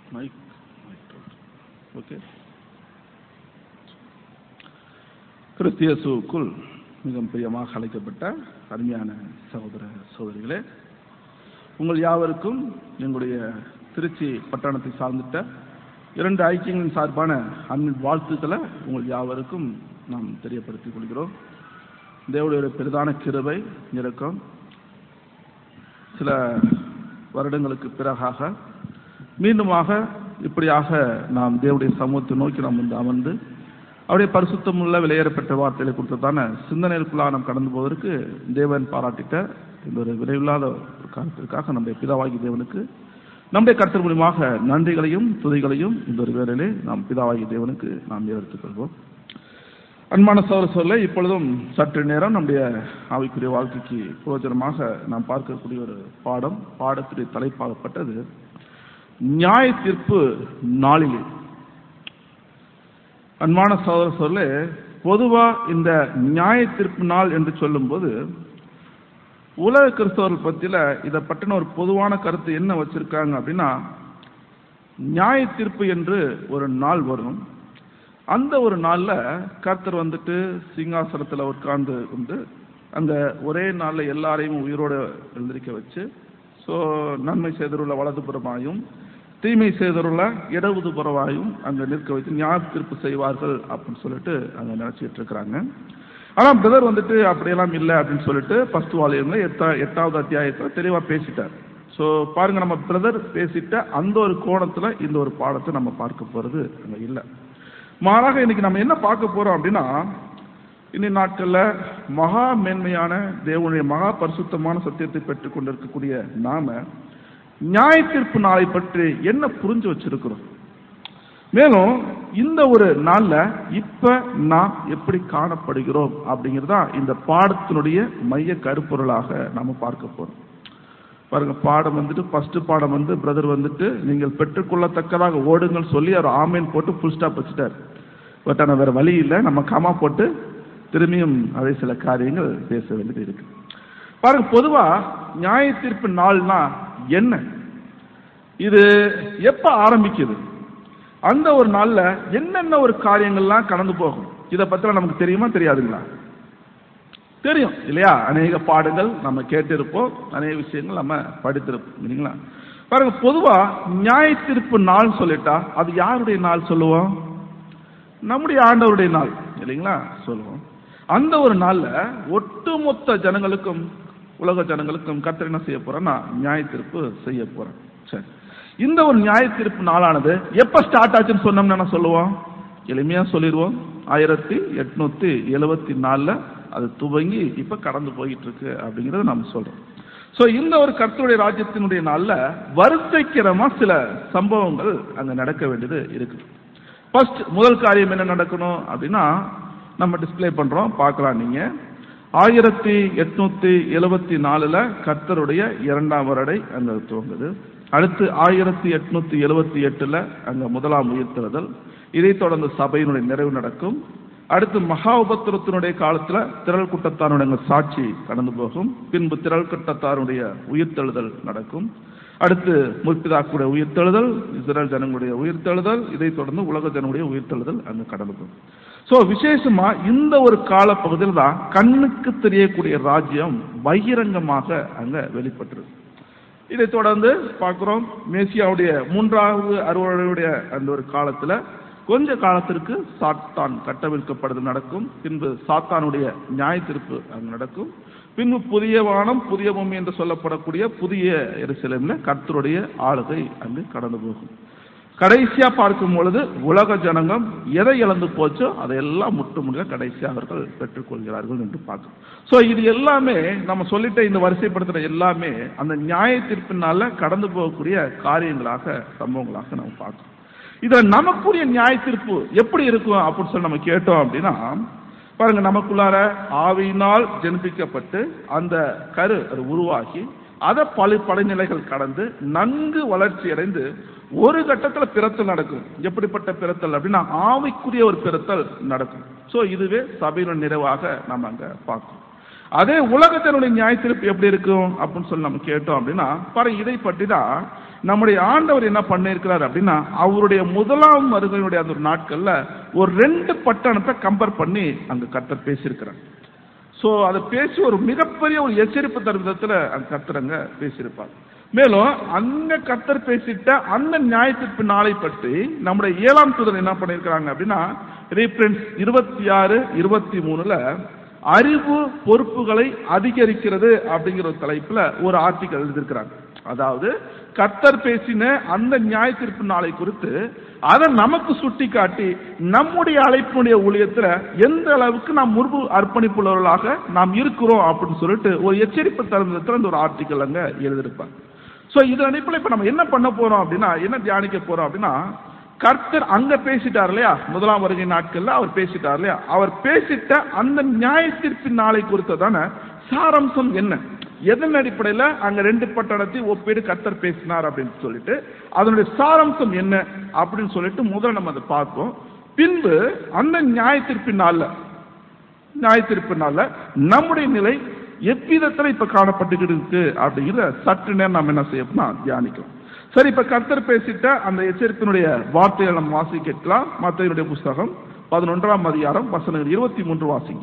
Mic okay கிறிஸ்தியசுக்குள் மிகவும் பிரியமாக அழைக்கப்பட்ட அருமையான சகோதர சகோதரிகளே உங்கள் யாவருக்கும் எங்களுடைய திருச்சி பட்டணத்தை சார்ந்திட்ட இரண்டு ஐக்கியங்களின் சார்பான அன்பின் வாழ்த்துக்களை உங்கள் யாவருக்கும் நாம் தெரியப்படுத்திக் கொள்கிறோம் தேவனுடைய பெரிதான கிருபை இரக்கம் சில வருடங்களுக்கு பிறகாக மீண்டுமாக இப்படியாக நாம் தேவனுடைய சமூகத்தை நோக்கி நாம் வந்து அமர்ந்து அவருடைய பரிசுத்தமுள்ள விலையேறப்பட்ட வார்த்தைகளை கொடுத்ததான சிந்தனைகளுக்குள்ளாக நாம் கடந்து போவதற்கு தேவன் பாராட்டிட்ட இந்த ஒரு விரைவில்லாத ஒரு காலத்திற்காக நம்முடைய பிதாவாகி தேவனுக்கு நம்முடைய கருத்து மூலியமாக நன்றிகளையும் துதிகளையும் இந்த ஒரு வேளையிலே நாம் பிதாவாகி தேவனுக்கு நாம் எடுத்துக் கொள்வோம் அன்பான சோழ சொல்ல இப்பொழுதும் சற்று நேரம் நம்முடைய ஆவிக்குரிய வாழ்க்கைக்கு பிரயோஜனமாக நாம் பார்க்கக்கூடிய ஒரு பாடம் பாடத்துடைய தலைப்பாகப்பட்டது நியாய தீர்ப்பு நாளிலே அன்பான சோதர சொல்ல பொதுவா இந்த நியாய தீர்ப்பு நாள் என்று சொல்லும்போது உலக கிறிஸ்தவர்கள் பத்தியில இதை பற்றின ஒரு பொதுவான கருத்து என்ன வச்சிருக்காங்க அப்படின்னா நியாய தீர்ப்பு என்று ஒரு நாள் வரும் அந்த ஒரு நாள்ல கர்த்தர் வந்துட்டு சிங்காசனத்துல உட்கார்ந்து வந்து அந்த ஒரே நாள்ல எல்லாரையும் உயிரோட எழுந்திருக்க வச்சு ஸோ நன்மை செய்தருள்ள வலதுபுறமாயும் தீமை செய்தருள்ள இடதுபுறமாயும் அங்க நிற்க வைத்து நியாய தீர்ப்பு செய்வார்கள் அப்படின்னு சொல்லிட்டு அங்க நினைச்சிட்டு இருக்கிறாங்க ஆனா பிரதர் வந்துட்டு அப்படியெல்லாம் இல்லை அப்படின்னு சொல்லிட்டு ஃபர்ஸ்ட் வாலியம்ல எட்டா எட்டாவது அத்தியாயத்துல தெளிவா பேசிட்டார் ஸோ பாருங்க நம்ம பிரதர் பேசிட்ட அந்த ஒரு கோணத்துல இந்த ஒரு பாடத்தை நம்ம பார்க்க போறது அங்க இல்லை மாறாக இன்னைக்கு நம்ம என்ன பார்க்க போறோம் அப்படின்னா இன்னி நாட்கள்ல மகா மேன்மையான தேவனுடைய மகா பரிசுத்தமான சத்தியத்தை பெற்றுக் கொண்டிருக்கக்கூடிய நாம நியாய தீர்ப்பு நாளை பற்றி என்ன புரிஞ்சு வச்சிருக்கிறோம் மேலும் இந்த ஒரு நாள்ல இப்ப நாம் எப்படி காணப்படுகிறோம் அப்படிங்கிறதா இந்த பாடத்தினுடைய மைய கருப்பொருளாக நாம பார்க்க போறோம் பாருங்க பாடம் வந்துட்டு ஃபர்ஸ்ட் பாடம் வந்து பிரதர் வந்துட்டு நீங்கள் பெற்றுக்கொள்ளத்தக்கதாக ஓடுங்கள் சொல்லி அவர் ஆமேன் போட்டு ஃபுல் ஸ்டாப் வச்சுட்டார் பட் ஆனால் வேற வழி இல்லை நம்ம கமா போட்டு திரும்பியும் அதே சில காரியங்கள் பேச வேண்டியது இருக்கு பாருங்க பொதுவா நியாய தீர்ப்பு நாள்னா என்ன இது எப்ப ஆரம்பிக்குது அந்த ஒரு நாள்ல என்னென்ன ஒரு காரியங்கள்லாம் கடந்து போகும் இதை பத்தி நமக்கு தெரியுமா தெரியாதுங்களா தெரியும் இல்லையா அநேக பாடங்கள் நம்ம கேட்டிருப்போம் அநேக விஷயங்கள் நம்ம படித்திருப்போம் இல்லைங்களா பாருங்க பொதுவா நியாய தீர்ப்பு நாள் சொல்லிட்டா அது யாருடைய நாள் சொல்லுவோம் நம்முடைய ஆண்டவருடைய நாள் இல்லைங்களா சொல்லுவோம் அந்த ஒரு நாள்ல ஒட்டுமொத்த ஜனங்களுக்கும் உலக ஜனங்களுக்கும் கர்த்தர் என்ன செய்ய போறேன்னா நியாய தீர்ப்பு செய்ய போறேன் சரி இந்த ஒரு நியாய தீர்ப்பு நாளானது எப்ப ஸ்டார்ட் ஆச்சுன்னு சொன்னோம்னா என்ன சொல்லுவோம் எளிமையா சொல்லிடுவோம் ஆயிரத்தி எட்நூத்தி எழுவத்தி நாலுல அது துவங்கி இப்ப கடந்து போயிட்டு இருக்கு அப்படிங்கறத நம்ம சொல்றோம் சோ இந்த ஒரு கர்த்தருடைய ராஜ்யத்தினுடைய நாள்ல வரிசைக்கிரமா சில சம்பவங்கள் அங்க நடக்க வேண்டியது இருக்கு ஃபர்ஸ்ட் முதல் காரியம் என்ன நடக்கணும் அப்படின்னா நம்ம டிஸ்பிளே பண்றோம் பார்க்கலாம் நீங்க ஆயிரத்தி எட்நூத்தி எழுவத்தி நாலுல கர்த்தருடைய இரண்டாம் வருடை அங்க துவங்குது அடுத்து ஆயிரத்தி எட்நூத்தி எழுவத்தி எட்டுல அங்க முதலாம் உயிர்த்தெழுதல் இதைத் தொடர்ந்து சபையினுடைய நிறைவு நடக்கும் அடுத்து மகா உபத்திரத்தினுடைய காலத்துல திரள் கூட்டத்தாருடைய சாட்சி கடந்து போகும் பின்பு திரள் கூட்டத்தாருடைய உயிர்த்தெழுதல் நடக்கும் அடுத்து முற்பிதாக்குடைய உயிர்த்தெழுதல் இஸ்ரேல் ஜனங்களுடைய உயிர்த்தெழுதல் இதைத் தொடர்ந்து உலக ஜனங்களுடைய உயிர்த்தெழுதல் அங்கு கடந்து போகும் சோ விசேஷமா இந்த ஒரு கால பகுதியில் தான் கண்ணுக்கு தெரியக்கூடிய ராஜ்யம் பகிரங்கமாக அங்க வெளிப்பட்டிருக்கு இதை தொடர்ந்து பார்க்கிறோம் மேசியாவுடைய மூன்றாவது அறுவடையுடைய அந்த ஒரு காலத்துல கொஞ்ச காலத்திற்கு சாத்தான் கட்டவிழ்க்கப்படுது நடக்கும் பின்பு சாத்தானுடைய நியாய தீர்ப்பு அங்கு நடக்கும் பின்பு புதிய வானம் புதிய பூமி என்று சொல்லப்படக்கூடிய புதிய எருசலேம்ல கர்த்தருடைய ஆளுகை அங்கு கடந்து போகும் கடைசியா பார்க்கும் பொழுது உலக ஜனங்கம் எதை இழந்து போச்சோ அதையெல்லாம் முட்டு முடிய கடைசியா அவர்கள் பெற்றுக்கொள்கிறார்கள் என்று பார்க்கும் சோ இது எல்லாமே நம்ம சொல்லிட்ட இந்த வரிசைப்படுத்துற எல்லாமே அந்த நியாய தீர்ப்பினால கடந்து போகக்கூடிய காரியங்களாக சம்பவங்களாக நம்ம பார்க்கணும் இதுல நமக்குரிய நியாய தீர்ப்பு எப்படி இருக்கும் அப்படின்னு சொல்லி நம்ம கேட்டோம் அப்படின்னா பாருங்க நமக்குள்ளார ஆவியினால் ஜெனிப்பிக்கப்பட்டு அந்த கரு அது உருவாகி அதை பல படிநிலைகள் கடந்து நன்கு வளர்ச்சி அடைந்து ஒரு கட்டத்துல பிறத்தல் நடக்கும் எப்படிப்பட்ட பிறத்தல் அப்படின்னா ஆவிக்குரிய ஒரு பிறத்தல் நடக்கும் சோ இதுவே சபையின் நிறைவாக நம்ம அங்க பார்க்கணும் அதே உலகத்தினுடைய நியாய தீர்ப்பு எப்படி இருக்கும் அப்படின்னு சொல்லி நம்ம கேட்டோம் அப்படின்னா பாருங்க இதை பற்றி தான் நம்முடைய ஆண்டவர் என்ன பண்ணியிருக்கிறார் அப்படின்னா அவருடைய முதலாம் வருகையினுடைய அந்த ஒரு நாட்கள்ல ஒரு ரெண்டு பட்டணத்தை கம்பேர் பண்ணி அங்க கர்த்தர் பேசியிருக்கிறார் சோ அதை பேசி ஒரு மிகப்பெரிய ஒரு எச்சரிப்பு தரும் விதத்துல அங்க கர்த்தரங்க பேசியிருப்பார் மேலும் அங்க கர்த்தர் பேசிட்ட அந்த நியாயத்திற்கு நாளை பற்றி நம்முடைய ஏழாம் தூதர் என்ன பண்ணியிருக்கிறாங்க அப்படின்னா ரீப்ரின்ஸ் இருபத்தி ஆறு இருபத்தி மூணுல அறிவு பொறுப்புகளை அதிகரிக்கிறது அப்படிங்கிற ஒரு தலைப்புல ஒரு ஆர்டிக்கல் எழுதியிருக்கிறாங்க அதாவது கர்த்தர் பேசின அந்த நியாய தீர்ப்பு நாளை குறித்து அதை நமக்கு சுட்டி காட்டி நம்முடைய அழைப்புடைய ஊழியத்துல எந்த அளவுக்கு நாம் முன்பு அர்ப்பணிப்புள்ளவர்களாக நாம் இருக்கிறோம் அப்படின்னு சொல்லிட்டு ஒரு எச்சரிப்பு தரும் விதத்துல இந்த ஒரு ஆர்டிக்கல் அங்க எழுதியிருப்பாங்க சோ இது அனுப்பில் இப்ப நம்ம என்ன பண்ண போறோம் அப்படின்னா என்ன தியானிக்க போறோம் அப்படின்னா கர்த்தர் அங்க பேசிட்டார் இல்லையா முதலாம் வருகை நாட்கள்ல அவர் பேசிட்டார் இல்லையா அவர் பேசிட்ட அந்த நியாய தீர்ப்பின் நாளை குறித்ததான சாரம்சம் என்ன எதன் அடிப்படையில அங்க ரெண்டு பட்டணத்தை ஒப்பீடு கர்த்தர் பேசினார் அப்படின்னு சொல்லிட்டு அதனுடைய சாரம்சம் என்ன அப்படின்னு சொல்லிட்டு முதல்ல நம்ம அதை பார்த்தோம் பின்பு அந்த நியாய தீர்ப்பின் நாள்ல நியாய தீர்ப்பின் நாள்ல நம்முடைய நிலை எவ்விதத்துல இப்ப காணப்பட்டுக்கிட்டு இருக்கு அப்படிங்கிற சற்று நேரம் நம்ம என்ன செய்யணும்னா தியானிக்கிறோம் சரி இப்ப கர்த்தர் பேசிட்ட அந்த எச்சரிப்பினுடைய வார்த்தைகளை நம்ம வாசி கேட்கலாம் மத்தியனுடைய புஸ்தகம் பதினொன்றாம் அதிகாரம் வசனங்கள் இருபத்தி மூன்று வாசிங்க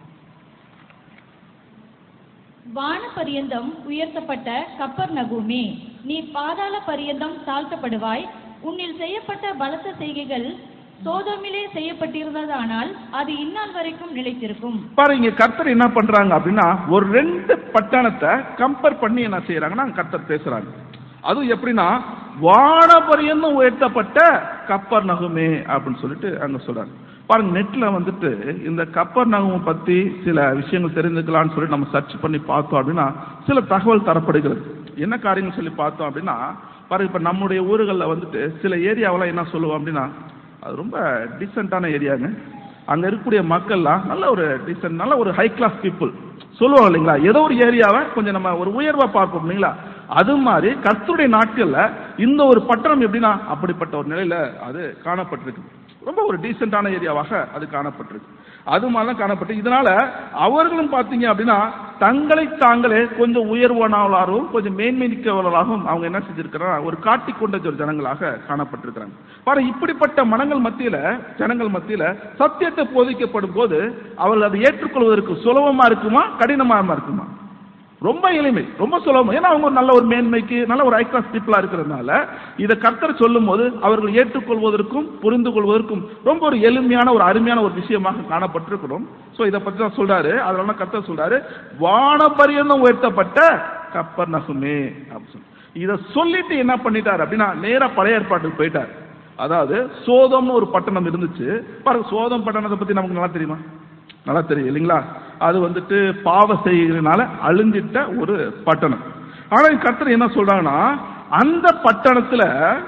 வான பரியந்தம் உயர்த்தப்பட்ட கப்பர் நகுமே நீ பாதாள பரியந்தம் தாழ்த்தப்படுவாய் உன்னில் செய்யப்பட்ட பலத்த செய்கைகள் சோதோமிலே செய்யப்பட்டிருந்ததானால் அது இந்நாள் வரைக்கும் நிலைத்திருக்கும் பாருங்க கர்த்தர் என்ன பண்றாங்க அப்படின்னா ஒரு ரெண்டு பட்டணத்தை கம்பேர் பண்ணி என்ன செய்யறாங்கன்னா கர்த்தர் பேசுறாங்க அதுவும் எப்படின்னா வானபரியந்தம் உயர்த்தப்பட்ட கப்பர் நகுமே அப்படின்னு சொல்லிட்டு அங்க சொல்றாங்க பாருங்க நெட்ல வந்துட்டு இந்த கப்பர் நகம் பத்தி சில விஷயங்கள் தெரிஞ்சுக்கலாம்னு சொல்லி நம்ம சர்ச் பண்ணி பார்த்தோம் அப்படின்னா சில தகவல் தரப்படுகிறது என்ன காரியங்கள் சொல்லி பார்த்தோம் அப்படின்னா பாருங்க இப்ப நம்முடைய ஊர்களில் வந்துட்டு சில ஏரியாவெல்லாம் என்ன சொல்லுவோம் அப்படின்னா அது ரொம்ப டீசெண்டான ஏரியாங்க அங்க இருக்கக்கூடிய மக்கள்லாம் நல்ல ஒரு டீசென்ட் நல்ல ஒரு ஹை கிளாஸ் பீப்புள் சொல்லுவாங்க இல்லைங்களா ஏதோ ஒரு ஏரியாவை கொஞ்சம் நம்ம ஒரு உயர்வா பார்ப்போம் இல்லைங்களா அது மாதிரி கர்த்தருடைய நாட்கள்ல இந்த ஒரு பட்டணம் எப்படின்னா அப்படிப்பட்ட ஒரு நிலையில அது காணப்பட்டிருக்கு ரொம்ப ஒரு டீசென்டான ஏரியாவாக அது காணப்பட்டிருக்கு அது மாதிரி தான் காணப்பட்டு இதனால அவர்களும் பார்த்தீங்க அப்படின்னா தங்களை தாங்களே கொஞ்சம் உயர்வானவர்களாகவும் கொஞ்சம் மேன்மை மிக்கவர்களாகவும் அவங்க என்ன செஞ்சிருக்கிறாங்க ஒரு காட்டிக் கொண்ட ஒரு ஜனங்களாக காணப்பட்டிருக்கிறாங்க பாரு இப்படிப்பட்ட மனங்கள் மத்தியில ஜனங்கள் மத்தியில சத்தியத்தை போதிக்கப்படும் போது அவர்கள் அதை ஏற்றுக்கொள்வதற்கு சுலபமா இருக்குமா கடினமா இருக்குமா ரொம்ப எளிமை ரொம்ப சுலபம் ஏன்னா அவங்க ஒரு நல்ல ஒரு மேன்மைக்கு நல்ல ஒரு ஐக்ளாஸ் பீப்புளா இருக்கிறதுனால இதை கர்த்தர் சொல்லும் போது அவர்கள் ஏற்றுக்கொள்வதற்கும் புரிந்து கொள்வதற்கும் ரொம்ப ஒரு எளிமையான ஒரு அருமையான ஒரு விஷயமாக காணப்பட்டிருக்கணும் சோ இதை பத்தி தான் சொல்றாரு அதனால கர்த்தர் சொல்றாரு வானபரியந்தம் உயர்த்தப்பட்ட கப்பர் நகுமே அப்படின்னு சொல்லி இதை சொல்லிட்டு என்ன பண்ணிட்டார் அப்படின்னா நேரா பழைய ஏற்பாட்டுக்கு போயிட்டார் அதாவது சோதம்னு ஒரு பட்டணம் இருந்துச்சு பாருங்க சோதம் பட்டணத்தை பத்தி நமக்கு நல்லா தெரியுமா நல்லா தெரியும் இல்லைங்களா அது வந்துட்டு பாவ செய்கிறதுனால அழிஞ்சிட்ட ஒரு பட்டணம் ஆனா கர்த்தர் என்ன சொல்றாங்கன்னா அந்த பட்டணத்துல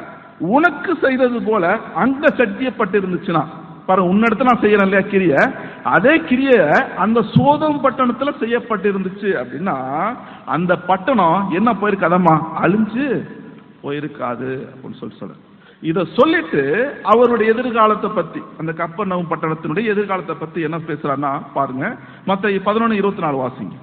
உனக்கு செய்தது போல அங்க சட்டியப்பட்டு இருந்துச்சுன்னா பாருங்க உன்னிடத்துல நான் செய்யறேன் இல்லையா கிரிய அதே கிரிய அந்த சோதம் பட்டணத்துல செய்யப்பட்டு இருந்துச்சு அப்படின்னா அந்த பட்டணம் என்ன போயிருக்கு அதம்மா அழிஞ்சு போயிருக்காது அப்படின்னு சொல்லி சொல்ற இத சொல்லிட்டு அவருடைய எதிர்காலத்தை பத்தி அந்த கப்பர்நகம் பட்டணத்தினுடைய எதிர்காலத்தை பத்தி என்ன பேசுறான்னா பாருங்க மத்த பதினொன்னு இருபத்தி நாலு வாசிங்க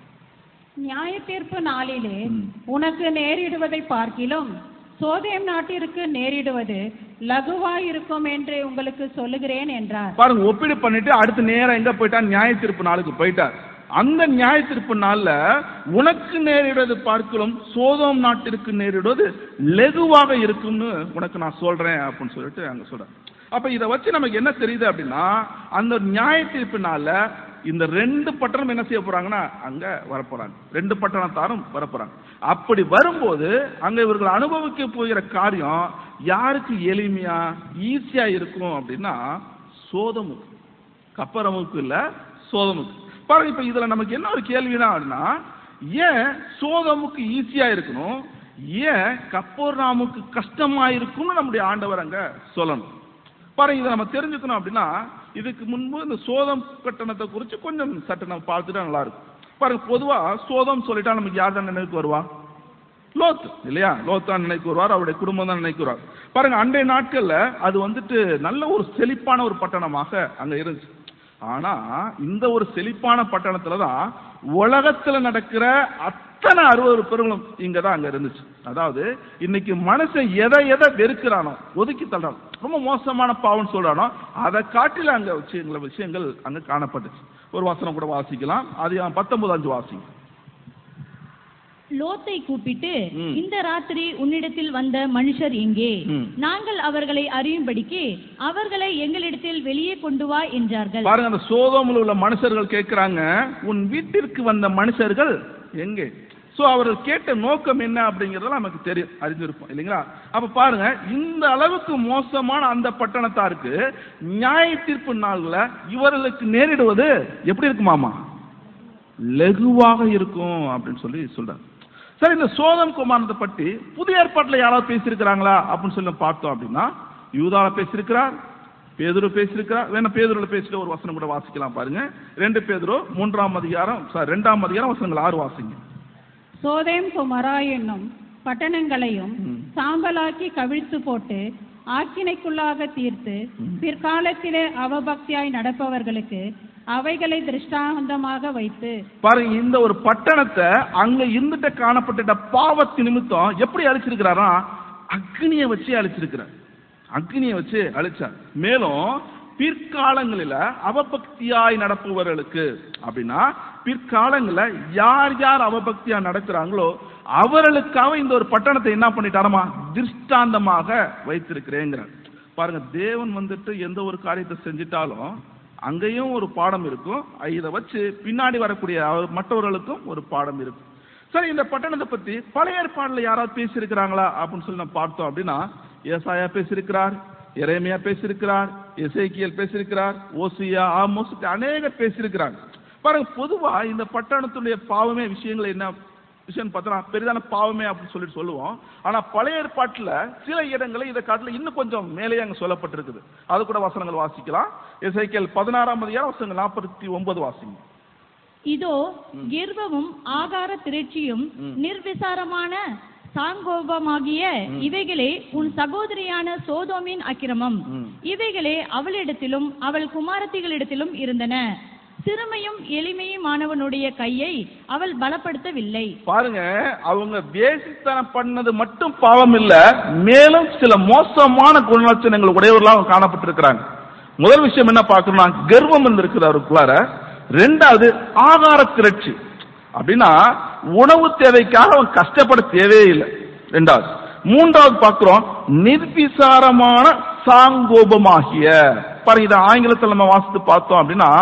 நியாய தீர்ப்பு நாளிலே உனக்கு நேரிடுவதை பார்க்கிலும் சோதேம் நாட்டிற்கு நேரிடுவது லகுவாயிருக்கும் என்று உங்களுக்கு சொல்லுகிறேன் என்றார் பாருங்க ஒப்பீடு பண்ணிட்டு அடுத்து நேரா எங்க போயிட்டார் நியாய தீர்ப்பு நாளுக்கு போயிட்டார் அந்த நியாய தீர்ப்பு நாள்ல உனக்கு நேரிடுவது பார்க்கலும் சோதோம் நாட்டிற்கு நேரிடுவது லெகுவாக இருக்கும்னு உனக்கு நான் சொல்றேன் அப்படின்னு சொல்லிட்டு அங்க சொல்றேன் அப்ப இதை வச்சு நமக்கு என்ன தெரியுது அப்படின்னா அந்த நியாய தீர்ப்பு நாள்ல இந்த ரெண்டு பட்டணம் என்ன செய்ய போறாங்கன்னா அங்க வரப்போறாங்க ரெண்டு பட்டணத்தாரும் வரப்போறாங்க அப்படி வரும்போது அங்க இவர்கள் அனுபவிக்க போகிற காரியம் யாருக்கு எளிமையா ஈஸியா இருக்கும் அப்படின்னா சோதமுக்கு கப்பரமுக்கு இல்ல சோதமுக்கு பாருங்க இப்ப இதுல நமக்கு என்ன ஒரு கேள்வினா அப்படின்னா ஏன் சோதமுக்கு ஈஸியா இருக்கணும் ஏன் கப்போர்ராமுக்கு கஷ்டமா இருக்கும்னு நம்முடைய ஆண்டவர் அங்க சொல்லணும் பாருங்க இதை நம்ம தெரிஞ்சுக்கணும் அப்படின்னா இதுக்கு முன்பு இந்த சோதம் கட்டணத்தை குறித்து கொஞ்சம் சற்று நம்ம பார்த்துட்டா நல்லா இருக்கும் பாருங்க பொதுவா சோதம் சொல்லிட்டா நமக்கு யார் தான் நினைவுக்கு வருவா லோத் இல்லையா லோத் தான் நினைக்கு வருவார் அவருடைய குடும்பம் தான் நினைக்கு வருவார் பாருங்க அன்றைய நாட்கள்ல அது வந்துட்டு நல்ல ஒரு செழிப்பான ஒரு பட்டணமாக அங்க இருந்துச்சு ஆனா இந்த ஒரு செழிப்பான பட்டணத்துல தான் உலகத்துல நடக்கிற அத்தனை அருவருப்பர்களும் இங்க தான் அங்க இருந்துச்சு அதாவது இன்னைக்கு மனுஷன் எதை எதை வெறுக்கிறானோ ஒதுக்கி தள்ளுறானோ ரொம்ப மோசமான பாவம்னு சொல்றானோ அதை காட்டில அங்க விஷயங்கள் விஷயங்கள் அங்க காணப்பட்டுச்சு ஒரு வசனம் கூட வாசிக்கலாம் அது பத்தொன்பது அஞ்சு வாசிங்க லோத்தை கூப்பிட்டு ம். இந்த ராத்திரி உன்னிடத்தில் வந்த மனுஷர் எங்கே ம். நாங்கள் அவர்களை அறியும்படிக்கு அவர்களை எங்களிடத்தில் வெளியே கொண்டு வா என்றார்கள் பாருங்க அந்த சோதோமில் உள்ள மனுஷர்கள் கேட்கிறாங்க உன் வீட்டிற்கு வந்த மனுஷர்கள் எங்கே சோ அவர்கள் கேட்ட நோக்கம் என்ன அப்படிங்கறதெல்லாம் நமக்கு தெரியும் அறிஞ்சிருப்போம் இல்லைங்களா அப்ப பாருங்க இந்த அளவுக்கு மோசமான அந்த பட்டணத்தாருக்கு நியாய தீர்ப்பு நாள்ல இவர்களுக்கு நேரிடுவது எப்படி இருக்குமாமா லகுவாக இருக்கும் அப்படின்னு சொல்லி சொல்றாங்க சரி இந்த சோதம் குமாரத்தை பற்றி புதிய ஏற்பாட்டில் யாராவது பேசியிருக்கிறாங்களா அப்படின்னு சொல்லி பார்த்தோம் அப்படின்னா யூதால பேசியிருக்கிறார் பேதுரு பேசியிருக்கிறார் வேணா பேதுருல பேசிட்டு ஒரு வசனம் கூட வாசிக்கலாம் பாருங்க ரெண்டு பேதுரு மூன்றாம் அதிகாரம் சாரி ரெண்டாம் அதிகாரம் வசனங்கள் ஆறு வாசிங்க சோதேம் குமரா என்னும் பட்டணங்களையும் ம். சாம்பலாக்கி கவிழ்த்து போட்டு ஆக்கினைக்குள்ளாக தீர்த்து பிற்காலத்திலே அவபக்தியாய் நடப்பவர்களுக்கு அவைகளை திருஷ்டாந்தமாக வைத்து பாருங்க இந்த ஒரு பட்டணத்தை அங்க இருந்துட்டு காணப்பட்ட பாவத்து நிமித்தம் எப்படி அழிச்சிருக்கிறாரா அக்னியை வச்சு அழிச்சிருக்கிறார் அக்னியை வச்சு அழிச்சார் மேலும் பிற்காலங்களில அவபக்தியாய் நடப்பவர்களுக்கு அப்படின்னா பிற்காலங்களில யார் யார் அவபக்தியா நடக்கிறாங்களோ அவர்களுக்காக இந்த ஒரு பட்டணத்தை என்ன பண்ணிட்டாரமா திருஷ்டாந்தமாக வைத்திருக்கிறேங்கிறார் பாருங்க தேவன் வந்துட்டு எந்த ஒரு காரியத்தை செஞ்சிட்டாலும் அங்கேயும் ஒரு பாடம் இருக்கும் இதை வச்சு பின்னாடி வரக்கூடிய அவர் மற்றவர்களுக்கும் ஒரு பாடம் இருக்கும் சரி இந்த பட்டணத்தை பத்தி பழைய ஏற்பாடுல யாராவது பேசியிருக்கிறாங்களா அப்படின்னு சொல்லி நம்ம பார்த்தோம் அப்படின்னா ஏசாயா பேசியிருக்கிறார் எரேமியா பேசியிருக்கிறார் எசேக்கியல் பேசியிருக்கிறார் ஓசியா ஆமோஸ் இப்படி அநேகர் பேசியிருக்கிறாங்க பாருங்க பொதுவா இந்த பட்டணத்துடைய பாவமே விஷயங்கள் என்ன விஷயம் பார்த்தோம்னா பெரிதான பாவமே அப்படின்னு சொல்லிட்டு சொல்லுவோம் ஆனா பழைய ஏற்பாட்டுல சில இடங்களை இதை காட்டுல இன்னும் கொஞ்சம் மேலே அங்க சொல்லப்பட்டிருக்குது அது கூட வசனங்கள் வாசிக்கலாம் எசைக்கேல் பதினாறாம் அதிகாரம் வசனங்கள் நாற்பத்தி ஒன்பது வாசிங்க இதோ கர்வமும் ஆகார திரட்சியும் ம். நிர்விசாரமான சாங்கோபமாகிய இவைகளே உன் சகோதரியான சோதோமின் அக்கிரமம் ம். இவைகளே அவளிடத்திலும் அவள் குமாரத்திகளிடத்திலும் இருந்தன சிறுமையும் எளிமையுமானவனுடைய கையை அவள் பலப்படுத்தவில்லை பாருங்க அவங்க வேசித்தனம் பண்ணது மட்டும் பாவம் இல்ல மேலும் சில மோசமான குணலட்சணங்கள் உடையவர்களாக காணப்பட்டிருக்கிறாங்க முதல் விஷயம் என்ன பார்க்கணும்னா கர்வம் இருந்திருக்குது அவருக்குள்ளார ரெண்டாவது ஆகார திரட்சி அப்படின்னா உணவு தேவைக்காக அவன் கஷ்டப்பட தேவையே இல்லை ரெண்டாவது மூன்றாவது பார்க்கிறோம் நிர்விசாரமான சாங்கோபமாகிய பாருங்க இதை ஆங்கிலத்தில் நம்ம வாசித்து பார்த்தோம் அப்படின்னா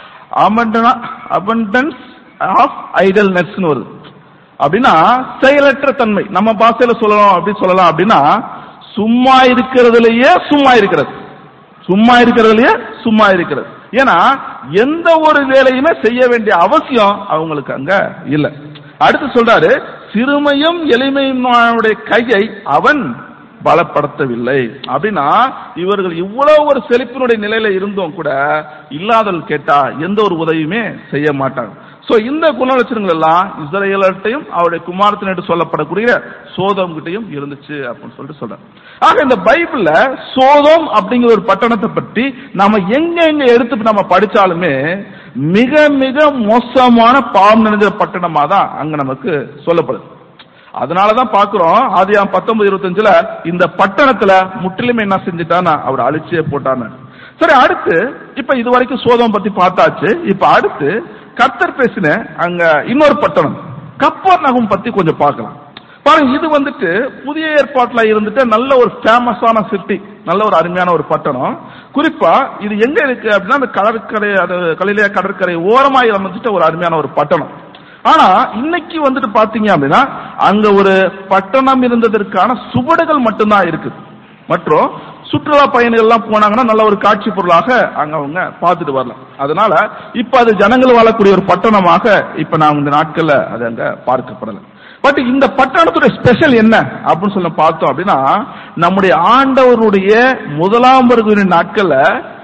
அபண்டன்ஸ் ஆஃப் ஐடல்னஸ் வருது அப்படின்னா செயலற்ற தன்மை நம்ம பாஷையில சொல்லலாம் அப்படி சொல்லலாம் அப்படின்னா சும்மா இருக்கிறதுலயே சும்மா இருக்கிறது சும்மா இருக்கிறதுலயே சும்மா இருக்கிறது ஏன்னா எந்த ஒரு வேலையுமே செய்ய வேண்டிய அவசியம் அவங்களுக்கு அங்க இல்ல அடுத்து சொல்றாரு சிறுமையும் எளிமையுடைய கையை அவன் பலப்படுத்தவில்லை அப்படின்னா இவர்கள் இவ்வளவு ஒரு செழிப்பினுடைய நிலையில இருந்தும் கூட இல்லாதவர்கள் கேட்டா எந்த ஒரு உதவியுமே செய்ய மாட்டாங்க சோ இந்த குணலட்சணங்கள் எல்லாம் இஸ்ரேலர்ட்டையும் அவருடைய குமாரத்தினிட்டு சொல்லப்படக்கூடிய சோதம் கிட்டையும் இருந்துச்சு அப்படின்னு சொல்லிட்டு சொல்றாங்க ஆக இந்த பைபிள்ல சோதம் அப்படிங்கிற ஒரு பட்டணத்தை பற்றி நாம எங்க எங்க எடுத்து நம்ம படிச்சாலுமே மிக மிக மோசமான பாவம் நிறைஞ்ச பட்டணமா தான் அங்க நமக்கு சொல்லப்படுது அதனாலதான் பாக்குறோம் ஆதியாம் பத்தொன்பது இருபத்தஞ்சுல இந்த பட்டணத்துல முற்றிலுமே என்ன செஞ்சுட்டானா அவர் அழிச்சே போட்டான்னு சரி அடுத்து இப்ப இது வரைக்கும் சோதம் பத்தி பார்த்தாச்சு இப்ப அடுத்து கர்த்தர் பேசின அங்க இன்னொரு பட்டணம் கப்பர் நகம் பத்தி கொஞ்சம் பார்க்கலாம் பாருங்க இது வந்துட்டு புதிய ஏற்பாட்டுல இருந்துட்டு நல்ல ஒரு ஃபேமஸான சிட்டி நல்ல ஒரு அருமையான ஒரு பட்டணம் குறிப்பா இது எங்க இருக்கு அப்படின்னா அந்த கடற்கரை அது கலிலேய கடற்கரை ஓரமா அமைஞ்சிட்ட ஒரு அருமையான ஒரு பட்டணம் ஆனா இன்னைக்கு வந்துட்டு பாத்தீங்க அப்படின்னா அங்க ஒரு பட்டணம் இருந்ததற்கான சுவடுகள் மட்டும்தான் இருக்குது மற்றும் சுற்றுலா பயணிகள் எல்லாம் போனாங்கன்னா நல்ல ஒரு காட்சி பொருளாக அங்க அவங்க பார்த்துட்டு வரலாம் அதனால இப்ப அது ஜனங்கள் வாழக்கூடிய ஒரு பட்டணமாக இப்ப நான் இந்த நாட்கள்ல அது அங்க பார்க்கப்படல பட் இந்த பட்டணத்துடைய ஸ்பெஷல் என்ன அப்படின்னு சொல்ல பார்த்தோம் அப்படின்னா நம்முடைய ஆண்டவருடைய முதலாம் வருகிற நாட்கள்ல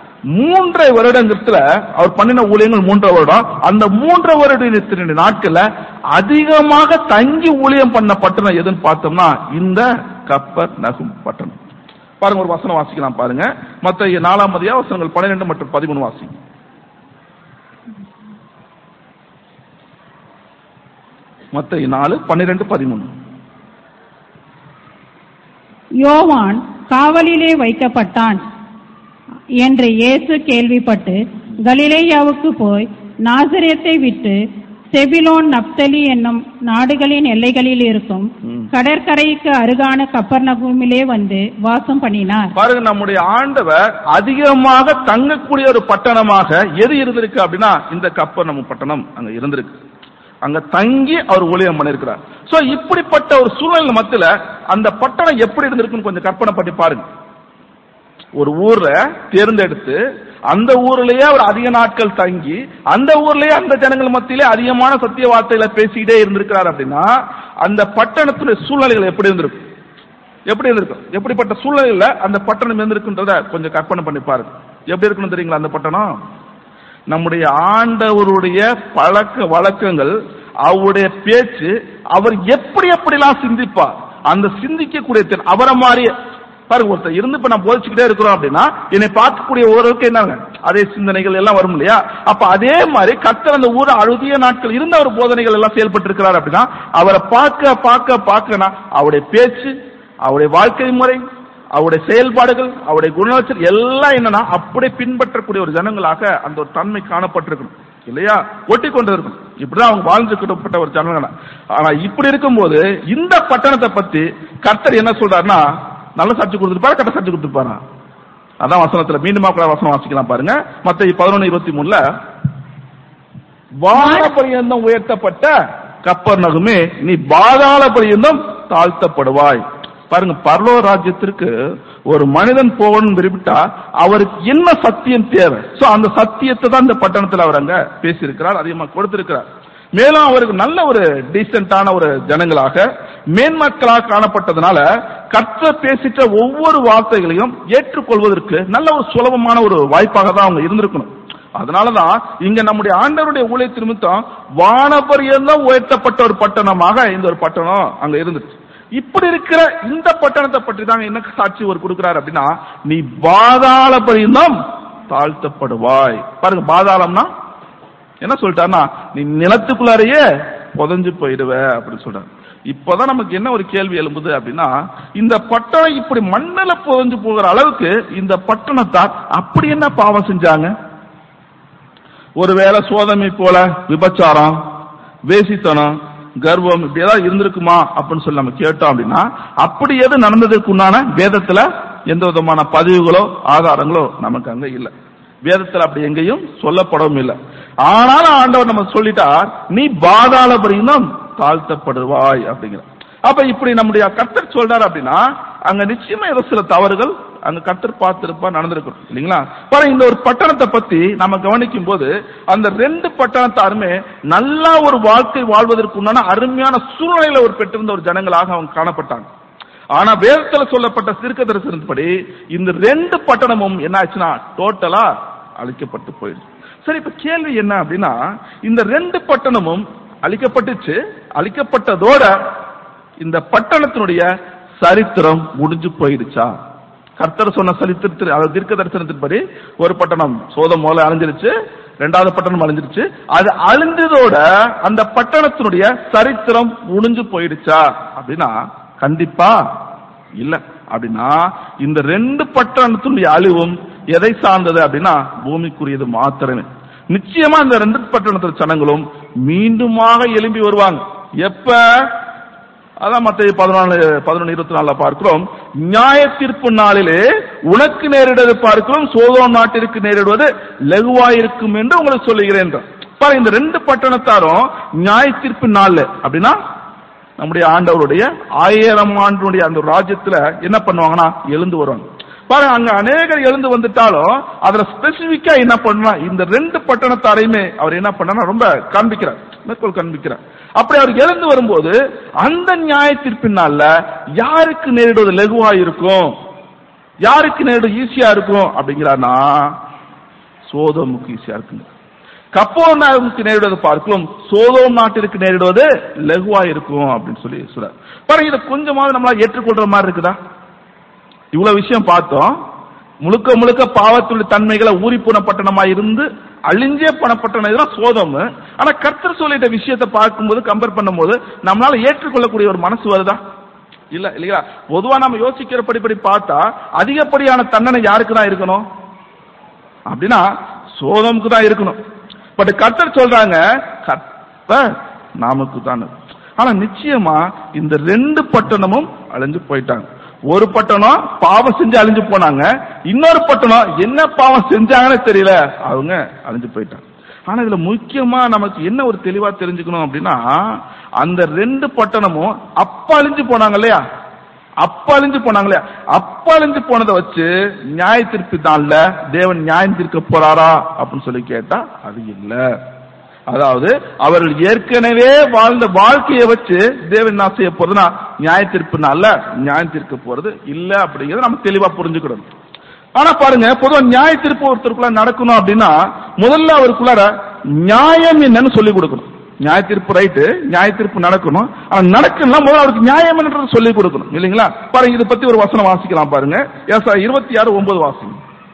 மூன்றரை வருடங்கத்துல அவர் பண்ணின ஊழியங்கள் மூன்றரை வருடம் அந்த மூன்றரை வருடத்தினுடைய நாட்கள்ல அதிகமாக தங்கி ஊழியம் பண்ண பட்டணம் எதுன்னு பார்த்தோம்னா இந்த கப்பர் நகும் பட்டணம் பாருங்க ஒரு வசனம் வாசிக்கலாம் பாருங்க மத்த நாலாம் மதியா வசனங்கள் பன்னிரெண்டு மற்றும் பதிமூணு வாசிங்க மத்த நாலு பன்னிரெண்டு பதிமூணு யோவான் காவலிலே வைக்கப்பட்டான் என்று இயேசு கேள்விப்பட்டு கலிலேயாவுக்கு போய் நாசரேத்தை விட்டு செபிலோன் நப்தலி என்னும் நாடுகளின் எல்லைகளில் இருக்கும் ம். கடற்கரைக்கு அருகான கப்பர்நகூமிலே வந்து வாசம் பண்ணினார் பாருங்க நம்முடைய ஆண்டவர் அதிகமாக தங்கக்கூடிய ஒரு பட்டணமாக எது இருந்திருக்கு அப்படின்னா இந்த கப்பர் நம்ம பட்டணம் அங்க இருந்திருக்கு அங்க தங்கி அவர் ஊழியம் பண்ணிருக்கிறார் சோ இப்படிப்பட்ட ஒரு சூழ்நிலை மத்தியில அந்த பட்டணம் எப்படி இருந்திருக்குன்னு கொஞ்சம் கற்பனை பண்ணி பாருங்க ஒரு ஊர்ல தேர்ந்தெடுத்து அந்த ஊர்லயே அவர் அதிக நாட்கள் தங்கி அந்த ஊர்லயே அந்த ஜனங்கள் மத்தியிலே அதிகமான சத்திய வார்த்தைகளை பேசிக்கிட்டே இருந்திருக்கிறார் அப்படின்னா அந்த பட்டணத்துடைய சூழ்நிலைகள் எப்படி இருந்திருக்கும் எப்படி இருந்திருக்கும் எப்படிப்பட்ட சூழ்நிலையில அந்த பட்டணம் இருந்திருக்குன்றத கொஞ்சம் கற்பனை பண்ணி பாருங்க எப்படி இருக்கணும் தெரியுங்களா அந்த பட்டணம் நம்முடைய ஆண்டவருடைய பழக்க வழக்கங்கள் அவருடைய பேச்சு அவர் எப்படி எப்படிலாம் சிந்திப்பார் அந்த சிந்திக்கக்கூடிய திறன் அவரை மாதிரியே பாருங்க ஒருத்தர் இருந்து இப்ப நான் போதிச்சுக்கிட்டே இருக்கிறோம் அப்படின்னா என்னை பார்க்கக்கூடிய ஒருவருக்கு என்னங்க அதே சிந்தனைகள் எல்லாம் வரும் இல்லையா அப்ப அதே மாதிரி கர்த்தர் அந்த ஊர் அழுதிய நாட்கள் இருந்த ஒரு போதனைகள் எல்லாம் செயல்பட்டு இருக்கிறார் அப்படின்னா அவரை பார்க்க பார்க்க பார்க்கனா அவருடைய பேச்சு அவருடைய வாழ்க்கை முறை அவருடைய செயல்பாடுகள் அவருடைய குணநலச்சல் எல்லாம் என்னன்னா அப்படியே பின்பற்றக்கூடிய ஒரு ஜனங்களாக அந்த ஒரு தன்மை காணப்பட்டிருக்கணும் இல்லையா ஒட்டி கொண்டு இருக்கணும் இப்படிதான் அவங்க வாழ்ந்துக்கிட்டப்பட்ட ஒரு ஜனங்கள் ஆனா இப்படி இருக்கும்போது இந்த பட்டணத்தை பத்தி கர்த்தர் என்ன சொல்றாருன்னா நல்ல சாட்சி கொடுத்துருப்பாரு கட்ட சாட்சி கொடுத்துருப்பாரா அதான் வசனத்துல மீண்டுமா கூட வசனம் வாசிக்கலாம் பாருங்க மத்த பதினொன்னு இருபத்தி மூணுல வான பரியந்தம் உயர்த்தப்பட்ட கப்பர் நகுமே நீ பாதாள பரியந்தம் தாழ்த்தப்படுவாய் பாருங்க பரலோ ராஜ்யத்திற்கு ஒரு மனிதன் போகணும் விரும்பிட்டா அவருக்கு என்ன சத்தியம் தேவை சோ அந்த சத்தியத்தை தான் இந்த பட்டணத்துல அவர் அங்க பேசியிருக்கிறார் அதிகமா கொடுத்திருக்கிறார் மேலும் அவருக்கு நல்ல ஒரு டீசென்டான ஒரு ஜனங்களாக மேன்மக்களாக காணப்பட்டதுனால கர்த்தர் பேசிட்ட ஒவ்வொரு வார்த்தைகளையும் ஏற்றுக்கொள்வதற்கு நல்ல ஒரு சுலபமான ஒரு வாய்ப்பாக தான் அவங்க இருந்திருக்கணும் அதனாலதான் இங்க நம்முடைய ஆண்டவருடைய ஊழியத்தின் நிமித்தம் வானபரியந்தம் உயர்த்தப்பட்ட ஒரு பட்டணமாக இந்த ஒரு பட்டணம் அங்க இருந்துச்சு இப்படி இருக்கிற இந்த பட்டணத்தை பற்றி தாங்க என்ன சாட்சி ஒரு கொடுக்கிறார் அப்படின்னா நீ பாதாள பரியந்தம் தாழ்த்தப்படுவாய் பாருங்க பாதாளம்னா என்ன சொல்லிட்டாருன்னா நீ நிலத்துக்குள்ளாரையே புதஞ்சு போயிடுவ அப்படின்னு சொல்றாரு இப்பதான் நமக்கு என்ன ஒரு கேள்வி எழும்புது அப்படின்னா இந்த பட்டணம் இப்படி மண்ணில புதஞ்சு போகிற அளவுக்கு இந்த பட்டணத்தார் அப்படி என்ன பாவம் செஞ்சாங்க ஒருவேளை சோதமை போல விபச்சாரம் வேசித்தனம் கர்வம் இப்படி ஏதாவது இருந்திருக்குமா அப்படின்னு சொல்லி நம்ம கேட்டோம் அப்படின்னா அப்படி எது நடந்ததுக்கு உண்டான வேதத்துல எந்த விதமான பதிவுகளோ ஆதாரங்களோ நமக்கு அங்க இல்லை வேதத்துல அப்படி எங்கேயும் சொல்லப்படவும் இல்லை ஆனாலும் ஆண்டவர் நம்ம சொல்லிட்டார் நீ பாதாள பரியந்தம் தாழ்த்தப்படுவாய் அப்படிங்கிற அப்ப இப்படி நம்முடைய கர்த்தர் சொல்றாரு அப்படின்னா அங்க நிச்சயமா ஏதோ சில தவறுகள் அங்க கர்த்தர் பார்த்திருப்பா நடந்திருக்கும் இல்லைங்களா பாருங்க இந்த ஒரு பட்டணத்தை பத்தி நம்ம கவனிக்கும் போது அந்த ரெண்டு பட்டணத்தாருமே நல்லா ஒரு வாழ்க்கை வாழ்வதற்கு உண்டான அருமையான சூழ்நிலையில ஒரு பெற்றிருந்த ஒரு ஜனங்களாக அவங்க காணப்பட்டாங்க ஆனா வேதத்துல சொல்லப்பட்ட சிறுக்க தரிசனப்படி இந்த ரெண்டு பட்டணமும் என்ன ஆச்சுன்னா டோட்டலா அழிக்கப்பட்டு போயிடுச்சு சரி இப்ப கேள்வி என்ன அப்படின்னா இந்த ரெண்டு பட்டணமும் அழிக்கப்பட்டுச்சு அழிக்கப்பட்டதோட இந்த பட்டணத்தினுடைய சரித்திரம் முடிஞ்சு போயிடுச்சா கர்த்தர் சொன்ன சரித்திரத்தில் அதாவது தீர்க்க தரிசனத்தின்படி ஒரு பட்டணம் சோதம் மூலம் அழிஞ்சிருச்சு ரெண்டாவது பட்டணம் அழிஞ்சிருச்சு அது அழிஞ்சதோட அந்த பட்டணத்தினுடைய சரித்திரம் முடிஞ்சு போயிடுச்சா அப்படின்னா கண்டிப்பா இல்ல அப்படின்னா இந்த ரெண்டு பட்டணத்தினுடைய அழிவும் எதை சார்ந்தது அப்படின்னா பூமிக்குரியது மாத்திரமே நிச்சயமா இந்த ரெண்டு பட்டணத்து ஜனங்களும் மீண்டுமாக எழும்பி வருவாங்க எப்ப அதான் மத்திய பதினாலு பதினொன்று இருபத்தி நாலுல பார்க்கிறோம் நியாய தீர்ப்பு நாளிலே உனக்கு நேரிடுவது பார்க்கிறோம் சோதோம் நாட்டிற்கு நேரிடுவது லகுவாயிருக்கும் என்று உங்களுக்கு சொல்லுகிறேன் என்றார். பாருங்க இந்த ரெண்டு பட்டணத்தாரும் நியாய தீர்ப்பு நாள் அப்படின்னா நம்முடைய ஆண்டவருடைய ஆயிரம் ஆண்டுடைய அந்த ராஜ்யத்துல என்ன பண்ணுவாங்கன்னா எழுந்து வருவாங்க பாருங்க அங்க அநேகர் எழுந்து வந்துட்டாலும் அதுல ஸ்பெசிபிக்கா என்ன பண்ணா இந்த ரெண்டு பட்டணத்தாரையுமே அவர் என்ன பண்ணா ரொம்ப காண்பிக்கிறார் மேற்கோள் காண்பிக்கிறார் அப்படி அவர் எழுந்து வரும்போது அந்த நியாய தீர்ப்பினால யாருக்கு நேரிடுவது லகுவா இருக்கும் யாருக்கு நேரிடுவது ஈஸியா இருக்கும் அப்படிங்கிறார்னா சோதோமுக்கு ஈஸியா இருக்குங்க கப்போனாவுக்கு நேரிடுவது பார்க்கலாம் சோதோம் நாட்டிற்கு நேரிடுவது லகுவா இருக்கும் அப்படின்னு சொல்லி சொல்றார் பாருங்க இதை கொஞ்சமாவது நம்மளால ஏற்றுக்கொள்ற மாதிரி இருக்குதா இவ்வளவு விஷயம் பார்த்தோம் முழுக்க முழுக்க பாவத்துடைய தன்மைகளை ஊறி போன பட்டணமா இருந்து அழிஞ்சே போன பட்டணம் இதெல்லாம் சோதம் ஆனா கர்த்தர் சொல்லிட்ட விஷயத்தை பார்க்கும்போது கம்பேர் பண்ணும்போது நம்மளால ஏற்றுக்கொள்ளக்கூடிய ஒரு மனசு வருதா இல்ல இல்லையா பொதுவா நம்ம யோசிக்கிறபடி படி பார்த்தா அதிகப்படியான தண்டனை யாருக்கு தான் இருக்கணும் அப்படின்னா சோதமுக்கு தான் இருக்கணும் பட் கர்த்தர் சொல்றாங்க கர்த்தர் நாமுக்கு தான் ஆனா நிச்சயமா இந்த ரெண்டு பட்டணமும் அழிஞ்சு போயிட்டாங்க ஒரு பட்டணம் பாவம் செஞ்சு அழிஞ்சு போனாங்க இன்னொரு பட்டணம் என்ன பாவம் செஞ்சாங்கன்னு தெரியல அவங்க அழிஞ்சு போயிட்டாங்க ஆனா இதுல முக்கியமா நமக்கு என்ன ஒரு தெளிவா தெரிஞ்சுக்கணும் அப்படின்னா அந்த ரெண்டு பட்டணமும் அப்ப அழிஞ்சு போனாங்க இல்லையா அப்ப அழிஞ்சு போனாங்க இல்லையா அப்ப அழிஞ்சு போனதை வச்சு நியாய தீர்ப்பு தான்ல தேவன் நியாயம் தீர்க்க போறாரா அப்படின்னு சொல்லி கேட்டா அது இல்ல அதாவது அவர்கள் ஏற்கனவே வாழ்ந்த வாழ்க்கையை வச்சு தேவன் என்ன செய்ய போறதுன்னா நியாய தீர்ப்புனால நியாயம் தீர்க்க போறது இல்ல அப்படிங்கறத நம்ம தெளிவா புரிஞ்சுக்கணும் ஆனா பாருங்க பொதுவா நியாய தீர்ப்பு ஒருத்தருக்குள்ள நடக்கணும் அப்படின்னா முதல்ல அவருக்குள்ளார நியாயம் என்னன்னு சொல்லி கொடுக்கணும் நியாய தீர்ப்பு ரைட்டு நியாய தீர்ப்பு நடக்கணும் ஆனா நடக்கணும்னா முதல்ல அவருக்கு நியாயம் என்னன்றது சொல்லி கொடுக்கணும் இல்லைங்களா பாருங்க இதை பத்தி ஒரு வசனம் வாசிக்கலாம் பாருங்க ஏசா இருபத்தி ஆறு ஒன்பது வாசிங்க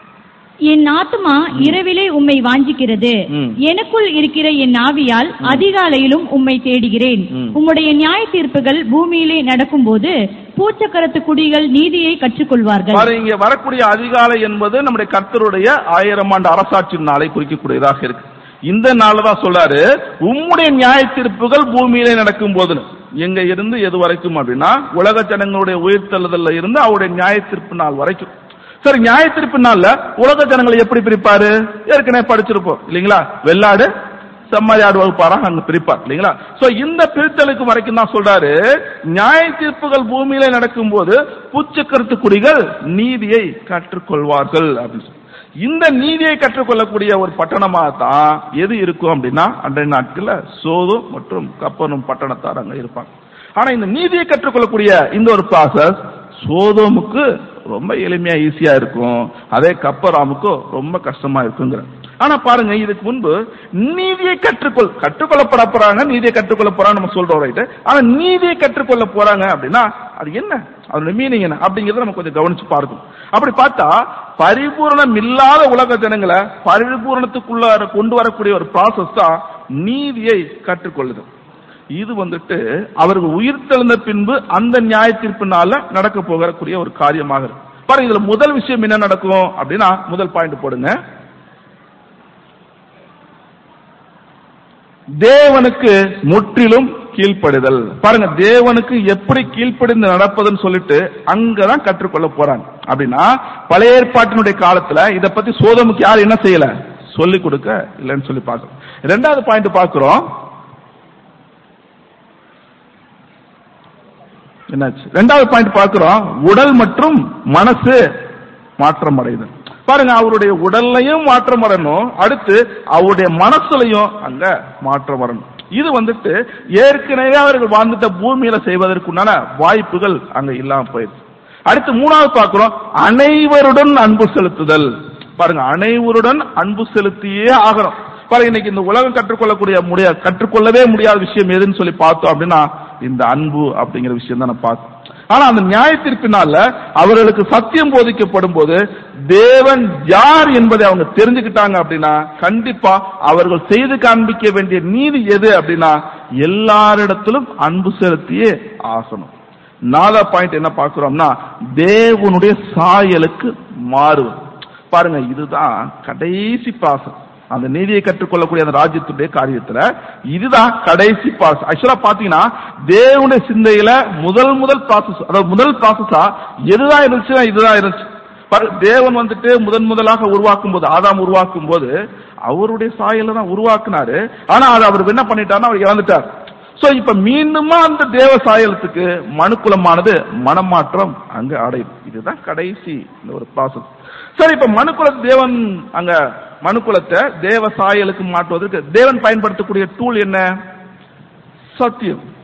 என் ஆத்துமா இரவிலே உம்மை வாஞ்சிக்கிறது ம். எனக்குள் இருக்கிற என் ஆவியால் அதிகாலையிலும் உம்மை தேடுகிறேன் ம். உம்முடைய நியாய தீர்ப்புகள் பூமியிலே நடக்கும்போது பூச்சக்கரத்து குடிகள் நீதியை கற்றுக்கொள்வார்கள் பாருங்க இங்க வரக்கூடிய அதிகாலை என்பது நம்முடைய கர்த்தருடைய ஆயிரம் ஆண்டு அரசாட்சி நாளை குறிக்கக்கூடியதாக இருக்கு இந்த நாள்ல தான் சொல்றாரு உம்முடைய நியாய தீர்ப்புகள் பூமியிலே நடக்கும் போதுன்னு எங்க இருந்து எது வரைக்கும் அப்படின்னா உலக ஜனங்களுடைய உயிர்த்தெழுதல்ல இருந்து அவருடைய நியாய தீர்ப்பு நாள் வரைக்கும் சரி நியாய தீர்ப்பு நாள்ல உலக ஜனங்களை எப்படி பிரிப்பாரு ஏற்கனவே படிச்சிருப்போம் இல்லைங்களா வெள்ளாடு செம்மறியாடு வகுப்பாரா அங்க பிரிப்பார் இல்லைங்களா சோ இந்த பிரித்தலுக்கு வரைக்கும் தான் சொல்றாரு நியாய தீர்ப்புகள் பூமியில நடக்கும்போது பூச்சக்கருத்து குடிகள் நீதியை கற்றுக்கொள்வார்கள் அப்படின்னு சொல்லி. இந்த நீதியை கற்றுக்கொள்ளக்கூடிய ஒரு பட்டணமா தான் எது இருக்கும் அப்படின்னா அன்றைய நாட்கள்ல சோதும் மற்றும் கப்பனும் பட்டணத்தார் அங்க இருப்பாங்க ஆனா இந்த நீதியை கற்றுக்கொள்ளக்கூடிய இந்த ஒரு ப்ராசஸ் சோதோமுக்கு ரொம்ப எளிமையா ஈஸியா இருக்கும் அதே கப்பராமுக்கு ரொம்ப கஷ்டமா இருக்குங்கிற ஆனா பாருங்க இதுக்கு முன்பு நீதியை கற்றுக்கொள் கற்றுக்கொள்ளப்பட போறாங்க நீதியை கற்றுக்கொள்ள போறாங்க நம்ம சொல்றோம் ரைட்டு ஆனா நீதியை கற்றுக்கொள்ள போறாங்க அப்படின்னா அது என்ன அதோட மீனிங் என்ன அப்படிங்கறத நம்ம கொஞ்சம் கவனிச்சு பார்க்கணும் அப்படி பார்த்தா பரிபூரணம் இல்லாத உலக ஜனங்களை பரிபூரணத்துக்குள்ள கொண்டு வரக்கூடிய ஒரு ப்ராசஸ் தான் நீதியை கற்றுக்கொள்ளுது இது வந்துட்டு அவர்கள் உயிர் தெழுந்த பின்பு அந்த நியாய தீர்ப்பினால நடக்க போகக்கூடிய ஒரு காரியமாக இருக்கு பாருங்க இதுல முதல் விஷயம் என்ன நடக்கும் அப்படின்னா முதல் பாயிண்ட் போடுங்க தேவனுக்கு முற்றிலும் கீழ்ப்படிதல் பாருங்க தேவனுக்கு எப்படி கீழ்ப்படிந்து நடப்பதுன்னு சொல்லிட்டு அங்கதான் கற்றுக்கொள்ள போறாங்க அப்படின்னா பழைய ஏற்பாட்டினுடைய காலத்துல இத பத்தி சோதமுக்கு யார் என்ன செய்யல சொல்லி கொடுக்க இல்லைன்னு சொல்லி பார்க்கணும் ரெண்டாவது பாயிண்ட் பார்க்கிறோம் என்னாச்சு ரெண்டாவது பாயிண்ட் பார்க்கிறோம் உடல் மற்றும் மனசு மாற்றம் அடையுது பாருங்க அவருடைய உடல்லையும் மாற்றம் வரணும் அடுத்து அவருடைய மனசுலையும் அங்க மாற்றம் வரணும் இது வந்துட்டு ஏற்கனவே அவர்கள் வாழ்ந்துட்ட பூமியில செய்வதற்குண்டான வாய்ப்புகள் அங்க இல்லாம போயிடுச்சு அடுத்து மூணாவது பார்க்கிறோம் அனைவருடன் அன்பு செலுத்துதல் பாருங்க அனைவருடன் அன்பு செலுத்தியே ஆகணும் பாருங்க இன்னைக்கு இந்த உலகம் கற்றுக்கொள்ளக்கூடிய முடிய கற்றுக்கொள்ளவே முடியாத விஷயம் எதுன்னு சொல்லி பார்த்தோம் அப்படின்னா இந்த அன்பு அப்படிங்கிற விஷயம் தான் நான் பார்த்தோம் ஆனா அந்த நியாய தீர்ப்பினால அவர்களுக்கு சத்தியம் போதிக்கப்படும் போது தேவன் யார் என்பதை அவங்க தெரிஞ்சுக்கிட்டாங்க அப்படின்னா கண்டிப்பா அவர்கள் செய்து காண்பிக்க வேண்டிய நீதி எது அப்படின்னா எல்லாரிடத்திலும் அன்பு செலுத்தியே ஆசனம் நாலா பாயிண்ட் என்ன பார்க்கிறோம்னா தேவனுடைய சாயலுக்கு மாறுவது பாருங்க இதுதான் கடைசி பாசம் அந்த நீதியை கற்றுக்கொள்ளக்கூடிய அந்த ராஜ்யத்துடைய காரியத்துல இதுதான் கடைசி ப்ராசஸ் ஆக்சுவலா பாத்தீங்கன்னா தேவனுடைய சிந்தையில முதல் முதல் ப்ராசஸ் அதாவது முதல் ப்ராசஸா எதுதான் இருந்துச்சுன்னா இதுதான் இருந்துச்சு பாரு, தேவன் வந்துட்டு முதன் முதலாக உருவாக்கும் போது ஆதாம் உருவாக்கும் போது அவருடைய சாயல தான் உருவாக்குனாரு ஆனா அது அவர் என்ன பண்ணிட்டாருன்னா அவர் இறந்துட்டார் சோ இப்ப மீண்டுமா அந்த தேவ சாயலத்துக்கு மனுக்குலமானது மனமாற்றம் அங்க அடையும் இதுதான் கடைசி இந்த ஒரு ப்ராசஸ் சரி இப்ப மனுக்குல தேவன் அங்க மனுக்குலத்தை தேவ சாயலுக்கு மாற்றுவதற்கு தேவன் பயன்படுத்தக்கூடிய டூல் என்ன சத்தியம்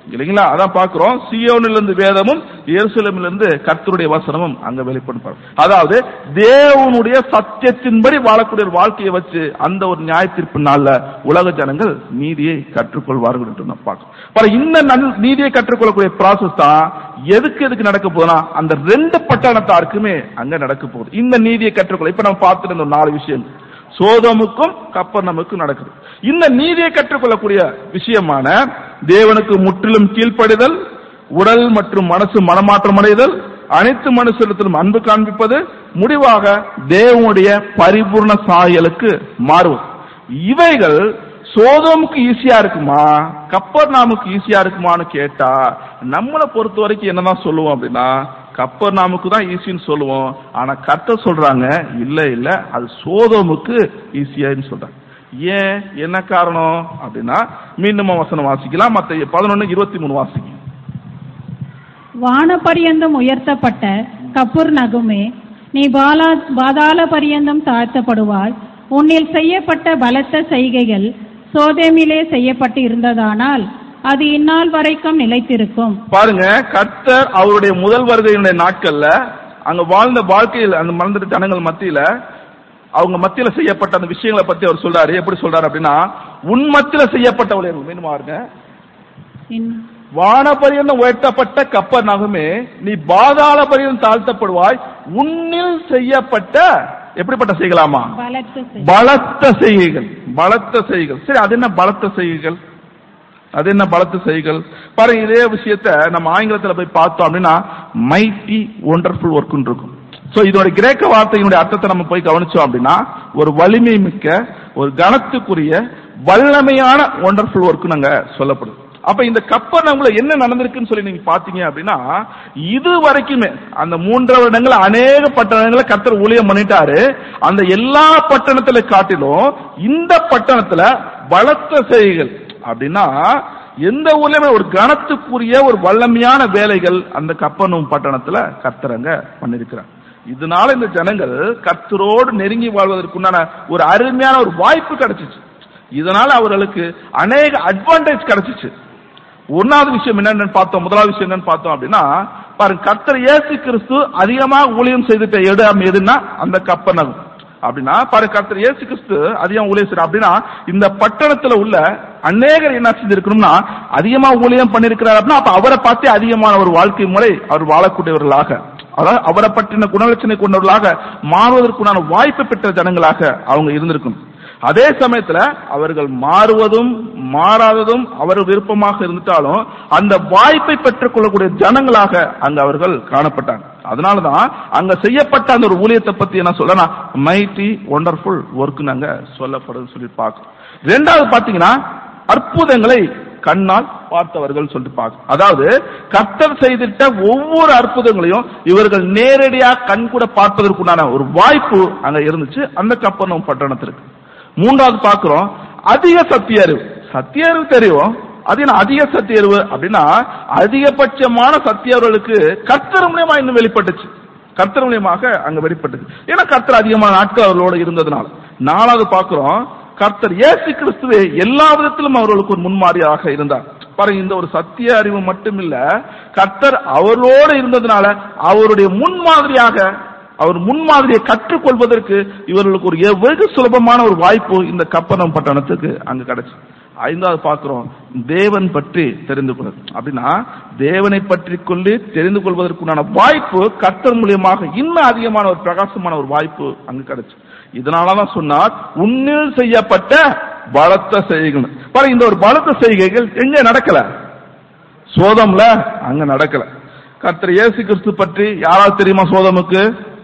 இல்லைங்களா அதான் பாக்குறோம் சியோனிலிருந்து வேதமும் எருசலேமிலிருந்து கர்த்தருடைய வசனமும் அங்க வெளிப்படுப்பார் அதாவது தேவனுடைய சத்தியத்தின்படி வாழக்கூடிய ஒரு வாழ்க்கையை வச்சு அந்த ஒரு நியாய தீர்ப்பு நாள்ல உலக ஜனங்கள் நீதியை கற்றுக்கொள்வார்கள் என்று நான் பார்க்கிறோம் பாரு, இந்த நல்- நீதியை கற்றுக்கொள்ளக்கூடிய ப்ராசஸ் தான் எதுக்கு எதுக்கு நடக்க போகுதுன்னா அந்த ரெண்டு பட்டணத்தாருக்குமே அங்க நடக்க போகுது இந்த நீதியை கற்றுக்கொள்ள இப்ப நம்ம பார்த்துட்டு இருந்த ஒரு நாலு விஷயம் சோதோமுக்கும் கப்பர்நமுக்கும் நடக்குது இந்த நீதியை கற்றுக்கொள்ளக்கூடிய விஷயமான தேவனுக்கு முற்றிலும் கீழ்ப்படிதல் உடல் மற்றும் மனசு மனமாற்றம் அடைதல் அனைத்து மனுஷரிடத்திலும் அன்பு காண்பிப்பது முடிவாக தேவனுடைய பரிபூர்ண சாயலுக்கு மாறுவது இவைகள் சோதோமுக்கு ஈஸியா இருக்குமா கப்பர் நாமுக்கு ஈஸியா இருக்குமான்னு கேட்டா நம்மளை பொறுத்த வரைக்கும் என்னதான் சொல்லுவோம் அப்படின்னா கப்பர் நாமுக்கு தான் ஈஸின்னு சொல்லுவோம் ஆனா கர்த்தர் சொல்றாங்க இல்ல இல்ல அது சோதோமுக்கு ஈஸியான்னு சொல்றாங்க ஏன் என்ன காரணம் அப்படின்னா மீண்டும் வசனம் வாசிக்கலாம் மத்த பதினொன்னு இருபத்தி மூணு வாசிக்கும் வான பரியந்தம் உயர்த்தப்பட்ட கப்பூர் நகுமே நீ பாலா பாதாள பரியந்தம் தாழ்த்தப்படுவாய் உன்னில் செய்யப்பட்ட பலத்த செய்கைகள் சோதேமிலே செய்யப்பட்டு இருந்ததானால் அது இந்நாள் வரைக்கும் நிலைத்திருக்கும் பாருங்க கர்த்தர் அவருடைய முதல் வருகையினுடைய நாட்கள்ல அங்க வாழ்ந்த வாழ்க்கையில் அந்த மறந்துட்டு ஜனங்கள் மத்தியில அவங்க மத்தியில செய்யப்பட்ட அந்த விஷயங்களை பத்தி அவர் சொல்றாரு எப்படி சொல்றாரு அப்படின்னா உன் மத்தியில செய்யப்பட்ட ஊழியர்கள் மீண்டும் பாருங்க இன்- வானபரியந்தம் உயர்த்தப்பட்ட கப்பர் நகமே நீ பாதாள பரியந்தம் தாழ்த்தப்படுவாய் உன்னில் செய்யப்பட்ட எப்படிப்பட்ட செய்யலாமா பலத்த செய்- பலத்த செய்கைகள் பலத்த செய்கைகள் சரி அது என்ன பலத்த செய்கைகள் அது என்ன பலத்த செய்கைகள் பாருங்க இதே விஷயத்த நம்ம ஆங்கிலத்துல போய் பார்த்தோம் அப்படின்னா மைட்டி ஒண்டர்ஃபுல் ஒர்க் இருக்கும் சோ இதோட கிரேக்க வார்த்தையினுடைய அர்த்தத்தை நம்ம போய் கவனிச்சோம் அப்படின்னா ஒரு வலிமை மிக்க ஒரு கனத்துக்குரிய வல்லமையான ஒண்டர்ஃபுல் ஒர்க் நாங்க சொல்லப்படுது அப்ப இந்த கப்பர் நம்மள என்ன நடந்திருக்குன்னு சொல்லி நீங்க பாத்தீங்க அப்படின்னா இது வரைக்குமே அந்த மூன்றரை வருடங்கள் அநேக பட்டணங்களை கத்தர் ஊழியம் பண்ணிட்டாரு அந்த எல்லா பட்டணத்துல காட்டிலும் இந்த பட்டணத்துல பலத்த செய்கைகள் அப்படின்னா எந்த ஊர்லயுமே ஒரு கனத்துக்குரிய ஒரு வல்லமையான வேலைகள் அந்த கப்பனும் பட்டணத்துல கர்த்தரங்க பண்ணிருக்கிறார் இதனால இந்த ஜனங்கள் கர்த்தரோடு நெருங்கி வாழ்வதற்குண்டான ஒரு அருமையான ஒரு வாய்ப்பு கிடைச்சிச்சு இதனால அவர்களுக்கு அநேக அட்வான்டேஜ் கிடைச்சிச்சு ஒன்னாவது விஷயம் என்னன்னு பார்த்தோம் முதலாவது விஷயம் என்னன்னு பார்த்தோம் அப்படின்னா பாருங்க கர்த்தர் இயேசு கிறிஸ்து அதிகமாக ஊழியம் செய்துட்ட இடம் எதுன்னா அந்த கப்பனகம் அப்படின்னா பாருங்க கர்த்தர் இயேசு கிறிஸ்து அதிகம் ஊழியம் செய்யற அப்படின்னா இந்த பட்டணத்துல உள்ள அநேகர் என்ன செஞ்சிருக்கணும்னா அதிகமா ஊழியம் பண்ணிருக்கிறார் அப்படின்னா அப்ப அவரை பார்த்தே அதிகமான ஒரு வாழ்க்கை முறை அவர் வாழக்கூடியவர்களாக அதாவது அவரை பற்றின குணலட்சணை கொண்டவர்களாக மாறுவதற்குண்டான வாய்ப்பு பெற்ற ஜனங்களாக அவங்க இருந்திருக்கணும் அதே சமயத்துல அவர்கள் மாறுவதும் மாறாததும் அவர் விருப்பமாக இருந்துட்டாலும் அந்த வாய்ப்பை பெற்றுக் கொள்ளக்கூடிய ஜனங்களாக அங்க அவர்கள் காணப்பட்டாங்க அதனாலதான் அங்க செய்யப்பட்ட அந்த ஒரு ஊழியத்தை பத்தி என்ன சொல்றேன்னா மைட்டி ஒண்டர்ஃபுல் ஒர்க் நாங்க சொல்லப்படுது சொல்லி பார்க்கணும் ரெண்டாவது பாத்தீங்கன்னா அற்புதங்களை கண்ணால் பார்த்தவர்கள் சொல்லிட்டு பார்க்க அதாவது கர்த்தர் செய்திட்ட ஒவ்வொரு அற்புதங்களையும் இவர்கள் நேரடியா கண் கூட பார்ப்பதற்குண்டான ஒரு வாய்ப்பு அங்க இருந்துச்சு அந்த கப்பனம் பட்டணத்திற்கு மூன்றாவது பார்க்கிறோம் அதிக சத்திய அறிவு சத்திய அறிவு தெரியும் அது என்ன அதிக சத்திய அறிவு அப்படின்னா அதிகபட்சமான சத்திய அறிவுகளுக்கு கர்த்தர் மூலியமா இன்னும் வெளிப்பட்டுச்சு கர்த்தர் மூலியமாக அங்க வெளிப்பட்டது ஏன்னா கர்த்தர் அதிகமான நாட்கள் அவர்களோட இருந்ததுனால நாலாவது பார்க்கிறோம் கர்த்தர் இயேசு கிறிஸ்துவே எல்லா விதத்திலும் அவர்களுக்கு ஒரு முன்மாதிரியாக இருந்தார் பாருங்க இந்த ஒரு சத்திய அறிவு மட்டுமில்ல கர்த்தர் அவரோடு இருந்ததுனால அவருடைய முன்மாதிரியாக அவர் முன்மாதிரியை கற்றுக்கொள்வதற்கு இவர்களுக்கு ஒரு எ- வெகு சுலபமான ஒரு வாய்ப்பு இந்த கப்பனம் பட்டணத்துக்கு அங்க கிடைச்சு ஐந்தாவது பார்க்கிறோம் தேவன் பற்றி தெரிந்து கொள்வது அப்படின்னா தேவனை பற்றி கொண்டு தெரிந்து கொள்வதற்குண்டான வாய்ப்பு கர்த்தர் மூலியமாக இன்னும் அதிகமான ஒரு பிரகாசமான ஒரு வாய்ப்பு அங்கு கிடைச்சு இதனாலதான் சொன்னார் உன்னில் செய்யப்பட்ட பலத்த செய்கைகள் பாருங்க இந்த ஒரு பலத்த செய்கைகள் எங்க நடக்கல சோதம்ல அங்க நடக்கல கர்த்தர் இயேசு கிறிஸ்து பற்றி யாராவது தெரியுமா சோதமுக்கு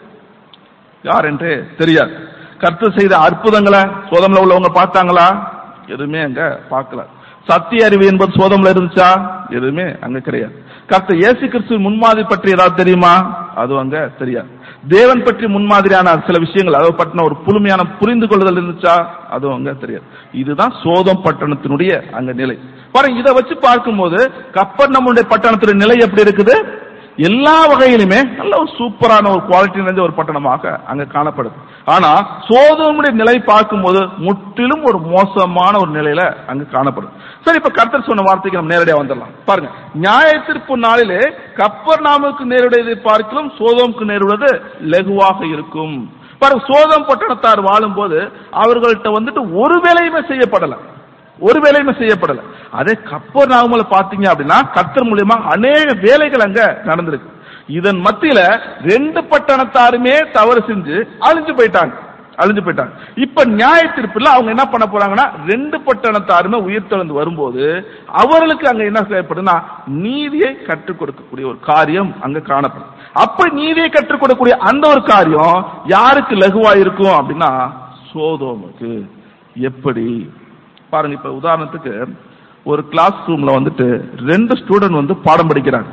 யார் என்று தெரியாது கர்த்தர் செய்த அற்புதங்களை சோதம்ல உள்ளவங்க பார்த்தாங்களா எதுவுமே அங்க பார்க்கல சத்திய அறிவு என்பது சோதம்ல இருந்துச்சா எதுவுமே அங்க கிடையாது கர்த்தர் இயேசு கிறிஸ்து முன்மாதிரி பற்றி ஏதாவது தெரியுமா அது அங்க தெரியாது தேவன் பற்றி முன்மாதிரியான சில விஷயங்கள் அதை பற்றின ஒரு புதுமையான புரிந்து கொள்ளுதல் இருந்துச்சா அதுவும் அங்க தெரியாது இதுதான் சோதம் பட்டணத்தினுடைய அங்க நிலை பாருங்க இதை வச்சு பார்க்கும்போது கப்பர் நம்முடைய பட்டணத்தினுடைய நிலை எப்படி இருக்குது எல்லா வகையிலுமே நல்ல ஒரு சூப்பரான ஒரு குவாலிட்டி நிறைஞ்ச ஒரு பட்டணமாக அங்க காணப்படுது ஆனா சோதோமுடைய நிலை பார்க்கும்போது முற்றிலும் ஒரு மோசமான ஒரு நிலையில அங்க காணப்படுது சரி இப்ப கர்த்தர் சொன்ன வார்த்தைக்கு நம்ம நேரடியா வந்துடலாம் பாருங்க நியாய தீர்ப்பு நாளிலே கப்பர் நாமுக்கு நேருடையதை பார்க்கலும் சோதோமுக்கு நேருவது லகுவாக இருக்கும் பாருங்க சோதம் பட்டணத்தார் வாழும்போது அவர்கள்ட்ட வந்துட்டு ஒரு வேலையுமே செய்யப்படல ஒரு வேலையுமே செய்யப்படல அதே கப்பர் நாமல பாத்தீங்க அப்படின்னா கர்த்தர் மூலியமா அநேக வேலைகள் அங்க நடந்திருக்கு இதன் மத்தியில ரெண்டு பட்டணத்தாருமே தவறு செஞ்சு அழிஞ்சு போயிட்டாங்க அழிஞ்சு போயிட்டாங்க இப்ப நியாய தீர்ப்புல அவங்க என்ன பண்ண போறாங்கன்னா ரெண்டு பட்டணத்தாருமே உயிர் தெழுந்து வரும்போது அவர்களுக்கு அங்க என்ன செய்யப்படுதுன்னா நீதியை கற்றுக் கொடுக்கக்கூடிய ஒரு காரியம் அங்க காணப்படும் அப்ப நீதியை கற்றுக் கொடுக்கக்கூடிய அந்த ஒரு காரியம் யாருக்கு லகுவா இருக்கும் அப்படின்னா சோதோமுக்கு எப்படி பாருங்க இப்ப உதாரணத்துக்கு ஒரு கிளாஸ் ரூம்ல வந்துட்டு ரெண்டு ஸ்டூடெண்ட் வந்து பாடம் படிக்கிறாங்க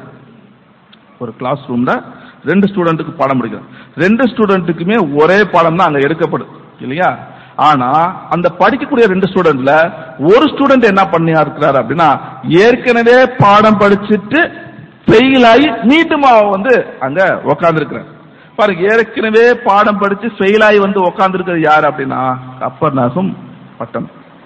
ஒரு கிளாஸ் ரூம்ல ரெண்டு ஸ்டூடெண்ட்டுக்கு பாடம் படிக்கிறாங்க ரெண்டு ஸ்டூடெண்ட்டுக்குமே ஒரே பாடம் தான் அங்க எடுக்கப்படுது இல்லையா ஆனா அந்த படிக்கக்கூடிய ரெண்டு ஸ்டூடெண்ட்ல ஒரு ஸ்டூடெண்ட் என்ன பண்ணியா இருக்கிறாரு அப்படின்னா ஏற்கனவே பாடம் படிச்சுட்டு ஃபெயில் ஆகி மீண்டும் அவன் வந்து அங்க உக்காந்துருக்கிறார் பாருங்க ஏற்கனவே பாடம் படிச்சு ஃபெயில் ஆகி வந்து உக்காந்துருக்கிறது யார் அப்படின்னா கப்பர்நாகம் பட்டம்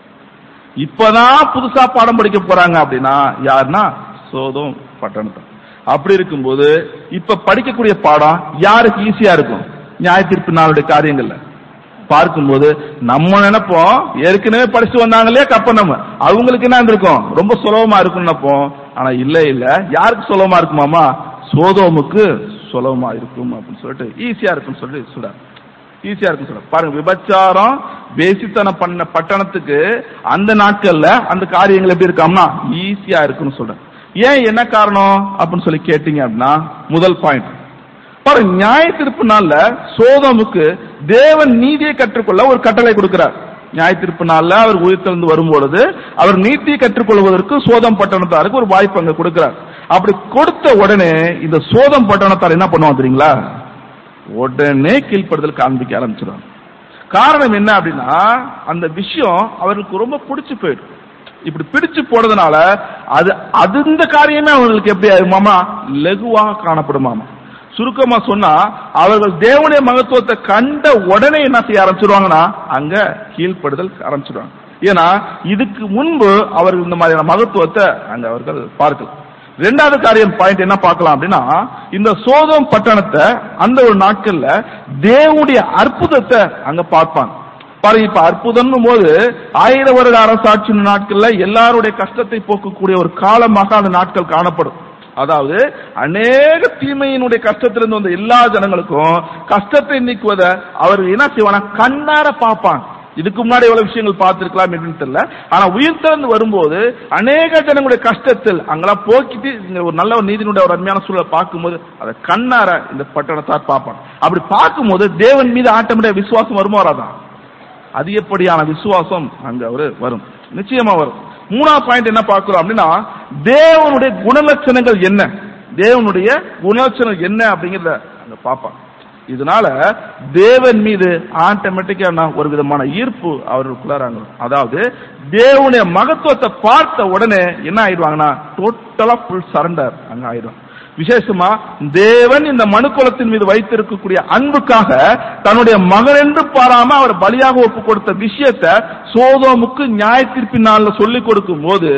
இப்பதான் புதுசா பாடம் படிக்க போறாங்க அப்படின்னா யாருன்னா சோதம் பட்டணத்தை அப்படி இருக்கும்போது இப்ப படிக்கக்கூடிய பாடம் யாருக்கு ஈஸியா இருக்கும் நியாய தீர்ப்பு நாளுடைய காரியங்கள்ல பார்க்கும்போது நம்ம நினைப்போம் ஏற்கனவே படிச்சு வந்தாங்க இல்லையா கப்ப நம்ம அவங்களுக்கு என்ன இருந்திருக்கும் ரொம்ப சுலபமா இருக்கும் நினைப்போம் ஆனா இல்ல இல்ல யாருக்கு சுலபமா இருக்குமாமா சோதோமுக்கு சுலபமா இருக்கும் அப்படின்னு சொல்லிட்டு ஈஸியா இருக்கும்னு சொல்லிட்டு சொல்றாரு ஈஸியா இருக்கும் சொல்ற பாருங்க விபச்சாரம் பேசித்தனம் பண்ண பட்டணத்துக்கு அந்த நாட்கள்ல அந்த காரியங்கள் எப்படி இருக்காம்னா ஈஸியா இருக்குன்னு சொல்றேன் ஏன் என்ன காரணம் அப்படின்னு சொல்லி கேட்டீங்க அப்படின்னா முதல் பாயிண்ட் பாருங்க நியாய தீர்ப்பு நாள்ல சோதமுக்கு தேவன் நீதியை கற்றுக்கொள்ள ஒரு கட்டளை கொடுக்கிறார் நியாய தீர்ப்பு நாள்ல அவர் உயிர்த்தெழுந்து வரும்பொழுது அவர் நீதியை கற்றுக்கொள்வதற்கு சோதம் பட்டணத்தாருக்கு ஒரு வாய்ப்பு அங்க கொடுக்கிறார் அப்படி கொடுத்த உடனே இந்த சோதம் பட்டணத்தார் என்ன பண்ணுவாங்க தெரியுங்களா உடனே கீழ்ப்படுதல் காண்பிக்க ஆரம்பிச்சிடும் காரணம் என்ன அப்படின்னா அந்த விஷயம் அவர்களுக்கு ரொம்ப பிடிச்சு போயிடும் இப்படி பிடிச்சு போனதுனால அது அது இந்த காரியமே அவங்களுக்கு எப்படி ஆகுமாமா லகுவாக காணப்படுமாமா சுருக்கமா சொன்னா அவர்கள் தேவனுடைய மகத்துவத்தை கண்ட உடனே என்ன செய்ய ஆரம்பிச்சிருவாங்கன்னா அங்க கீழ்ப்படுதல் ஆரம்பிச்சிருவாங்க ஏன்னா இதுக்கு முன்பு அவர்கள் இந்த மாதிரியான மகத்துவத்தை அங்க அவர்கள் பார்க்கலாம் ரெண்டாவது காரியம் பாயிண்ட் என்ன பார்க்கலாம் அப்படின்னா இந்த சோதம் பட்டணத்தை அந்த ஒரு நாட்கள்ல தேவனுடைய அற்புதத்தை அங்க பார்ப்பாங்க பாருங்க இப்ப அற்புதம்னும் போது ஆயிரம் வருட அரசாட்சி நாட்கள்ல எல்லாருடைய கஷ்டத்தை போக்கக்கூடிய ஒரு காலமாக அந்த நாட்கள் காணப்படும் அதாவது அநேக தீமையினுடைய கஷ்டத்திலிருந்து வந்த எல்லா ஜனங்களுக்கும் கஷ்டத்தை நீக்குவதை அவர் என்ன செய்வானா கண்ணார பார்ப்பாங்க இதுக்கு முன்னாடி எவ்வளவு விஷயங்கள் பார்த்திருக்கலாம் அப்படின்னு தெரியல ஆனா உயிர் திறந்து வரும்போது அநேக ஜனங்களுடைய கஷ்டத்தில் அங்கெல்லாம் போக்கிட்டு இங்க ஒரு நல்ல ஒரு நீதினுடைய ஒரு அருமையான சூழலை பார்க்கும்போது அதை கண்ணார இந்த பட்டணத்தார் பார்ப்பாங்க அப்படி பார்க்கும்போது தேவன் மீது ஆட்டமுடைய விசுவாசம் வருமா வராதா அதிகப்படியான விசுவாசம் அங்க அவரு வரும் நிச்சயமா வரும் மூணாவது பாயிண்ட் என்ன பார்க்கிறோம் அப்படின்னா தேவனுடைய குணலட்சணங்கள் என்ன தேவனுடைய குணலட்சணம் என்ன அப்படிங்கறத அங்க பார்ப்பாங்க இதனால தேவன் மீது ஆட்டோமேட்டிக்கா ஒரு விதமான ஈர்ப்பு அவர்களுக்குள்ளாராங்க அதாவது தேவனுடைய மகத்துவத்தை பார்த்த உடனே என்ன ஆயிடுவாங்கன்னா டோட்டலா ஃபுல் சரண்டர் அங்க ஆயிடும் விசேஷமா தேவன் இந்த மனுக்குலத்தின் மீது வைத்திருக்கக்கூடிய அன்புக்காக தன்னுடைய மகன் என்று பாராம அவர் பலியாக ஒப்பு கொடுத்த விஷயத்தை சோதோமுக்கு நியாய தீர்ப்பின் நாள்ல சொல்லிக் கொடுக்கும் போது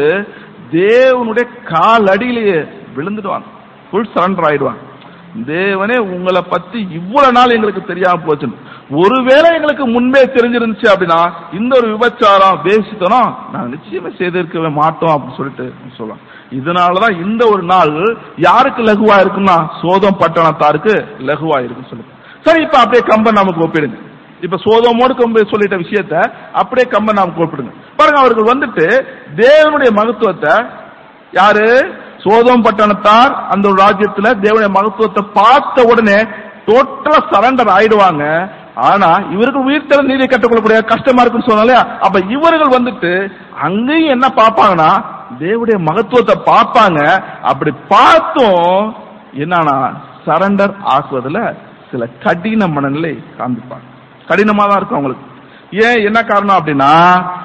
தேவனுடைய கால் அடியிலேயே விழுந்துடுவாங்க ஃபுல் சரண்டர் ஆயிடுவாங்க தேவனே உங்களை பத்தி இவ்வளவு நாள் எங்களுக்கு தெரியாம போச்சுன்னு ஒருவேளை எங்களுக்கு முன்பே தெரிஞ்சிருந்துச்சு அப்படின்னா இந்த ஒரு விபச்சாரம் பேசித்தனம் நாங்க நிச்சயமா செய்திருக்கவே மாட்டோம் அப்படின்னு சொல்லிட்டு சொல்லலாம் இதனாலதான் இந்த ஒரு நாள் யாருக்கு லகுவா இருக்கும்னா சோதம் பட்டணத்தாருக்கு லகுவா இருக்குன்னு சொல்லு சரி இப்ப அப்படியே கம்பன் நமக்கு ஒப்பிடுங்க இப்ப சோதமோடு கம்ப சொல்லிட்ட விஷயத்த அப்படியே கம்பன் நமக்கு ஒப்பிடுங்க பாருங்க அவர்கள் வந்துட்டு தேவனுடைய மகத்துவத்தை யாரு சோதம் பட்டணத்தார் அந்த ஒரு ராஜ்யத்துல தேவனுடைய மகத்துவத்தை பார்த்த உடனே டோட்டலா சரண்டர் ஆயிடுவாங்க ஆனா இவருக்கு உயிர்த்தல நீதியை கற்றுக்கொள்ளக்கூடிய கஷ்டமா இருக்குன்னு சொன்னாலே அப்ப இவர்கள் வந்துட்டு அங்கேயும் என்ன பார்ப்பாங்கன்னா தேவனுடைய மகத்துவத்தை பார்ப்பாங்க அப்படி பார்த்தும் என்னன்னா சரண்டர் ஆக்குவதுல சில கடின மனநிலை காண்பிப்பாங்க கடினமா தான் இருக்கும் அவங்களுக்கு ஏன் என்ன காரணம் அப்படின்னா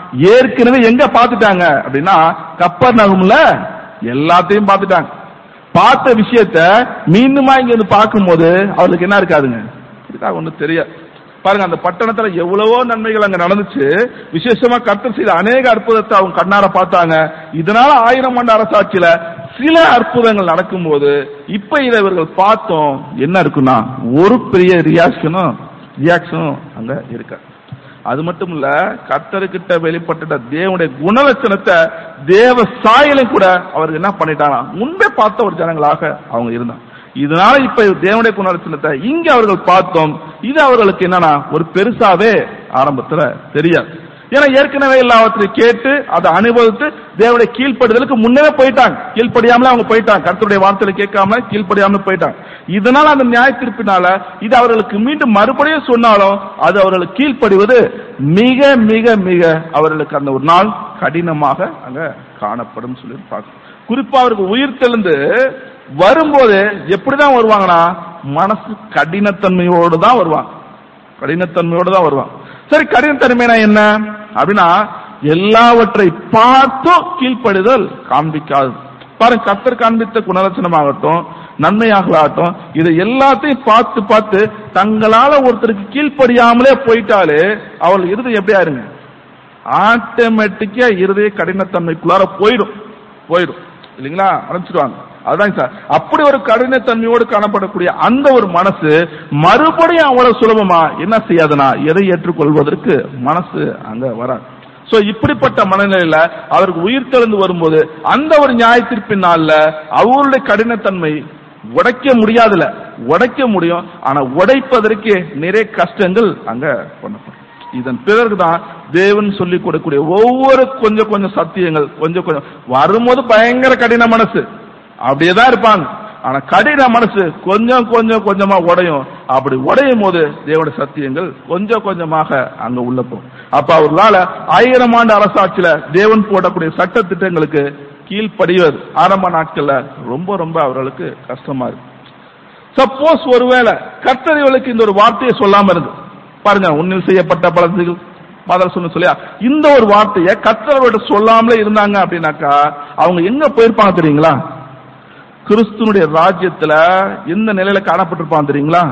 ஏற்கனவே எங்க பார்த்துட்டாங்க அப்படின்னா கப்பர் நகம்ல எல்லாத்தையும் பார்த்துட்டாங்க பார்த்த விஷயத்த மீண்டுமா இங்க வந்து பார்க்கும்போது அவர்களுக்கு என்ன இருக்காதுங்க இருக்கா ஒண்ணு தெரியாது பாருங்க அந்த பட்டணத்துல எவ்வளவோ நன்மைகள் அங்க நடந்துச்சு விசேஷமா கர்த்தர் செய்த அநேக அற்புதத்தை அவங்க கண்ணார பார்த்தாங்க இதனால ஆயிரம் ஆண்டு அரசாட்சியில சில அற்புதங்கள் நடக்கும்போது இப்ப இதை இவர்கள் பார்த்தோம் என்ன இருக்குன்னா ஒரு பெரிய ரியாக்ஷனும் ரியாக்ஷனும் அங்க இருக்க அது மட்டும் இல்ல கர்த்தர்கிட்ட வெளிப்பட்ட தேவனுடைய குணலட்சணத்தை தேவ சாயலை கூட அவருக்கு என்ன பண்ணிட்டாங்க முன்பே பார்த்த ஒரு ஜனங்களாக அவங்க இருந்தாங்க இதனால இப்ப தேவனுடைய குணலட்சணத்தை இங்க அவர்கள் பார்த்தோம் இது அவர்களுக்கு என்னன்னா ஒரு பெருசாவே ஆரம்பத்துல தெரியாது ஏன்னா ஏற்கனவே எல்லாவற்றையும் கேட்டு அதை அனுபவித்து தேவனுடைய கீழ்ப்படுதலுக்கு முன்னே போயிட்டாங்க கீழ்ப்படியாமலே அவங்க போயிட்டாங்க கர்த்தருடைய வார்த்தையில கேட்காம கீழ்ப்படியாம போயிட்டாங்க இதனால அந்த நியாய தீர்ப்பினால இது அவர்களுக்கு மீண்டும் மறுபடியும் சொன்னாலும் அது அவர்களுக்கு கீழ்ப்படிவது மிக மிக மிக அவர்களுக்கு அந்த ஒரு நாள் கடினமாக அங்க காணப்படும் சொல்லி பார்க்கணும் குறிப்பா அவருக்கு உயிர் தெளிந்து வரும்போது எப்படிதான் வருவாங்கன்னா மனசு கடினத்தன்மையோடு தான் வருவாங்க கடினத்தன்மையோடு தான் வருவாங்க சரி கடினத்தன்மைனா என்ன அப்படின்னா எல்லாவற்றை பார்த்தும் கீழ்ப்படிதல் காண்பிக்காது பாருங்க கத்தர் காண்பித்த குணலட்சணமாகட்டும் நன்மையாகலாகட்டும் இதை எல்லாத்தையும் பார்த்து பார்த்து தங்களால ஒருத்தருக்கு கீழ்ப்படியாமலே போயிட்டாலே அவள் இறுதி எப்படி ஆயிருங்க ஆட்டோமேட்டிக்கா இருதய கடினத்தன்மைக்குள்ளார போயிடும் போயிடும் இல்லைங்களா ஆரம்பிச்சிடுவாங்க அதான் சார் அப்படி ஒரு கடினத்தன்மையோடு காணப்படக்கூடிய அந்த ஒரு மனசு மறுபடியும் அவ்வளவு சுலபமா என்ன செய்யாதுன்னா எதை ஏற்றுக்கொள்வதற்கு மனசு அங்க வராது சோ இப்படிப்பட்ட மனநிலையில அவருக்கு உயிர் தெழுந்து வரும்போது அந்த ஒரு நியாயத்திற்பின் நாள்ல அவருடைய கடினத்தன்மை உடைக்க முடியாதுல உடைக்க முடியும் ஆனா உடைப்பதற்கு நிறைய கஷ்டங்கள் அங்க பண்ணப்படும் இதன் பிறகு தான் தேவன் சொல்லி கொடுக்கக்கூடிய ஒவ்வொரு கொஞ்சம் கொஞ்சம் சத்தியங்கள் கொஞ்சம் கொஞ்சம் வரும்போது பயங்கர கடின மனசு அப்படியேதான் இருப்பாங்க ஆனா கடின மனசு கொஞ்சம் கொஞ்சம் கொஞ்சமா உடையும் அப்படி உடையும் போது தேவனுடைய சத்தியங்கள் கொஞ்சம் கொஞ்சமாக அங்க உள்ள போகும் அப்ப அவர்களால ஆயிரம் ஆண்டு அரசாட்சியில தேவன் போடக்கூடிய சட்ட திட்டங்களுக்கு கீழ்ப்படிவது ஆரம்ப நாட்கள்ல ரொம்ப ரொம்ப அவர்களுக்கு கஷ்டமா இருக்கு சப்போஸ் ஒருவேளை கர்த்தர் இவளுக்கு இந்த ஒரு வார்த்தையை சொல்லாம இருந்து பாருங்க உன்னில் செய்யப்பட்ட பலன்கள் மாதர் சொன்ன சொல்லியா இந்த ஒரு வார்த்தையை கர்த்தரோட சொல்லாமலே இருந்தாங்க அப்படின்னாக்கா அவங்க எங்க போயிருப்பாங்க தெரியுங்களா கிறிஸ்துனுடைய ராஜ்யத்துல எந்த நிலையில காணப்பட்டிருப்பான் தெரியுங்களா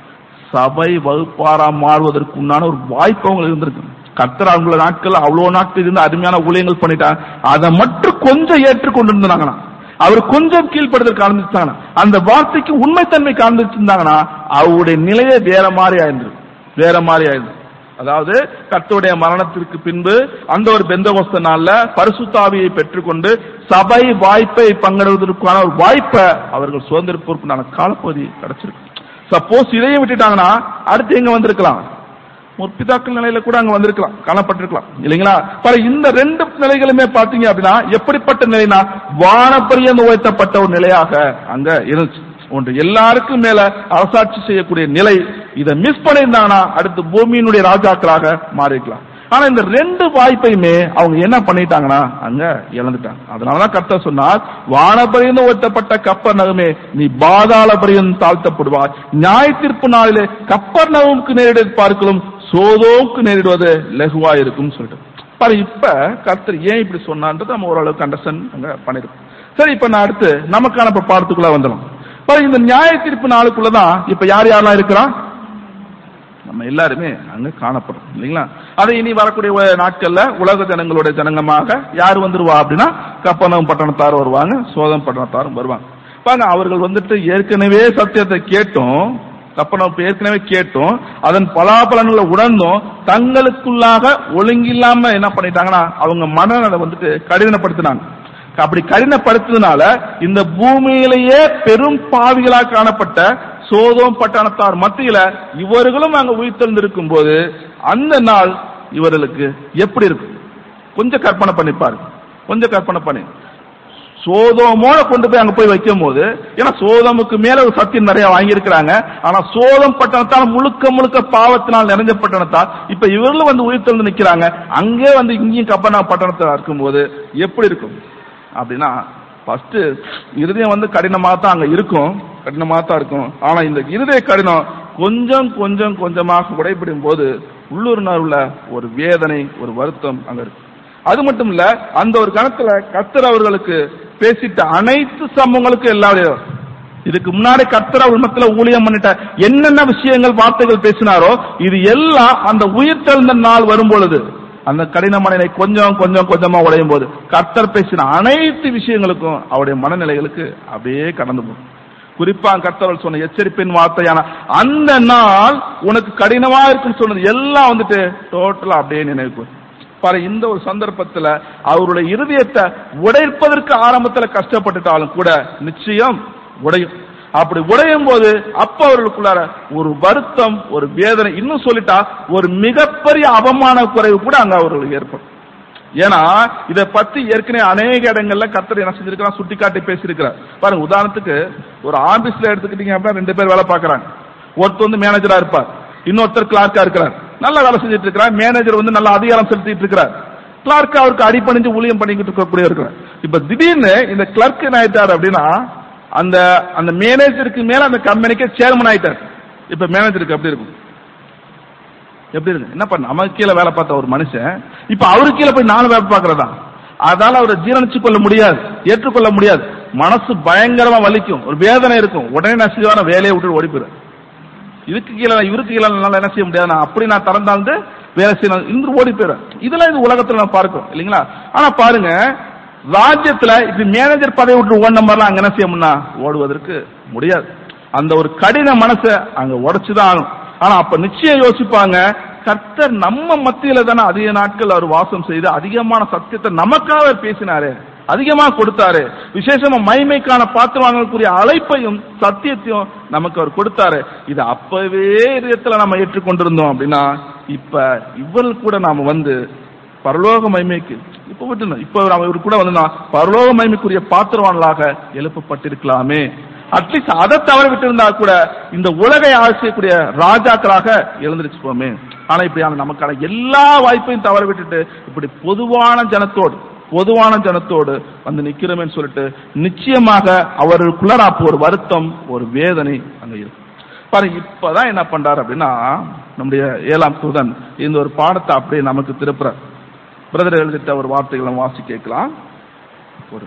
சபை வகுப்பாரா மாறுவதற்கு உண்டான ஒரு வாய்ப்பு அவங்களுக்கு இருந்திருக்கு கர்த்தர் அவங்கள நாட்கள் அவ்வளவு நாட்கள் இருந்து அருமையான ஊழியங்கள் பண்ணிட்டாங்க அதை மட்டும் கொஞ்சம் ஏற்றுக்கொண்டு இருந்தாங்கன்னா அவர் கொஞ்சம் கீழ்ப்படுதல் காண்பிச்சாங்கன்னா அந்த வார்த்தைக்கு உண்மைத்தன்மை காண்பிச்சிருந்தாங்கன்னா அவருடைய நிலையே வேற மாதிரி ஆயிருந்தது வேற மாதிரி ஆயிருந்தது அதாவது கர்த்தருடைய மரணத்திற்கு பின்பு அந்த ஒரு பெந்தகோஸ்த நாள்ல பரிசுத்தாவியை பெற்றுக்கொண்டு சபை வாய்ப்பை பங்கெடுவதற்கான ஒரு வாய்ப்பை அவர்கள் சுதந்திரப்பதற்குண்டான காலப்பகுதி கிடைச்சிருக்கு சப்போஸ் இதையும் விட்டுட்டாங்கன்னா அடுத்து எங்க வந்திருக்கலாம் முற்பிதாக்கள் நிலையில கூட அங்க வந்திருக்கலாம் காணப்பட்டிருக்கலாம் இல்லைங்களா பாரு இந்த ரெண்டு நிலைகளுமே பாத்தீங்க அப்படின்னா எப்படிப்பட்ட நிலைனா வானப்பரியந்து உயர்த்தப்பட்ட ஒரு நிலையாக அங்க இருந்துச்சு ஒன்று எல்லாருக்கும் மேல அரசாட்சி செய்யக்கூடிய நிலை இதை மிஸ் பண்ணியிருந்தாங்கன்னா அடுத்து பூமியினுடைய ராஜாக்களாக மாறிக்கலாம் ஆனா இந்த ரெண்டு வாய்ப்பையுமே அவங்க என்ன பண்ணிட்டாங்கன்னா அங்க இழந்துட்டாங்க அதனாலதான் கர்த்தர் சொன்னார் வானபரியந்து ஒட்டப்பட்ட கப்பர் நகமே நீ பாதாள பரியந்து தாழ்த்தப்படுவாய் நியாய தீர்ப்பு நாளிலே கப்பர் நகமுக்கு நேரிட பார்க்கலும் சோதோவுக்கு நேரிடுவது லகுவா இருக்கும் சொல்லிட்டு பாரு இப்ப கர்த்தர் ஏன் இப்படி சொன்னான்றது நம்ம ஓரளவுக்கு அண்டர்ஸ்டாண்ட் அங்க பண்ணிருக்கோம் சரி இப்ப நான் அடுத்து நமக்கான இப்ப பாடத்துக்குள்ள வந்துடும் பாரு இந்த நியாய தீர்ப்பு நாளுக்குள்ளதான் இப்ப யார் யாரெல்லாம் இருக்கிறா நம்ம எல்லாருமே அங்க காணப்படும் இல்லைங்களா அதை இனி வரக்கூடிய உ- நாட்கள்ல உலக ஜனங்களுடைய ஜனங்கமாக யார் வந்துருவா அப்படின்னா கப்பனம் பட்டணத்தார் வருவாங்க சோதம் பட்டணத்தாரும் வருவாங்க பாருங்க அவர்கள் வந்துட்டு ஏற்கனவே சத்தியத்தை கேட்டும் கப்பனம் ஏற்கனவே கேட்டும் அதன் பலாபலன்களை உணர்ந்தும் தங்களுக்குள்ளாக ஒழுங்கில்லாம என்ன பண்ணிட்டாங்கன்னா அவங்க மனநலை வந்துட்டு கடினப்படுத்தினாங்க அப்படி கடினப்படுத்ததுனால இந்த பூமியிலேயே பெரும் பாவிகளாக காணப்பட்ட சோதோம் பட்டணத்தார் மத்தியில இவர்களும் அங்க உயிர்த்தெழுந்திருக்கும் போது அந்த நாள் இவர்களுக்கு எப்படி இருக்கும் கொஞ்சம் கற்பனை பண்ணி பாருங்க கொஞ்சம் கற்பனை பண்ணி சோதோமோட கொண்டு போய் அங்க போய் வைக்கும் போது ஏன்னா சோதமுக்கு மேல ஒரு சத்தியம் நிறைய வாங்கியிருக்கிறாங்க ஆனா சோதம் பட்டணத்தால் முழுக்க முழுக்க பாவத்தினால் நிறைஞ்ச பட்டணத்தால் இப்ப இவர்களும் வந்து உயிர்த்தெழுந்து நிக்கிறாங்க அங்கே வந்து இங்கேயும் கப்பனா பட்டணத்தில் இருக்கும்போது எப்படி இருக்கும் அப்படின்னா ஃபர்ஸ்ட் இருதயம் வந்து கடினமாக தான் அங்க இருக்கும் கடினமாக தான் இருக்கும் ஆனா இந்த இருதய கடினம் கொஞ்சம் கொஞ்சம் கொஞ்சமாக உடைபடும் போது உள்ளுணர்வுல ஒரு வேதனை ஒரு வருத்தம் அங்க இருக்கு அது மட்டும் இல்ல அந்த ஒரு கணத்துல கத்தர் அவர்களுக்கு பேசிட்ட அனைத்து சம்பவங்களுக்கும் எல்லாரும் இதுக்கு முன்னாடி கர்த்தர் உண்மத்துல ஊழியம் பண்ணிட்ட என்னென்ன விஷயங்கள் வார்த்தைகள் பேசினாரோ இது எல்லாம் அந்த உயிர் தெழுந்த நாள் வரும் பொழுது அந்த கடின மனநிலை கொஞ்சம் கொஞ்சம் கொஞ்சமா உடையும் போது கர்த்தர் பேசின அனைத்து விஷயங்களுக்கும் அவருடைய மனநிலைகளுக்கு அப்படியே கடந்து போகும் குறிப்பா கர்த்தர்கள் சொன்ன எச்சரிப்பின் வார்த்தையான அந்த நாள் உனக்கு கடினமா இருக்குன்னு சொன்னது எல்லாம் வந்துட்டு டோட்டலா அப்படியே நினைவு பாரு இந்த ஒரு சந்தர்ப்பத்துல அவருடைய இருதயத்தை உடைப்பதற்கு ஆரம்பத்துல கஷ்டப்பட்டுட்டாலும் கூட நிச்சயம் உடையும் அப்படி உடையும் போது அப்ப அவர்களுக்குள்ளார ஒரு வருத்தம் ஒரு வேதனை இன்னும் சொல்லிட்டா ஒரு மிகப்பெரிய அவமான குறைவு கூட அங்க அவர்களுக்கு ஏற்படும் ஏன்னா இத பத்தி ஏற்கனவே அநேக இடங்கள்ல கர்த்தர் என்ன செஞ்சிருக்கிறான் சுட்டி காட்டி பேசியிருக்கிறார் பாருங்க உதாரணத்துக்கு ஒரு ஆபீஸ்ல எடுத்துக்கிட்டீங்க அப்படின்னா ரெண்டு பேர் வேலை பார்க்கறாங்க ஒருத்தர் வந்து மேனேஜரா இருப்பார் இன்னொருத்தர் கிளார்க்கா இருக்கிறார் நல்ல வேலை செஞ்சுட்டு இருக்கிறார் மேனேஜர் வந்து நல்ல அதிகாரம் செலுத்திட்டு இருக்கிறார் கிளார்க் அவருக்கு அடிப்பணிஞ்சு ஊழியம் பண்ணிக்கிட்டு இருக்கக்கூடிய இருக்கிறார் இப்ப திடீர்னு இந்த கிளர்க் என்ன ஆயிட்டார் அப்படின்னா அந்த அந்த மேனேஜருக்கு மேல அந்த கம்பெனிக்கு சேர்மன் ஆயிட்டார் இப்ப மேனேஜருக்கு எப்படி இருக்கும் எப்படி இருக்கு என்ன பண்ண நமக்கு கீழே வேலை பார்த்த ஒரு மனுஷன் இப்ப அவருக்கு கீழே போய் நானும் வேலை பார்க்கறதா அதால அவரை ஜீரணிச்சு கொள்ள முடியாது ஏற்றுக்கொள்ள முடியாது மனசு பயங்கரமா வலிக்கும் ஒரு வேதனை இருக்கும் உடனே நான் செய்வான வேலையை விட்டு ஓடி போயிரு இதுக்கு கீழே இவருக்கு கீழே என்னால என்ன செய்ய முடியாது நான் அப்படி நான் திறந்தாந்து வேலை செய்யணும் இன்று ஓடி போயிடுறேன் இதெல்லாம் இந்த உலகத்துல நான் பார்க்கிறோம் இல்லைங்களா ஆனா பாருங்க ராஜ்யத்துல இப்படி மேனேஜர் பதவி விட்டு ஓடின மாதிரிலாம் அங்க என்ன செய்ய முடியும்னா ஓடுவதற்கு முடியாது அந்த ஒரு கடின மனசை அங்க உடைச்சுதான் ஆகணும் ஆனா அப்ப நிச்சயம் யோசிப்பாங்க கர்த்தர் நம்ம மத்தியில தானே அதிக நாட்கள் அவர் வாசம் செய்து அதிகமான சத்தியத்தை நமக்காக அவர் பேசினாரு அதிகமா கொடுத்தாரு விசேஷமா மைமைக்கான பாத்திரம் வாங்கக்கூடிய அழைப்பையும் சத்தியத்தையும் நமக்கு அவர் கொடுத்தாரு இது அப்பவே இதயத்துல நம்ம ஏற்றுக்கொண்டிருந்தோம் அப்படின்னா இப்ப இவர்கள் கூட நாம வந்து பரலோக மைமைக்கு இப்ப விட்டு இப்ப நாம இவர் கூட வந்து நான் பரலோக மைமைக்குரிய பாத்திரவான்களாக எழுப்பப்பட்டிருக்கலாமே அட்லீஸ்ட் அதை தவற விட்டிருந்தா கூட இந்த உலகை ஆசிரியக்கூடிய ராஜாக்களாக எழுந்திருச்சுப்போமே ஆனா இப்படியான நமக்கான எல்லா வாய்ப்பையும் தவற விட்டுட்டு இப்படி பொதுவான ஜனத்தோடு பொதுவான ஜனத்தோடு வந்து நிக்கிறோமேன்னு சொல்லிட்டு நிச்சயமாக அவர்களுக்குள்ள அப்போ ஒரு வருத்தம் ஒரு வேதனை அங்க இருக்கு பாருங்க இப்பதான் என்ன பண்றாரு அப்படின்னா நம்முடைய ஏழாம் தூதன் இந்த ஒரு பாடத்தை அப்படியே நமக்கு திருப்புற பிரதர் எழுதிட்ட ஒரு வார்த்தைகளை வாசி கேட்கலாம் ஒரு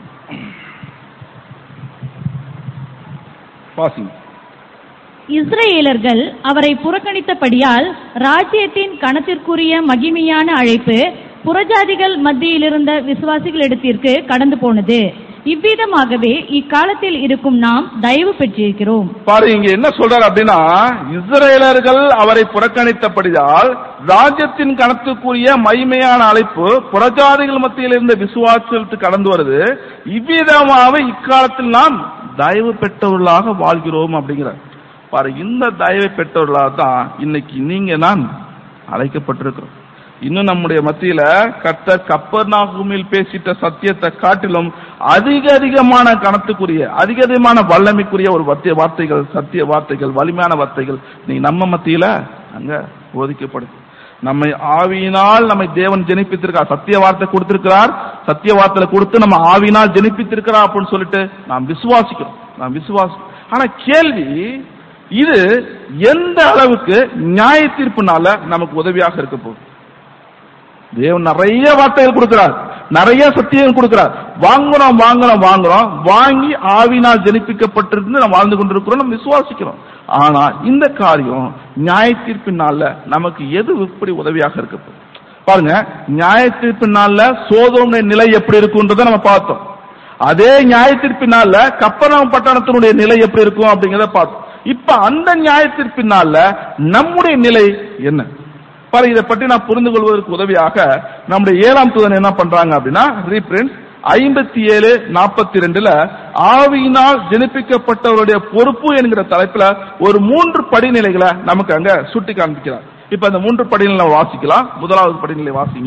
வாசிங்க இஸ்ரேலர்கள் அவரை புறக்கணித்தபடியால் ராஜ்யத்தின் கணத்திற்குரிய மகிமையான அழைப்பு புறஜாதிகள் மத்தியிலிருந்த விசுவாசிகளிடத்திற்கு கடந்து போனது இவ்விதமாகவே இக்காலத்தில் இருக்கும் நாம் தயவு பெற்றிருக்கிறோம் பாரு இங்க என்ன சொல்றாரு அப்படின்னா இஸ்ரேலர்கள் அவரை புறக்கணித்தபடியால் ராஜ்யத்தின் கணத்துக்குரிய மகிமையான அழைப்பு புறஜாதிகள் மத்தியில் இருந்த விசுவாசத்துக்கு கடந்து வருது இவ்விதமாக இக்காலத்தில் நாம் தயவு பெற்றவர்களாக வாழ்கிறோம் அப்படிங்கிறார் பாரு இந்த தயவை பெற்றவர்களாக தான் இன்னைக்கு நீங்க நான் அழைக்கப்பட்டிருக்கிறோம் இன்னும் நம்முடைய மத்தியில கர்த்தர் கப்பர்நாகுமில் பேசிட்ட சத்தியத்தை காட்டிலும் அதிக அதிகமான கணத்துக்குரிய அதிக அதிகமான வல்லமைக்குரிய ஒரு வார்த்தை வார்த்தைகள் சத்திய வார்த்தைகள் வலிமையான வார்த்தைகள் நீ நம்ம மத்தியில அங்க போதிக்கப்படும் நம்மை ஆவியினால் நம்மை தேவன் ஜெனிப்பித்திருக்கார் சத்திய வார்த்தை கொடுத்திருக்கிறார் சத்திய வார்த்தை கொடுத்து நம்ம ஆவியினால் ஜெனிப்பித்திருக்கிறார் அப்படின்னு சொல்லிட்டு நாம் விசுவாசிக்கிறோம் நாம் விசுவாசி ஆனா கேள்வி இது எந்த அளவுக்கு நியாய தீர்ப்புனால நமக்கு உதவியாக இருக்க போகுது தேவன் நிறைய வார்த்தைகள் கொடுக்கிறார் நிறைய சத்தியங்கள் கொடுக்கிறார் வாங்குறோம் வாங்குறோம் வாங்குறோம் வாங்கி ஆவினால் ஜனிப்பிக்கப்பட்டிருந்து நம்ம வாழ்ந்து கொண்டிருக்கிறோம் நம்ம விசுவாசிக்கிறோம் ஆனா இந்த காரியம் நியாய தீர்ப்பினால நமக்கு எது எப்படி உதவியாக இருக்க போகுது பாருங்க நியாய தீர்ப்பினால சோதனுடைய நிலை எப்படி இருக்குன்றதை நம்ம பார்த்தோம் அதே நியாய தீர்ப்பினால கப்பரம் பட்டணத்தினுடைய நிலை எப்படி இருக்கும் அப்படிங்கறத பார்த்தோம் இப்ப அந்த நியாய தீர்ப்பினால நம்முடைய நிலை என்ன பாரு இதை பற்றி நான் புரிந்து கொள்வதற்கு உதவியாக நம்முடைய ஏழாம் தூதன் என்ன பண்றாங்க அப்படின்னா ரீப்ரிண்ட் ஐம்பத்தி ஏழு நாற்பத்தி ரெண்டுல ஆவியினால் ஜனிப்பிக்கப்பட்டவருடைய பொறுப்பு என்கிற தலைப்புல ஒரு மூன்று படிநிலைகளை நமக்கு அங்க சுட்டி காண்பிக்கிறார் இப்ப அந்த மூன்று படிநிலை வாசிக்கலாம் முதலாவது படிநிலை வாசிங்க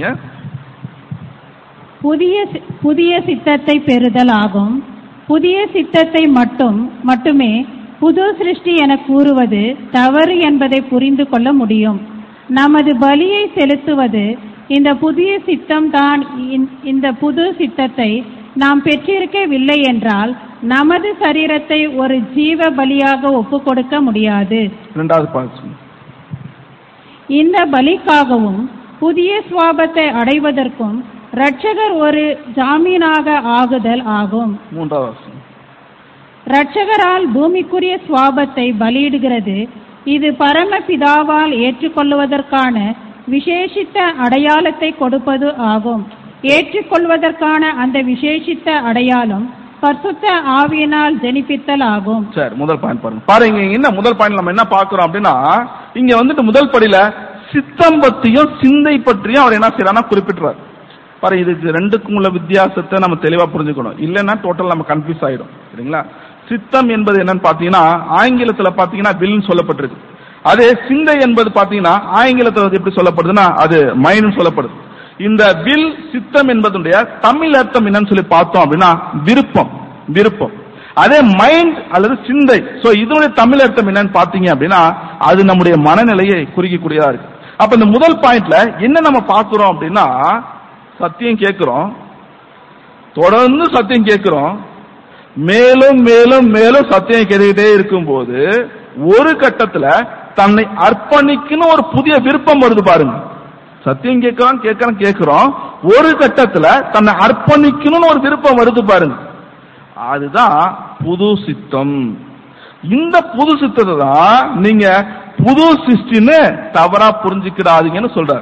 புதிய சி- புதிய சித்தத்தை பெறுதல் ஆகும் புதிய சித்தத்தை மட்டும் மட்டுமே புது சிருஷ்டி என கூறுவது தவறு என்பதை புரிந்து கொள்ள முடியும் நமது பலியை செலுத்துவது இந்த புதிய சித்தம் தான் இந்த புது சித்தத்தை நாம் பெற்றிருக்கவில்லை என்றால் நமது சரீரத்தை ஒரு ஜீவ பலியாக ஒப்புக் கொடுக்க முடியாது இரண்டாவது பாசி இந்த பலிக்காகவும் புதிய சுவாபத்தை அடைவதற்கும் இரட்சகர் ஒரு ஜாமீனாக ஆகுதல் ஆகும் மூன்றாவது வசனம் இரட்சகரால் பூமிக்குரிய சுவாபத்தை பலியிடுகிறது இது பரமபிதாவால் ஏற்றுக்கொள்வதற்கான விசேஷித்த அடையாளத்தை கொடுப்பது ஆகும் ஏற்றுக்கொள்வதற்கான அந்த விசேஷித்த அடையாளம் பரிசுத்த ஆவியினால் ஜெனிப்பித்தல் ஆகும் சரி முதல் பாயிண்ட் பாருங்க பாருங்க இங்க என்ன முதல் பாயிண்ட் நம்ம என்ன பார்க்கிறோம் அப்படின்னா இங்க வந்துட்டு முதல் படியில சித்தம் பத்தியும் சிந்தை பற்றியும் அவர் என்ன செய்யறாருன்னா குறிப்பிட்டுறாரு பாருங்க இதுக்கு ரெண்டுக்கும் உள்ள வித்தியாசத்தை நம்ம தெளிவா புரிஞ்சுக்கணும் இல்லைன்னா டோட்டல் நம்ம கன்ஃபியூஸ் ஆயிடும் சரிங்களா சித்தம் என்பது என்னன்னு பாத்தீங்கன்னா ஆங்கிலத்துல பாத்தீங்கன்னா வில்னு சொல்லப்பட்டிருக்கு அதே சிந்தை என்பது பாத்தீங்கன்னா ஆங்கிலத்துல அது எப்படி சொல்லப்படுதுன்னா அது மைண்ட் சொல்லப்படுது இந்த வில் சித்தம் என்பதுடைய தமிழ் அர்த்தம் என்னன்னு சொல்லி பார்த்தோம் அப்படின்னா விருப்பம் விருப்பம் அதே மைண்ட் அல்லது சிந்தை சோ இதனுடைய தமிழ் அர்த்தம் என்னன்னு பாத்தீங்க அப்படின்னா அது நம்முடைய மனநிலையை குறிக்கக்கூடியதா இருக்கு அப்ப இந்த முதல் பாயிண்ட்ல என்ன நம்ம பார்க்கிறோம் அப்படின்னா சத்தியம் கேட்கிறோம் தொடர்ந்து சத்தியம் கேட்கிறோம் மேலும் மேலும் மேலும் சத்தியம் கேட்டுக்கிட்டே இருக்கும்போது ஒரு கட்டத்துல தன்னை அர்ப்பணிக்கணும் ஒரு புதிய விருப்பம் வருது பாருங்க சத்தியம் கேட்கிறோம் கேட்கிறோம் கேட்கிறோம் ஒரு கட்டத்துல தன்னை அர்ப்பணிக்கணும்னு ஒரு விருப்பம் வருது பாருங்க அதுதான் புது சித்தம் இந்த புது சித்தத்தை தான் நீங்க புது சிருஷ்டின்னு தவறா புரிஞ்சுக்கிறாதீங்கன்னு சொல்றாரு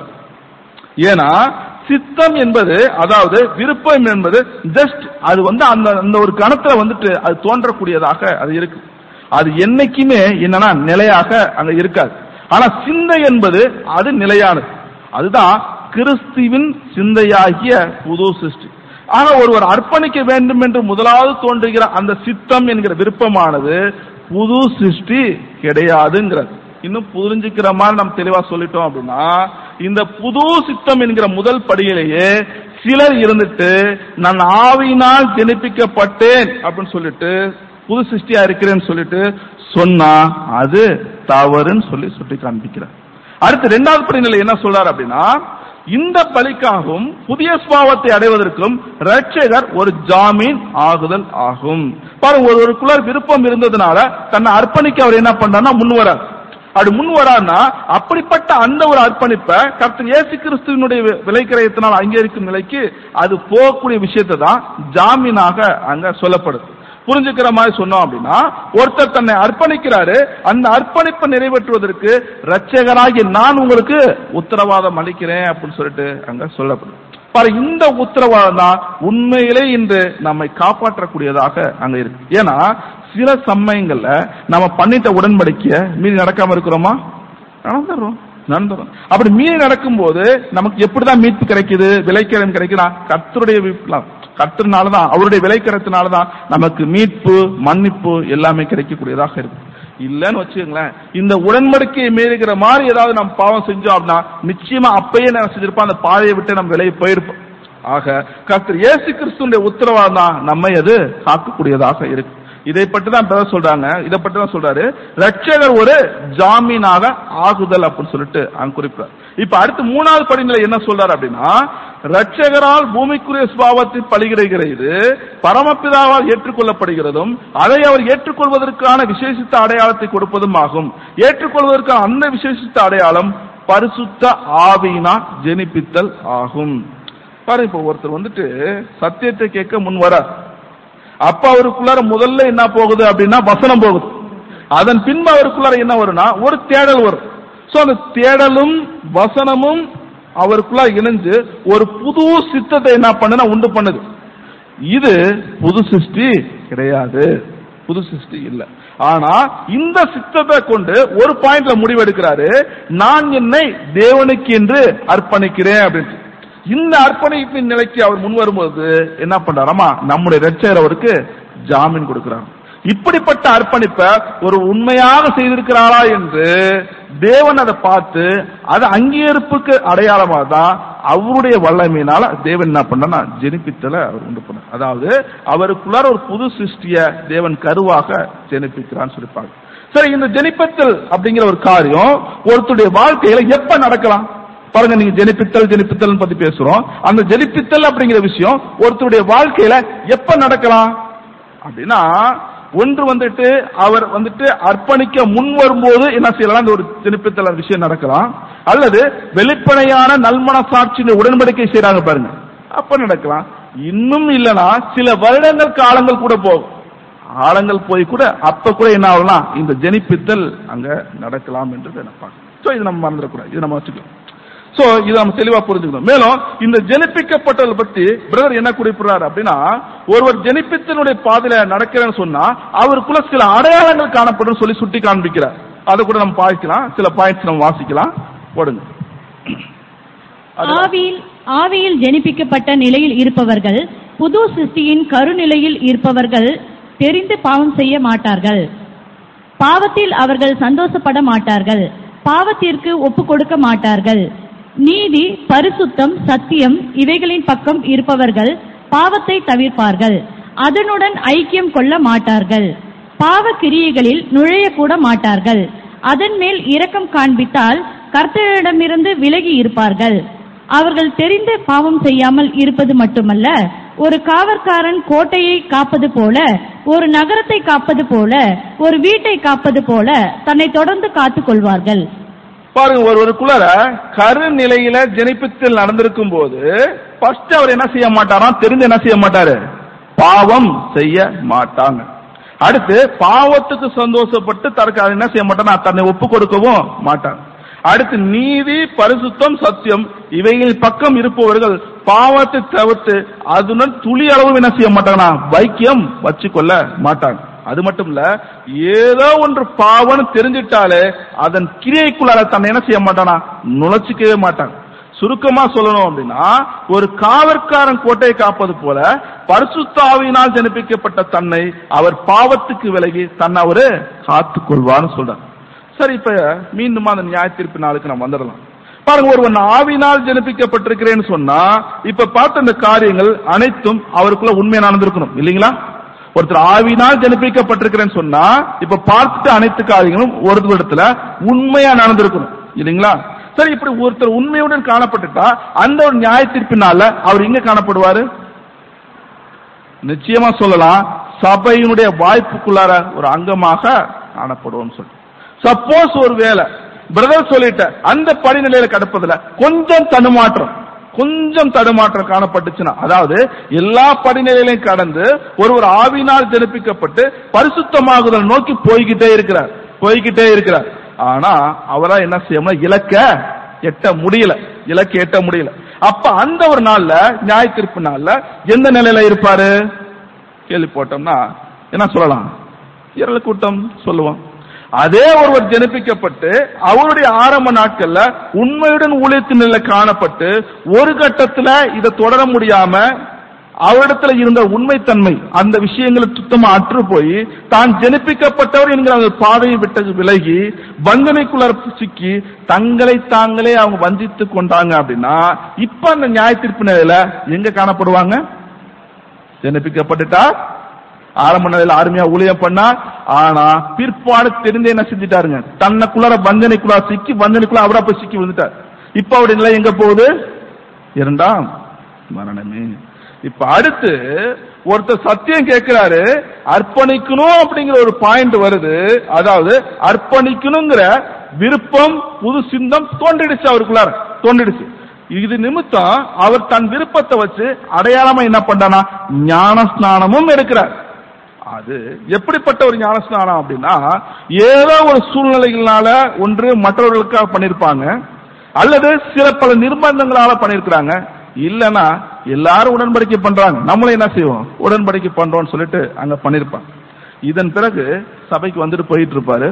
ஏன்னா சித்தம் என்பது அதாவது விருப்பம் என்பது ஜஸ்ட் அது வந்து அந்த அந்த ஒரு கணத்துல வந்துட்டு அது தோன்றக்கூடியதாக அது இருக்கு அது என்னைக்குமே என்னன்னா நிலையாக அங்க இருக்காது ஆனா சிந்தை என்பது அது நிலையானது அதுதான் கிறிஸ்துவின் சிந்தையாகிய புது சிருஷ்டி ஆனா ஒருவர் அர்ப்பணிக்க வேண்டும் என்று முதலாவது தோன்றுகிற அந்த சித்தம் என்கிற விருப்பமானது புது சிருஷ்டி கிடையாதுங்கிறது இன்னும் புரிஞ்சுக்கிற மாதிரி நம்ம தெளிவா சொல்லிட்டோம் அப்படின்னா இந்த புது சித்தம் என்கிற முதல் படியிலேயே சிலர் இருந்துட்டு நான் ஆவியினால் ஜெனிப்பிக்கப்பட்டேன் அப்படின்னு சொல்லிட்டு புது சிருஷ்டியா இருக்கிறேன்னு சொல்லிட்டு சொன்னா அது தவறுன்னு சொல்லி சுட்டி காண்பிக்கிறார் அடுத்து இரண்டாவது படிநிலை என்ன சொல்றாரு அப்படின்னா இந்த பலிக்காகவும் புதிய சுபாவத்தை அடைவதற்கும் ரட்சகர் ஒரு ஜாமீன் ஆகுதல் ஆகும் பாருங்க ஒருவருக்குள்ள விருப்பம் இருந்ததுனால தன்னை அர்ப்பணிக்க அவர் என்ன பண்றாருன்னா முன் வரார் அப்படி முன் வரார்னா அப்படிப்பட்ட அந்த ஒரு அர்ப்பணிப்பை கர்த்தர் இயேசு கிறிஸ்துவனுடைய வி- விலைக்கிரயத்தினால் அங்கீகரிக்கும் நிலைக்கு அது போகக்கூடிய விஷயத்தை தான் ஜாமீனாக அங்க சொல்லப்படுது புரிஞ்சுக்கிற மாதிரி சொன்னோம் அப்படின்னா ஒருத்தர் தன்னை அர்ப்பணிக்கிறாரு அந்த அர்ப்பணிப்பை நிறைவேற்றுவதற்கு ரட்சகராகி நான் உங்களுக்கு உத்தரவாதம் அளிக்கிறேன் அப்படின்னு சொல்லிட்டு அங்க சொல்லப்படுது பாரு இந்த உத்தரவாதம் தான் உண்மையிலே இன்று நம்மை காப்பாற்றக்கூடியதாக அங்க இருக்கு ஏன்னா சில சமயங்கள்ல நம்ம பண்ணிட்ட உடன்படிக்கைய மீறி நடக்காம இருக்கிறோமா நடந்துடுறோம் நடந்துடும் அப்படி மீறி நடக்கும்போது நமக்கு எப்படிதான் மீட்பு கிடைக்குது விலைக்கரம் கிடைக்குதா கர்த்தருடைய மீட்புலாம். கர்த்தர்னாலதான் அவருடைய விலைக்கரத்தினாலதான் நமக்கு மீட்பு மன்னிப்பு எல்லாமே கிடைக்கக்கூடியதாக இருக்கு இல்லன்னு வச்சுக்கோங்களேன் இந்த உடன்படிக்கையை மீறுகிற மாதிரி ஏதாவது நம்ம பாவம் செஞ்சோம் அப்படின்னா நிச்சயமா அப்பயே நான் செஞ்சிருப்போம் அந்த பாதையை விட்டு நம்ம விலையை போயிருப்போம் ஆக கர்த்தர் இயேசு கிறிஸ்துடைய உத்தரவாதம் தான் நம்மை அது காக்கக்கூடியதாக இருக்கு இதை பற்றி தான் பிரதர் சொல்றாங்க இதை பற்றி தான் சொல்றாரு ரட்சகர் ஒரு ஜாமீனாக ஆகுதல் அப்படின்னு சொல்லிட்டு அங்க குறிப்பிடார் இப்ப அடுத்து மூணாவது படிநிலை என்ன சொல்றாரு அப்படின்னா ரட்சகரால் பூமிக்குரிய சுபாவத்தில் பலிகிடுகிற இது பரமபிதாவால் ஏற்றுக்கொள்ளப்படுகிறதும் அதை அவர் ஏற்றுக்கொள்வதற்கான விசேஷித்த அடையாளத்தை கொடுப்பதும் ஆகும் ஏற்றுக்கொள்வதற்கான அந்த விசேஷித்த அடையாளம் பரிசுத்த ஆவியினா ஜெனிப்பித்தல் ஆகும் பாரு இப்ப ஒருத்தர் வந்துட்டு சத்தியத்தை கேட்க முன் வரார் அப்ப அவருக்குள்ளார முதல்ல என்ன போகுது அப்படின்னா வசனம் போகுது அதன் பின்பு அவருக்குள்ளார என்ன வரும்னா ஒரு தேடல் வரும் சோ அந்த தேடலும் வசனமும் அவருக்குள்ள இணைஞ்சு ஒரு புது சித்தத்தை என்ன பண்ணுனா உண்டு பண்ணுது இது புது சிருஷ்டி கிடையாது புது சிருஷ்டி இல்ல ஆனா இந்த சித்தத்தை கொண்டு ஒரு பாயிண்ட்ல முடிவெடுக்கிறாரு நான் என்னை தேவனுக்கு என்று அர்ப்பணிக்கிறேன் அப்படின்னு இந்த அர்ப்பணிப்பின் நிலைக்கு அவர் முன் வரும்போது என்ன பண்றாராமா நம்முடைய ரட்சகர் அவருக்கு ஜாமீன் கொடுக்கிறார் இப்படிப்பட்ட அர்ப்பணிப்பை ஒரு உண்மையாக செய்திருக்கிறாரா என்று தேவன் அதை பார்த்து அது அங்கீகரிப்புக்கு அடையாளமா தான் அவருடைய வல்லமையினால தேவன் என்ன பண்ணா ஜெனிப்பித்தல அவர் உண்டு பண்ண அதாவது அவருக்குள்ளார ஒரு புது சிருஷ்டிய தேவன் கருவாக ஜெனிப்பிக்கிறான்னு சொல்லிப்பாங்க சரி இந்த ஜெனிப்பத்தல் அப்படிங்கிற ஒரு காரியம் ஒருத்தருடைய வாழ்க்கையில எப்ப நடக்கலாம் பாருங்க நீங்க ஜெனிப்பித்தல் ஜெனிப்பித்தல் பத்தி பேசுறோம் அந்த ஜெனிப்பித்தல் அப்படிங்கிற விஷயம் ஒருத்தருடைய வாழ்க்கையில எப்ப நடக்கலாம் அப்படின்னா ஒன்று வந்துட்டு அவர் வந்துட்டு அர்ப்பணிக்க முன் வரும்போது என்ன செய்யலாம் அந்த ஒரு ஜெனிப்பித்தல் அந்த விஷயம் நடக்கலாம் அல்லது வெளிப்படையான நல்மன சாட்சியின் உடன்படிக்கை செய்யறாங்க பாருங்க அப்ப நடக்கலாம் இன்னும் இல்லனா சில வருடங்கள் காலங்கள் கூட போகும் காலங்கள் போய் கூட அப்ப கூட என்ன ஆகலாம் இந்த ஜெனிப்பித்தல் அங்க நடக்கலாம் என்று நினைப்பாங்க சோ இது நம்ம மறந்துடக்கூடாது இது நம்ம வச்சுக்கலாம் சோ இதை நம்ம தெளிவா புரிஞ்சுக்கணும் மேலும் இந்த ஜெனிப்பிக்கப்பட்டதை பத்தி பிரதர் என்ன குறிப்பிடுறாரு அப்படின்னா ஒருவர் ஜெனிப்பித்தனுடைய பாதையில நடக்கிறேன்னு சொன்னா அவருக்குள்ள சில அடையாளங்கள் காணப்படும் சொல்லி சுட்டி காண்பிக்கிறார் அதை கூட நம்ம பார்க்கலாம் சில பாயிண்ட்ஸ் நம்ம வாசிக்கலாம் போடுங்க அது- ஆவியில் ஆவியில் ஜெனிப்பிக்கப்பட்ட நிலையில் இருப்பவர்கள் புது சிருஷ்டியின் கருநிலையில் இருப்பவர்கள் தெரிந்து பாவம் செய்ய மாட்டார்கள் பாவத்தில் அவர்கள் சந்தோஷப்பட மாட்டார்கள் பாவத்திற்கு ஒப்பு கொடுக்க மாட்டார்கள் நீதி பரிசுத்தம் சத்தியம் இவைகளின் பக்கம் இருப்பவர்கள் பாவத்தை தவிர்ப்பார்கள் அதனுடன் ஐக்கியம் கொள்ள மாட்டார்கள் பாவ கிரியைகளில் நுழையக்கூட மாட்டார்கள் அதன் மேல் இரக்கம் காண்பித்தால் கர்த்தரிடமிருந்து விலகி இருப்பார்கள் அவர்கள் தெரிந்து பாவம் செய்யாமல் இருப்பது மட்டுமல்ல ஒரு காவற்காரன் கோட்டையை காப்பது போல ஒரு நகரத்தை காப்பது போல ஒரு வீட்டை காப்பது போல தன்னை தொடர்ந்து காத்துக் கொள்வார்கள் பாருங்க ஒருவருக்குள்ளார கருநிலையில ஜெனிப்பித்தல் நடந்திருக்கும் போது ஃபர்ஸ்ட் அவர் என்ன செய்ய மாட்டாராம் தெரிந்து என்ன செய்ய மாட்டாரு பாவம் செய்ய மாட்டாங்க அடுத்து பாவத்துக்கு சந்தோஷப்பட்டு தனக்கு அது என்ன செய்ய மாட்டானா தன்னை ஒப்பு கொடுக்கவும் மாட்டாங்க அடுத்து நீதி பரிசுத்தம் சத்தியம் இவைகளின் பக்கம் இருப்பவர்கள் பாவத்தை தவிர்த்து அதுடன் துளி அளவும் என்ன செய்ய மாட்டாங்கன்னா வைக்கியம் வச்சுக்கொள்ள மாட்டாங்க அது மட்டும் இல்ல ஏதோ ஒன்று பாவம்னு தெரிஞ்சிட்டாலே அதன் கிரியைக்குள்ளார தன்னை என்ன செய்ய மாட்டானா நுழைச்சிக்கவே மாட்டாங்க சுருக்கமா சொல்லணும் அப்படின்னா ஒரு காவற்காரன் கோட்டையை காப்பது போல பரிசுத்த ஆவியினால் ஜனிப்பிக்கப்பட்ட தன்னை அவர் பாவத்துக்கு விலகி தன்னை அவரு காத்துக் கொள்வான்னு சொல்றார் சரி இப்ப மீண்டும் அந்த நியாய தீர்ப்பு நாளுக்கு நம்ம வந்துடலாம் பாருங்க ஒருவன் ஆவினால் ஜனிப்பிக்கப்பட்டிருக்கிறேன்னு சொன்னா இப்ப பார்த்த இந்த காரியங்கள் அனைத்தும் அவருக்குள்ள உண்மை நடந்திருக்கணும் இல்லைங்களா ஒருத்தர் ஆவினால் ஜனிப்பிக்கப்பட்டிருக்கிறேன்னு சொன்னா இப்ப பார்த்துட்டு அனைத்து காரியங்களும் ஒரு இடத்துல உண்மையா நடந்திருக்கணும் இல்லைங்களா சரி இப்படி ஒருத்தர் உண்மையுடன் காணப்பட்டுட்டா அந்த ஒரு நியாய தீர்ப்பினால அவர் எங்க காணப்படுவாரு நிச்சயமா சொல்லலாம் சபையினுடைய வாய்ப்புக்குள்ளார ஒரு அங்கமாக காணப்படுவோம் சொல்லி சப்போஸ் ஒரு வேலை பிரதர் சொல்லிட்ட அந்த படிநிலையில கடப்பதுல கொஞ்சம் தடுமாற்றம் கொஞ்சம் தடுமாற்றம் காணப்பட்டுச்சுன்னா அதாவது எல்லா படிநிலைகளையும் கடந்து ஒரு ஒரு ஆவினால் ஜெனிப்பிக்கப்பட்டு பரிசுத்தமாகுதல் நோக்கி போய்கிட்டே இருக்கிறார் போய்கிட்டே இருக்கிறார் ஆனா அவரா என்ன செய்யணும் இலக்க எட்ட முடியல இலக்க எட்ட முடியல அப்ப அந்த ஒரு நாள்ல நியாய தீர்ப்பு நாள்ல எந்த நிலையில இருப்பாரு கேள்வி போட்டோம்னா என்ன சொல்லலாம் இரல கூட்டம் சொல்லுவோம் அதே ஒருவர் ஜெனிப்பிக்கப்பட்டு அவருடைய ஆரம்ப நாட்கள்ல உண்மையுடன் ஊழியத்தின் நிலையில காணப்பட்டு ஒரு கட்டத்துல இதை தொடர முடியாம அவரிடத்துல இருந்த உண்மைத்தன்மை அந்த விஷயங்களை சுத்தமா அற்று போய் தான் ஜெனிப்பிக்கப்பட்டவர் என்கிற அந்த பாதையை விட்டு விலகி வஞ்சனைக்குள்ள சிக்கி தங்களை தாங்களே அவங்க வஞ்சித்து கொண்டாங்க அப்படின்னா இப்ப அந்த நியாய தீர்ப்பு நிலையில எங்க காணப்படுவாங்க ஜெனிப்பிக்கப்பட்டுட்டா ஆரம்ப நிலையில அருமையா ஊழியம் பண்ணா ஆனா பிற்பாடு தெரிந்து என்ன செஞ்சிட்டாருங்க தன்னைக்குள்ளார வஞ்சனைக்குள்ளார சிக்கி வஞ்சனைக்குள்ள அவரா போய் சிக்கி விழுந்துட்டார் இப்ப அவருடைய நிலை எங்க போகுது இரண்டாம் மரணமே இப்ப அடுத்து ஒருத்தர் சத்தியம் கேட்கிறாரு அர்ப்பணிக்கணும் அப்படிங்கிற ஒரு பாயிண்ட் வருது அதாவது அர்ப்பணிக்கணுங்கிற விருப்பம் புது சிந்தம் தோன்றிடுச்சு அவருக்குள்ளார தோன்றிடுச்சு இது நிமித்தம் அவர் தன் விருப்பத்தை வச்சு அடையாளமா என்ன பண்றானா ஞான ஸ்நானமும் எடுக்கிறார் அது எப்படிப்பட்ட ஒரு ஞான ஸ்நானம் அப்படின்னா ஏதோ ஒரு சூழ்நிலைகளால ஒன்று மற்றவர்களுக்காக பண்ணிருப்பாங்க அல்லது சில பல நிர்பந்தங்களால பண்ணிருக்கிறாங்க இல்லனா எல்லாரும் உடன்படிக்கை பண்றாங்க நம்மளும் என்ன செய்வோம் உடன்படிக்கை பண்றோம்னு சொல்லிட்டு அங்க பண்ணிருப்பாங்க இதன் பிறகு சபைக்கு வந்துட்டு போயிட்டு இருப்பாரு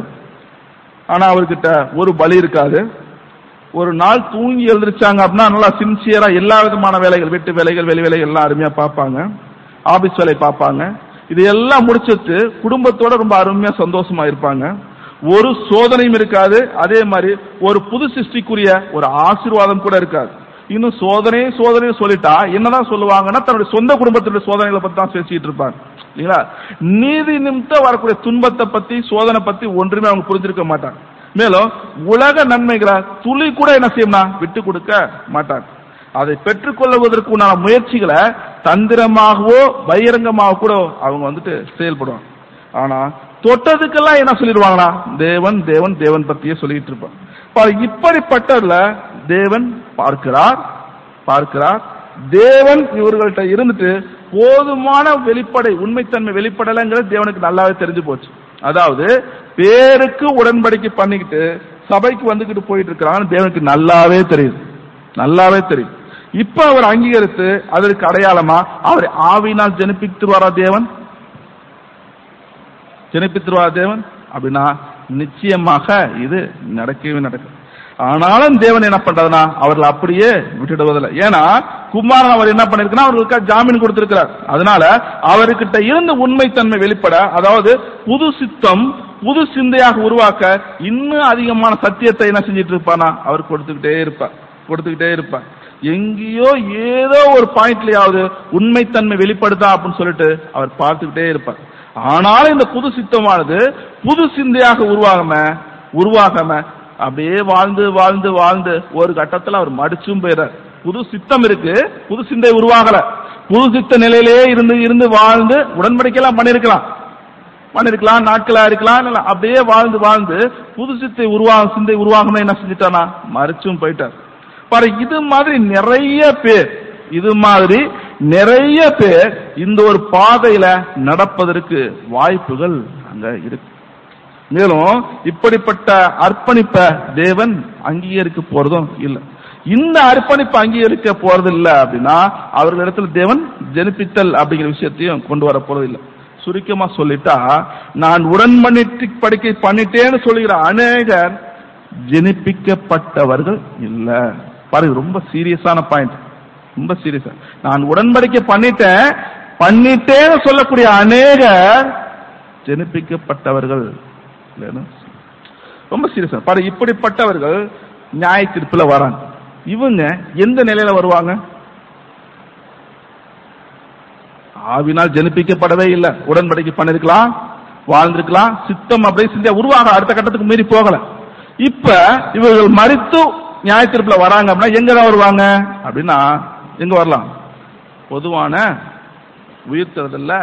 ஆனா அவர்கிட்ட ஒரு பலி இருக்காது ஒரு நாள் தூங்கி எழுந்திருச்சாங்க அப்படின்னா நல்லா சின்சியரா எல்லா விதமான வேலைகள் வீட்டு வேலைகள் வெளி வேலைகள் எல்லாம் அருமையா பார்ப்பாங்க ஆபீஸ் வேலை பார்ப்பாங்க இது எல்லாம் முடிச்சிட்டு குடும்பத்தோட ரொம்ப அருமையா சந்தோஷமா இருப்பாங்க ஒரு சோதனையும் இருக்காது அதே மாதிரி ஒரு புது சிருஷ்டிக்குரிய ஒரு ஆசீர்வாதம் கூட இருக்காது இன்னும் சோதனை சோதனை சொல்லிட்டா என்னதான் சொல்லுவாங்கன்னா தன்னுடைய சொந்த குடும்பத்தினுடைய சோதனைகளை பத்தி தான் பேசிட்டு இருப்பாங்க இல்லைங்களா நீதி நிமித்தம் வரக்கூடிய துன்பத்தை பத்தி சோதனை பத்தி ஒன்றுமே அவங்க புரிஞ்சிருக்க மாட்டாங்க மேலும் உலக நன்மைகளை துளி கூட என்ன செய்யணும்னா விட்டு கொடுக்க மாட்டாங்க அதை பெற்றுக்கொள்வதற்கு உண்டான முயற்சிகளை தந்திரமாகவோ பகிரங்கமாக கூட அவங்க வந்துட்டு செயல்படுவாங்க ஆனா தொட்டதுக்கெல்லாம் என்ன சொல்லிடுவாங்களா தேவன் தேவன் தேவன் பத்தியே சொல்லிட்டு இருப்பாங்க பாரு, இப்படிப்பட்டதுல தேவன் பார்க்கிறார் பார்க்கிறார் தேவன் இவர்கள்ட்ட இருந்துட்டு போதுமான வெளிப்படை உண்மைத்தன்மை வெளிப்படலைங்கிறது தேவனுக்கு நல்லாவே தெரிஞ்சு போச்சு அதாவது பேருக்கு உடன்படிக்கை பண்ணிக்கிட்டு சபைக்கு வந்துகிட்டு போயிட்டு இருக்கிறான்னு தேவனுக்கு நல்லாவே தெரியுது நல்லாவே தெரியும் இப்ப அவர் அங்கீகரித்து அதற்கு அடையாளமா அவர் ஆவினால் ஜெனிப்பித்துருவாரா தேவன் ஜெனிப்பித்துருவாரா தேவன் அப்படின்னா நிச்சயமாக இது நடக்கவே நடக்கும் ஆனாலும் தேவன் என்ன பண்றதுனா அவர்கள் அப்படியே விட்டுடுவதில்லை ஏன்னா குமாரன் அவர் என்ன பண்ணிருக்குன்னா அவர்களுக்கு ஜாமீன் கொடுத்திருக்கிறார் அதனால அவர்கிட்ட இருந்து உண்மைத்தன்மை வெளிப்பட அதாவது புது சித்தம் புது சிந்தையாக உருவாக்க இன்னும் அதிகமான சத்தியத்தை என்ன செஞ்சிட்டு இருப்பானா அவர் கொடுத்துக்கிட்டே இருப்பார் கொடுத்துக்கிட்டே இருப்பார் எங்கேயோ ஏதோ ஒரு பாயிண்ட்லயாவது உண்மைத்தன்மை வெளிப்படுதா அப்படின்னு சொல்லிட்டு அவர் பார்த்துக்கிட்டே இருப்பார் ஆனாலும் இந்த புது சித்தமானது புது சிந்தையாக உருவாகாம உருவாகாம அப்படியே வாழ்ந்து வாழ்ந்து வாழ்ந்து ஒரு கட்டத்துல அவர் மடிச்சும் போயிறார் புது சித்தம் இருக்கு புது சிந்தை உருவாகல புது சித்த நிலையிலேயே இருந்து இருந்து வாழ்ந்து உடன்படிக்கைலாம் பண்ணிருக்கலாம் பண்ணிருக்கலாம் நாட்களா இருக்கலாம் இல்ல அப்படியே வாழ்ந்து வாழ்ந்து புது சித்தை உருவாக சிந்தை உருவாகாம என்ன செஞ்சுட்டானா மறிச்சும் போயிட்டார் பாரு இது மாதிரி நிறைய பேர் இது மாதிரி நிறைய பேர் இந்த ஒரு பாதையில நடப்பதற்கு வாய்ப்புகள் அங்க இருக்கு மேலும் இப்படிப்பட்ட அர்ப்பணிப்ப தேவன் அங்கீகரிக்க போறதும் இல்லை இந்த அர்ப்பணிப்பு அங்கீகரிக்க போறது இல்ல அப்படின்னா அவர்களிடத்துல தேவன் ஜெனிப்பித்தல் அப்படிங்கிற விஷயத்தையும் கொண்டு வர போறது இல்லை சுருக்கமா சொல்லிட்டா நான் உடன்படிக்கை படிக்கை பண்ணிட்டேன்னு சொல்லுகிற அநேகர் ஜெனிப்பிக்கப்பட்டவர்கள் இல்ல பாருங்க ரொம்ப சீரியஸான பாயிண்ட் ரொம்ப சீரியஸா நான் உடன்படிக்கை பண்ணிட்டேன் பண்ணிட்டேன்னு சொல்லக்கூடிய அநேகர் ஜெனிப்பிக்கப்பட்டவர்கள் இல்லைன்னு ரொம்ப சீரியஸா பாரு இப்படிப்பட்டவர்கள் நியாய தீர்ப்புல வராங்க இவங்க எந்த நிலையில வருவாங்க ஆவினால் ஜனிப்பிக்கப்படவே இல்லை உடன்படிக்கை பண்ணிருக்கலாம் வாழ்ந்திருக்கலாம் சித்தம் அப்படியே சிந்தியா உருவாக அடுத்த கட்டத்துக்கு மீறி போகல இப்ப இவர்கள் மறித்து நியாய தீர்ப்புல வராங்க அப்படின்னா எங்க தான் வருவாங்க அப்படின்னா எங்க வரலாம் பொதுவான உயிர்த்தெழுதல்ல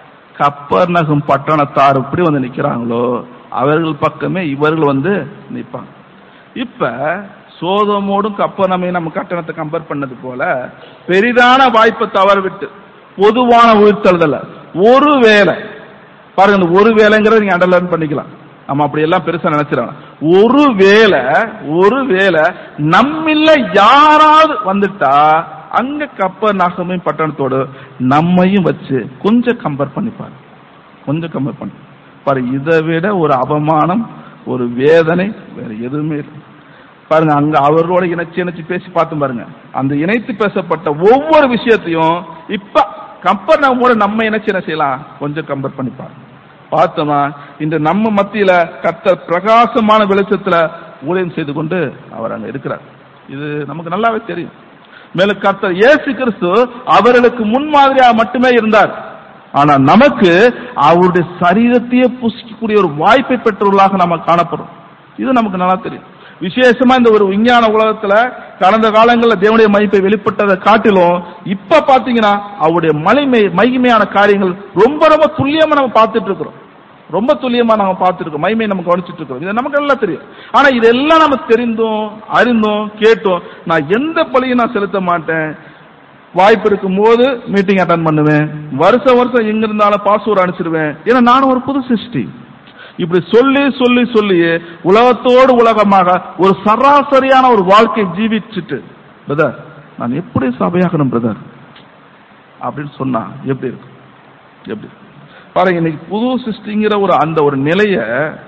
கப்பர் நகும் பட்டணத்தார் எப்படி வந்து நிக்கிறாங்களோ அவர்கள் பக்கமே இவர்கள் வந்து நிற்பாங்க இப்ப சோதமோடும் கப்பனமையும் நம்ம கட்டணத்தை கம்பேர் பண்ணது போல பெரிதான வாய்ப்பை தவற விட்டு பொதுவான உயிர்த்தெழுதல்ல ஒரு வேலை பாருங்க இந்த ஒரு வேலைங்கிறத நீங்க அண்டர்லைன் பண்ணிக்கலாம் நம்ம அப்படி எல்லாம் பெருசா நினைச்சிடலாம் ஒரு வேலை ஒரு வேலை நம்மில்ல யாராவது வந்துட்டா அங்க கப்ப நாகமையும் பட்டணத்தோடு நம்மையும் வச்சு கொஞ்சம் கம்பேர் பண்ணிப்பாரு கொஞ்சம் கம்பேர் பண்ணி பாரு இதை விட ஒரு அவமானம் ஒரு வேதனை வேற எதுவுமே இல்லை பாருங்க அங்க அவர்களோட இணைச்சு இணைச்சு பேசி பார்த்து பாருங்க அந்த இணைத்து பேசப்பட்ட ஒவ்வொரு விஷயத்தையும் இப்ப கம்பேர் நம்மோட நம்ம இணைச்சு என்ன செய்யலாம் கொஞ்சம் கம்பேர் பண்ணி பாருங்க பார்த்தோமா இந்த நம்ம மத்தியில கர்த்தர் பிரகாசமான வெளிச்சத்துல ஊழியம் செய்து கொண்டு அவர் அங்க இருக்கிறார் இது நமக்கு நல்லாவே தெரியும் மேலும் கர்த்தர் இயேசு கிறிஸ்து அவர்களுக்கு முன்மாதிரியா மட்டுமே இருந்தார் ஆனா நமக்கு அவருடைய சரீரத்தையே புசிக்கக்கூடிய ஒரு வாய்ப்பை பெற்றவர்களாக நம்ம காணப்படுறோம் இது நமக்கு நல்லா தெரியும் விசேஷமா இந்த ஒரு விஞ்ஞான உலகத்துல கடந்த காலங்களில் தேவனுடைய மதிப்பை வெளிப்பட்டதை காட்டிலும் இப்ப பாத்தீங்கன்னா அவருடைய மலைமை மகிமையான காரியங்கள் ரொம்ப ரொம்ப துல்லியமா நம்ம பார்த்துட்டு இருக்கிறோம் ரொம்ப துல்லியமா நம்ம பார்த்துருக்கோம் மகிமை நம்ம கவனிச்சுட்டு இருக்கிறோம் இது நமக்கு எல்லாம் தெரியும் ஆனா இதெல்லாம் நம்ம தெரிந்தும் அறிந்தும் கேட்டோம் நான் எந்த பழியும் நான் செலுத்த மாட்டேன் வாய்ப்பு இருக்கும் போது மீட்டிங் அட்டன் பண்ணுவேன் வருஷம் வருஷம் எங்க இருந்தாலும் பாஸ்வேர்டு அனுப்பிச்சிருவேன் ஏன்னா நானும் ஒரு புது சிருஷ்டி இப்படி சொல்லி சொல்லி சொல்லி உலகத்தோடு உலகமாக ஒரு சராசரியான ஒரு வாழ்க்கை ஜீவிச்சுட்டு பிரதர் நான் எப்படி சபையாகணும் பிரதர் அப்படின்னு சொன்னா எப்படி இருக்கும் எப்படி பாருங்க இன்னைக்கு புது சிருஷ்டிங்கிற ஒரு அந்த ஒரு நிலைய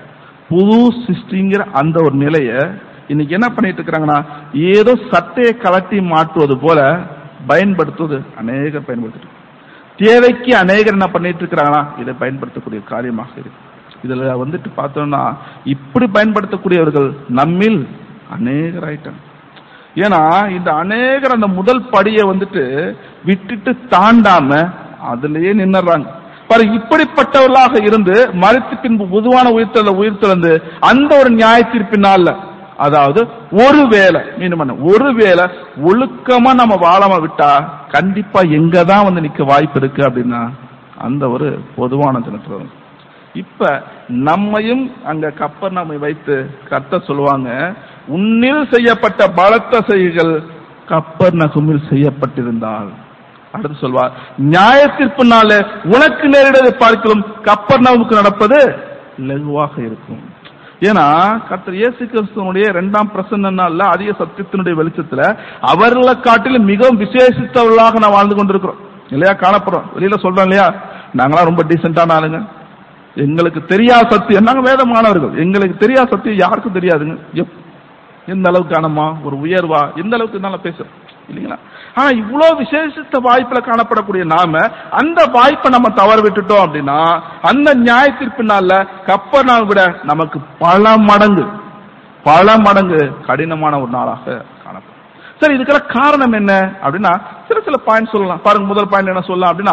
புது சிருஷ்டிங்கிற அந்த ஒரு நிலைய இன்னைக்கு என்ன பண்ணிட்டு இருக்கிறாங்கன்னா ஏதோ சட்டையை கலட்டி மாட்டுவது போல பயன்படுத்துவது அநேகர் பயன்படுத்திட்டு தேவைக்கு அநேகர் என்ன பண்ணிட்டு இருக்கிறாங்களா இதை பயன்படுத்தக்கூடிய காரியமாக இருக்கு இதுல வந்துட்டு பார்த்தோம்னா இப்படி பயன்படுத்தக்கூடியவர்கள் நம்மில் அநேகர் ஆயிட்டாங்க ஏன்னா இந்த அநேகர் அந்த முதல் படியை வந்துட்டு விட்டுட்டு தாண்டாம அதுலயே நின்னுறாங்க பாரு இப்படிப்பட்டவர்களாக இருந்து மறித்து பின்பு பொதுவான உயிர்த்தல உயிர்த்தெழுந்து அந்த ஒரு நியாய தீர்ப்பினால அதாவது ஒரு வேலை மீண்டும் பண்ண ஒரு வேலை ஒழுக்கமா நம்ம வாழாம விட்டா கண்டிப்பா எங்க தான் வந்து நிக்க வாய்ப்பு இருக்கு அப்படின்னா அந்த ஒரு பொதுவான தினத்துல இப்ப நம்மையும் அங்க கப்பர் நம்மை வைத்து கர்த்த சொல்லுவாங்க உன்னில் செய்யப்பட்ட பலத்த செய்கள் கப்பர் நகுமில் செய்யப்பட்டிருந்தால் அடுத்து சொல்வார் நியாய தீர்ப்பு நாள உனக்கு நேரிடுவதை பார்க்கலும் கப்பர் நகுமுக்கு நடப்பது லகுவாக இருக்கும் ஏன்னா கர்த்தர் இயேசு கிறிஸ்துவனுடைய இரண்டாம் பிரசன்ன நாள்ல அதிக சத்தியத்தினுடைய வெளிச்சத்துல அவர்களை காட்டிலும் மிகவும் விசேஷித்தவர்களாக நான் வாழ்ந்து கொண்டிருக்கிறோம் இல்லையா காணப்படுறோம் வெளியில சொல்றோம் இல்லையா நாங்களாம் ரொம்ப டீசென்டான ஆளுங்க எங்களுக்கு தெரியாத சத்தியம் நாங்க வேதமானவர்கள் எங்களுக்கு தெரியாத சத்தியம் யாருக்கும் தெரியாதுங்க எப்- எந்த அளவுக்கானமா ஒரு உயர்வா எந்த அளவுக்கு நல்லா பேசுறோம் இல்லைங்களா ஆனா இவ்வளவு விசேஷித்த வாய்ப்புல காணப்படக்கூடிய நாம அந்த வாய்ப்பை நம்ம தவற விட்டுட்டோம் அப்படின்னா அந்த நியாயத்திற்பினால கப்பர் நாள் விட நமக்கு பல மடங்கு பல மடங்கு கடினமான ஒரு நாளாக காணப்படும் சரி இதுக்கெல்லாம் காரணம் என்ன அப்படின்னா சில சில பாயிண்ட் சொல்லலாம் பாருங்க முதல் பாயிண்ட் என்ன சொல்லலாம் அப்படின்னா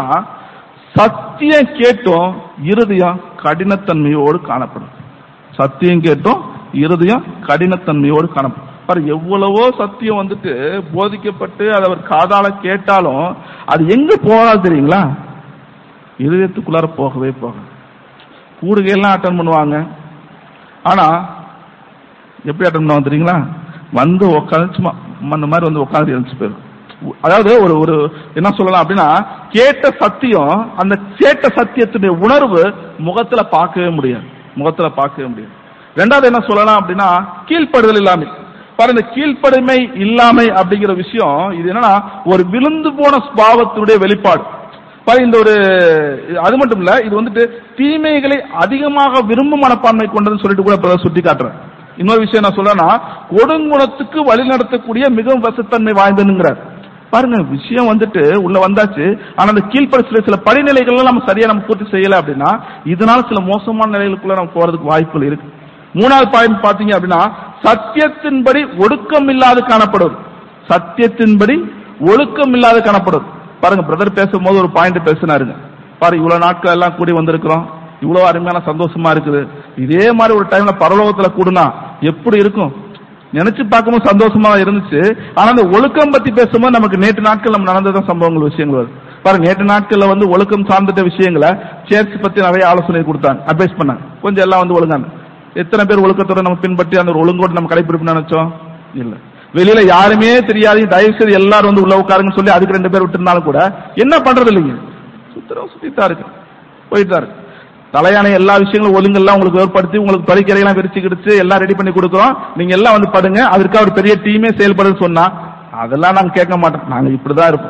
சத்தியம் கேட்டும் இருதயம் கடினத்தன்மையோடு காணப்படும் சத்தியம் கேட்டும் இருதயம் கடினத்தன்மையோடு காணப்படும் பாரு எவ்வளவோ சத்தியம் வந்துட்டு போதிக்கப்பட்டு அதை அவர் காதால கேட்டாலும் அது எங்க போகாது தெரியுங்களா இருதயத்துக்குள்ளார போகவே போகாது கூடுகையெல்லாம் அட்டன் பண்ணுவாங்க ஆனா எப்படி அட்டன் பண்ணுவாங்க தெரியுங்களா வந்து உட்காந்து சும்மா அந்த மாதிரி வந்து உட்காந்து எழுந்து போயிடும் அதாவது ஒரு ஒரு என்ன சொல்லலாம் அப்படின்னா கேட்ட சத்தியம் அந்த கேட்ட சத்தியத்துடைய உணர்வு முகத்துல பார்க்கவே முடியாது முகத்துல பார்க்கவே முடியாது ரெண்டாவது என்ன சொல்லலாம் அப்படின்னா கீழ்ப்படுதல் இல்லாமை பாரு இந்த கீழ்ப்படுமை இல்லாமை அப்படிங்கிற விஷயம் இது என்னன்னா ஒரு விழுந்து போன ஸ்பாவத்தினுடைய வெளிப்பாடு பாரு இந்த ஒரு அது மட்டும் இல்ல இது வந்துட்டு தீமைகளை அதிகமாக விரும்பும் மனப்பான்மை கொண்டதுன்னு சொல்லிட்டு கூட பிரதர் சுட்டி காட்டுறேன் இன்னொரு விஷயம் நான் சொல்றேன்னா கொடுங்குணத்துக்கு வழி நடத்தக்கூடிய மிகவும் வசத்தன்மை வாய்ந்ததுங்கிறார் பாருங்க விஷயம் வந்துட்டு உள்ள வந்தாச்சு ஆனா அந்த கீழ்ப்பட சில படிநிலைகள்லாம் நம்ம சரியா நம்ம பூர்த்தி செய்யல அப்படின்னா இதனால சில மோசமான நிலைகளுக்குள்ள நம்ம போறதுக்கு வாய்ப்புகள் இருக்கு மூணாவது பாயிண்ட் பாத்தீங்க அப்படின்னா சத்தியத்தின்படி ஒடுக்கம் இல்லாது காணப்படும் சத்தியத்தின்படி ஒழுக்கம் இல்லாது காணப்படும் பாருங்க பிரதர் பேசும்போது ஒரு பாயிண்ட் பேசினாருங்க பாரு இவ்வளவு நாட்கள் எல்லாம் கூடி வந்திருக்கிறோம் இவ்வளவு அருமையான சந்தோஷமா இருக்குது இதே மாதிரி ஒரு டைம்ல பரலோகத்துல கூடுனா எப்படி இருக்கும் நினைச்சு பார்க்கும்போது சந்தோஷமா இருந்துச்சு ஆனா அந்த ஒழுக்கம் பத்தி பேசும்போது நமக்கு நேற்று நாட்கள் நம்ம நடந்தத சம்பவங்கள் விஷயங்கள் வருது பாருங்க நேற்று நாட்கள்ல வந்து ஒழுக்கம் சார்ந்துட்ட விஷயங்களை சேர்ச் பத்தி நிறைய ஆலோசனை கொடுத்தாங்க அட்வைஸ் பண்ணாங்க கொஞ்சம் எல்லாம் வந்து ஒழுங்காங்க எத்தனை பேர் ஒழுக்கத்தோட நம்ம பின்பற்றி அந்த ஒரு ஒழுங்கோடு நம்ம கடைபிடிப்பு நினைச்சோம் இல்ல வெளியில யாருமே தெரியாது தயவு செய்து எல்லாரும் வந்து உள்ள உட்காருங்கன்னு சொல்லி அதுக்கு ரெண்டு பேர் விட்டுருந்தாலும் கூட என்ன பண்றது இல்லைங்க சுத்தரம் சுத்திட்டா இருக்கு போயிட்டு தான் இருக்கு தலையான எல்லா விஷயங்களும் ஒழுங்கெல்லாம் உங்களுக்கு ஏற்படுத்தி உங்களுக்கு பரிக்கரையெல்லாம் விரிச்சு கிடிச்சு எல்லாம் ரெடி பண்ணி கொடுக்குறோம் நீங்க எல்லாம் வந்து படுங்க அதுக்காக ஒரு பெரிய டீமே செயல்படுன்னு சொன்னா அதெல்லாம் நாங்க கேட்க மாட்டோம் நாங்க இப்படிதான் இருப்போம்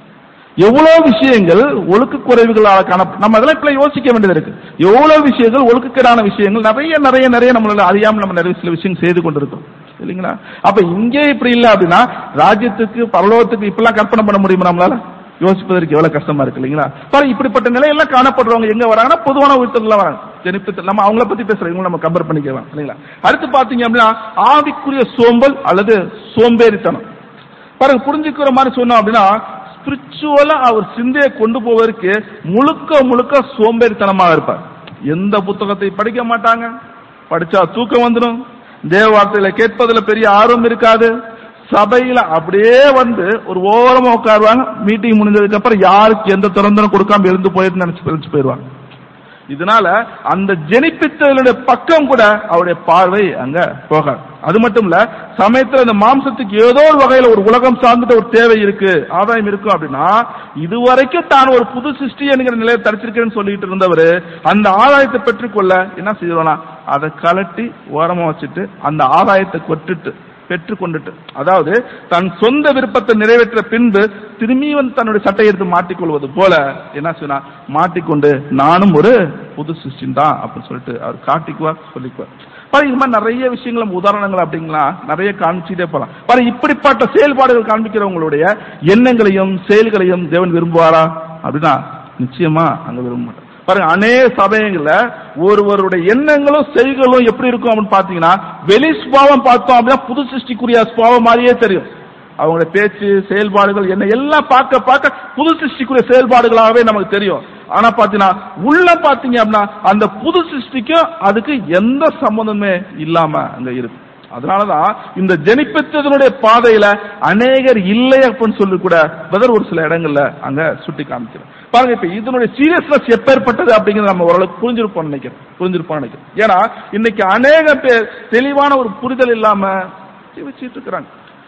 எவ்வளவு விஷயங்கள் ஒழுக்க குறைவுகளால் காண நம்ம அதெல்லாம் இப்ப யோசிக்க வேண்டியது இருக்கு எவ்வளவு விஷயங்கள் ஒழுக்கக்கேடான விஷயங்கள் நிறைய நிறைய நிறைய நம்மளால அறியாம நம்ம நிறைய சில விஷயம் செய்து கொண்டிருக்கோம் இல்லைங்களா அப்ப இங்கே இப்படி இல்லை அப்படின்னா ராஜ்யத்துக்கு பரலோகத்துக்கு இப்பெல்லாம் கற்பனை பண்ண முடியுமா நம்மளால யோசிப்பதற்கு எவ்வளவு கஷ்டமா இருக்கு இல்லைங்களா பாருங்க இப்படிப்பட்ட நிலையெல்லாம் காணப்படுறவங்க எங்க வராங்கன்னா பொதுவான உயிர்த்தெல்லாம் வராங்க ஜெனிப்பு நம்ம அவங்கள பத்தி பேசுறோம் இவங்க நம்ம கம்பேர் பண்ணிக்கலாம் இல்லைங்களா அடுத்து பாத்தீங்க அப்படின்னா ஆவிக்குரிய சோம்பல் அல்லது சோம்பேறித்தனம் பாருங்க புரிஞ்சுக்கிற மாதிரி சொன்னோம் அப்படின்னா ஸ்பிரிச்சுவலா அவர் சிந்தையை கொண்டு போவதற்கு முழுக்க முழுக்க சோம்பேறித்தனமாக இருப்பார் எந்த புத்தகத்தை படிக்க மாட்டாங்க படிச்சா தூக்கம் வந்துடும் தேவ வார்த்தையில கேட்பதுல பெரிய ஆர்வம் இருக்காது சபையில அப்படியே வந்து ஒரு ஓரமா உட்காருவாங்க மீட்டிங் முடிஞ்சதுக்கு அப்புறம் யாருக்கு எந்த திறந்தனும் கொடுக்காம எழுந்து போயிட்டு நினைச்சு நினைச்சு போயிடுவாங்க இதனால அந்த ஜெனிப்பித்தவனுடைய பக்கம் கூட அவருடைய பார்வை அங்க போகாது அது மட்டும் இல்ல சமயத்துல இந்த மாம்சத்துக்கு ஏதோ ஒரு வகையில ஒரு உலகம் சார்ந்துட்ட ஒரு தேவை இருக்கு ஆதாயம் இருக்கும் அப்படின்னா இதுவரைக்கும் தான் ஒரு புது சிருஷ்டி என்கிற நிலையை தரிச்சிருக்கேன்னு சொல்லிட்டு இருந்தவர் அந்த ஆதாயத்தை பெற்றுக்கொள்ள என்ன செய்யலாம் அதை கலட்டி ஓரமா வச்சுட்டு அந்த ஆதாயத்தை கொட்டுட்டு பெற்றுக்கொண்டுட்டு அதாவது தன் சொந்த விருப்பத்தை நிறைவேற்ற பின்பு திரும்பி வந்து தன்னுடைய சட்டை எடுத்து மாட்டிக்கொள்வது போல என்ன சொன்னா மாட்டிக்கொண்டு நானும் ஒரு புது சிருஷ்டின் தான் அப்படின்னு சொல்லிட்டு அவர் காட்டிக்குவார் சொல்லிக்குவார் பாரு இது மாதிரி நிறைய விஷயங்கள் நம்ம உதாரணங்கள் அப்படிங்களா நிறைய காமிச்சிட்டே போலாம் பாரு இப்படிப்பட்ட செயல்பாடுகள் காண்பிக்கிறவங்களுடைய எண்ணங்களையும் செயல்களையும் தேவன் விரும்புவாரா அப்படின்னா நிச்சயமா அங்க விரும்ப மாட்டார் பாருங்க அநேக சமயங்கள்ல ஒருவருடைய எண்ணங்களும் செய்களும் எப்படி இருக்கும் அப்படின்னு பாத்தீங்கன்னா வெளி சுபாவம் பார்த்தோம் அப்படின்னா புது சிருஷ்டிக்குரிய சுபாவம் மாதிரியே தெரியும் அவங்களுடைய பேச்சு செயல்பாடுகள் என்ன எல்லாம் பார்க்க பார்க்க புது சிருஷ்டிக்குரிய செயல்பாடுகளாகவே நமக்கு தெரியும் ஆனா பாத்தீங்கன்னா உள்ள பாத்தீங்க அப்படின்னா அந்த புது சிருஷ்டிக்கும் அதுக்கு எந்த சம்பந்தமே இல்லாம அங்க இருக்கு அதனாலதான் இந்த ஜெனிப்பித்ததனுடைய பாதையில அநேகர் இல்லை அப்படின்னு சொல்லி கூட பதர் ஒரு சில இடங்கள்ல அங்க சுட்டி காமிக்கிறோம் பாருங்க இப்ப இதனுடைய சீரியஸ்னஸ் எப்பேற்பட்டது அப்படிங்கறத நம்ம ஓரளவுக்கு புரிஞ்சிருப்போம் நினைக்கிறேன் புரிஞ்சிருப்போம் நினைக்கிறேன் ஏன்னா இன்னைக்கு அநேக பேர் தெளிவான ஒரு புரிதல் இல்லாம வச்சிட்டு இருக்கிறாங்க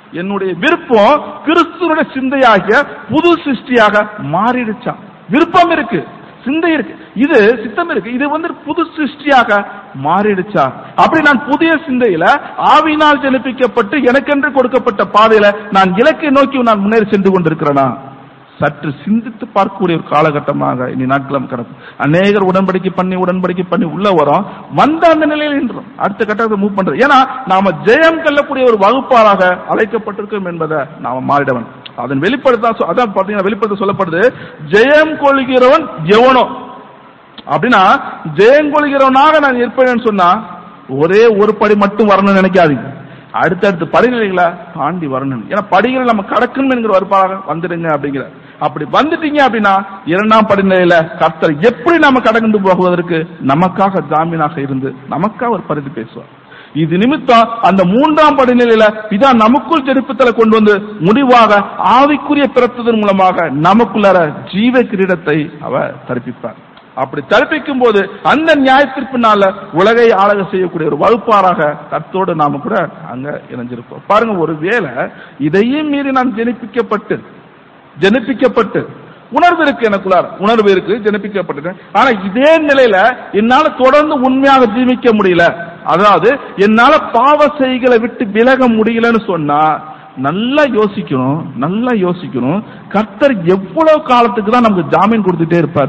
என்னுடைய விருப்பம் கிறிஸ்துவனுடைய சிந்தையாகிய புது சிருஷ்டியாக மாறிடுச்சான் விருப்பம் இருக்கு சிந்தை இருக்கு இது சித்தம் இருக்கு இது வந்து புது சிருஷ்டியாக மாறிடுச்சா அப்படி நான் புதிய சிந்தையில ஆவியினால் ஜெனிப்பிக்கப்பட்டு எனக்கென்று கொடுக்கப்பட்ட பாதையில நான் இலக்கை நோக்கி நான் முன்னேறி சென்று கொண்டிருக்கிறேனா சற்று சிந்தித்து பார்க்கக்கூடிய ஒரு காலகட்டமாக இனி நாட்களும் கிடக்கும் அநேகர் உடன்படிக்கை பண்ணி உடன்படிக்கை பண்ணி உள்ள வரோம் வந்த அந்த நிலையில் நின்றோம் அடுத்த கட்டத்தை மூவ் பண்றது ஏன்னா நாம ஜெயம் கொள்ளக்கூடிய ஒரு வகுப்பாளாக அழைக்கப்பட்டிருக்கோம் என்பதை நாம மாறிடவன் அதன் வெளிப்படுத்தா சொ- அதான் பாத்தீங்கன்னா வெளிப்படுத்த சொல்லப்படுது ஜெயம் கொள்கிறவன் எவனோ அப்படின்னா ஜெயம் கொள்கிறவனாக நான் இருப்பேன்னு சொன்னா ஒரே ஒரு படி மட்டும் வரணும்னு நினைக்காதீங்க அடுத்தடுத்து படிநிலைகளை தாண்டி வரணும் ஏன்னா படிகளை நம்ம கடக்கணும் என்கிற வருப்பாக வந்துடுங்க அப்படிங்கிற அப்படி வந்துட்டீங்க அப்படின்னா இரண்டாம் படிநிலையில கர்த்தர் எப்படி நாம கடந்து போகுவதற்கு நமக்காக ஜாமீனாக இருந்து நமக்காக ஒரு பரிதி பேசுவார் இது நிமித்தம் அந்த மூன்றாம் படிநிலையில இதான் நமக்குள் ஜெரிப்புத்தலை கொண்டு வந்து முடிவாக ஆவிக்குரிய பிறத்ததன் மூலமாக நமக்குள்ளார ஜீவ கிரீடத்தை அவர் தரிப்பிப்பார் அப்படி தரிப்பிக்கும் போது அந்த நியாயத்திற்பினால உலகை ஆளக செய்யக்கூடிய ஒரு வகுப்பாராக கர்த்தோடு நாம கூட அங்க இணைஞ்சிருப்போம் பாருங்க ஒரு வேளை இதையும் மீறி நான் ஜெனிப்பிக்கப்பட்டு ஜெனிப்பிக்கப்பட்டு உணர்வு இருக்கு எனக்குள்ளார் உணர்வு இருக்கு ஜெனிப்பிக்கப்பட்டது ஆனா இதே நிலையில என்னால தொடர்ந்து உண்மையாக ஜீவிக்க முடியல அதாவது என்னால பாவ செய்களை விட்டு விலக முடியலன்னு சொன்னா நல்லா யோசிக்கணும் நல்லா யோசிக்கணும் கர்த்தர் எவ்வளவு காலத்துக்கு தான் நமக்கு ஜாமீன் கொடுத்துட்டே இருப்பார்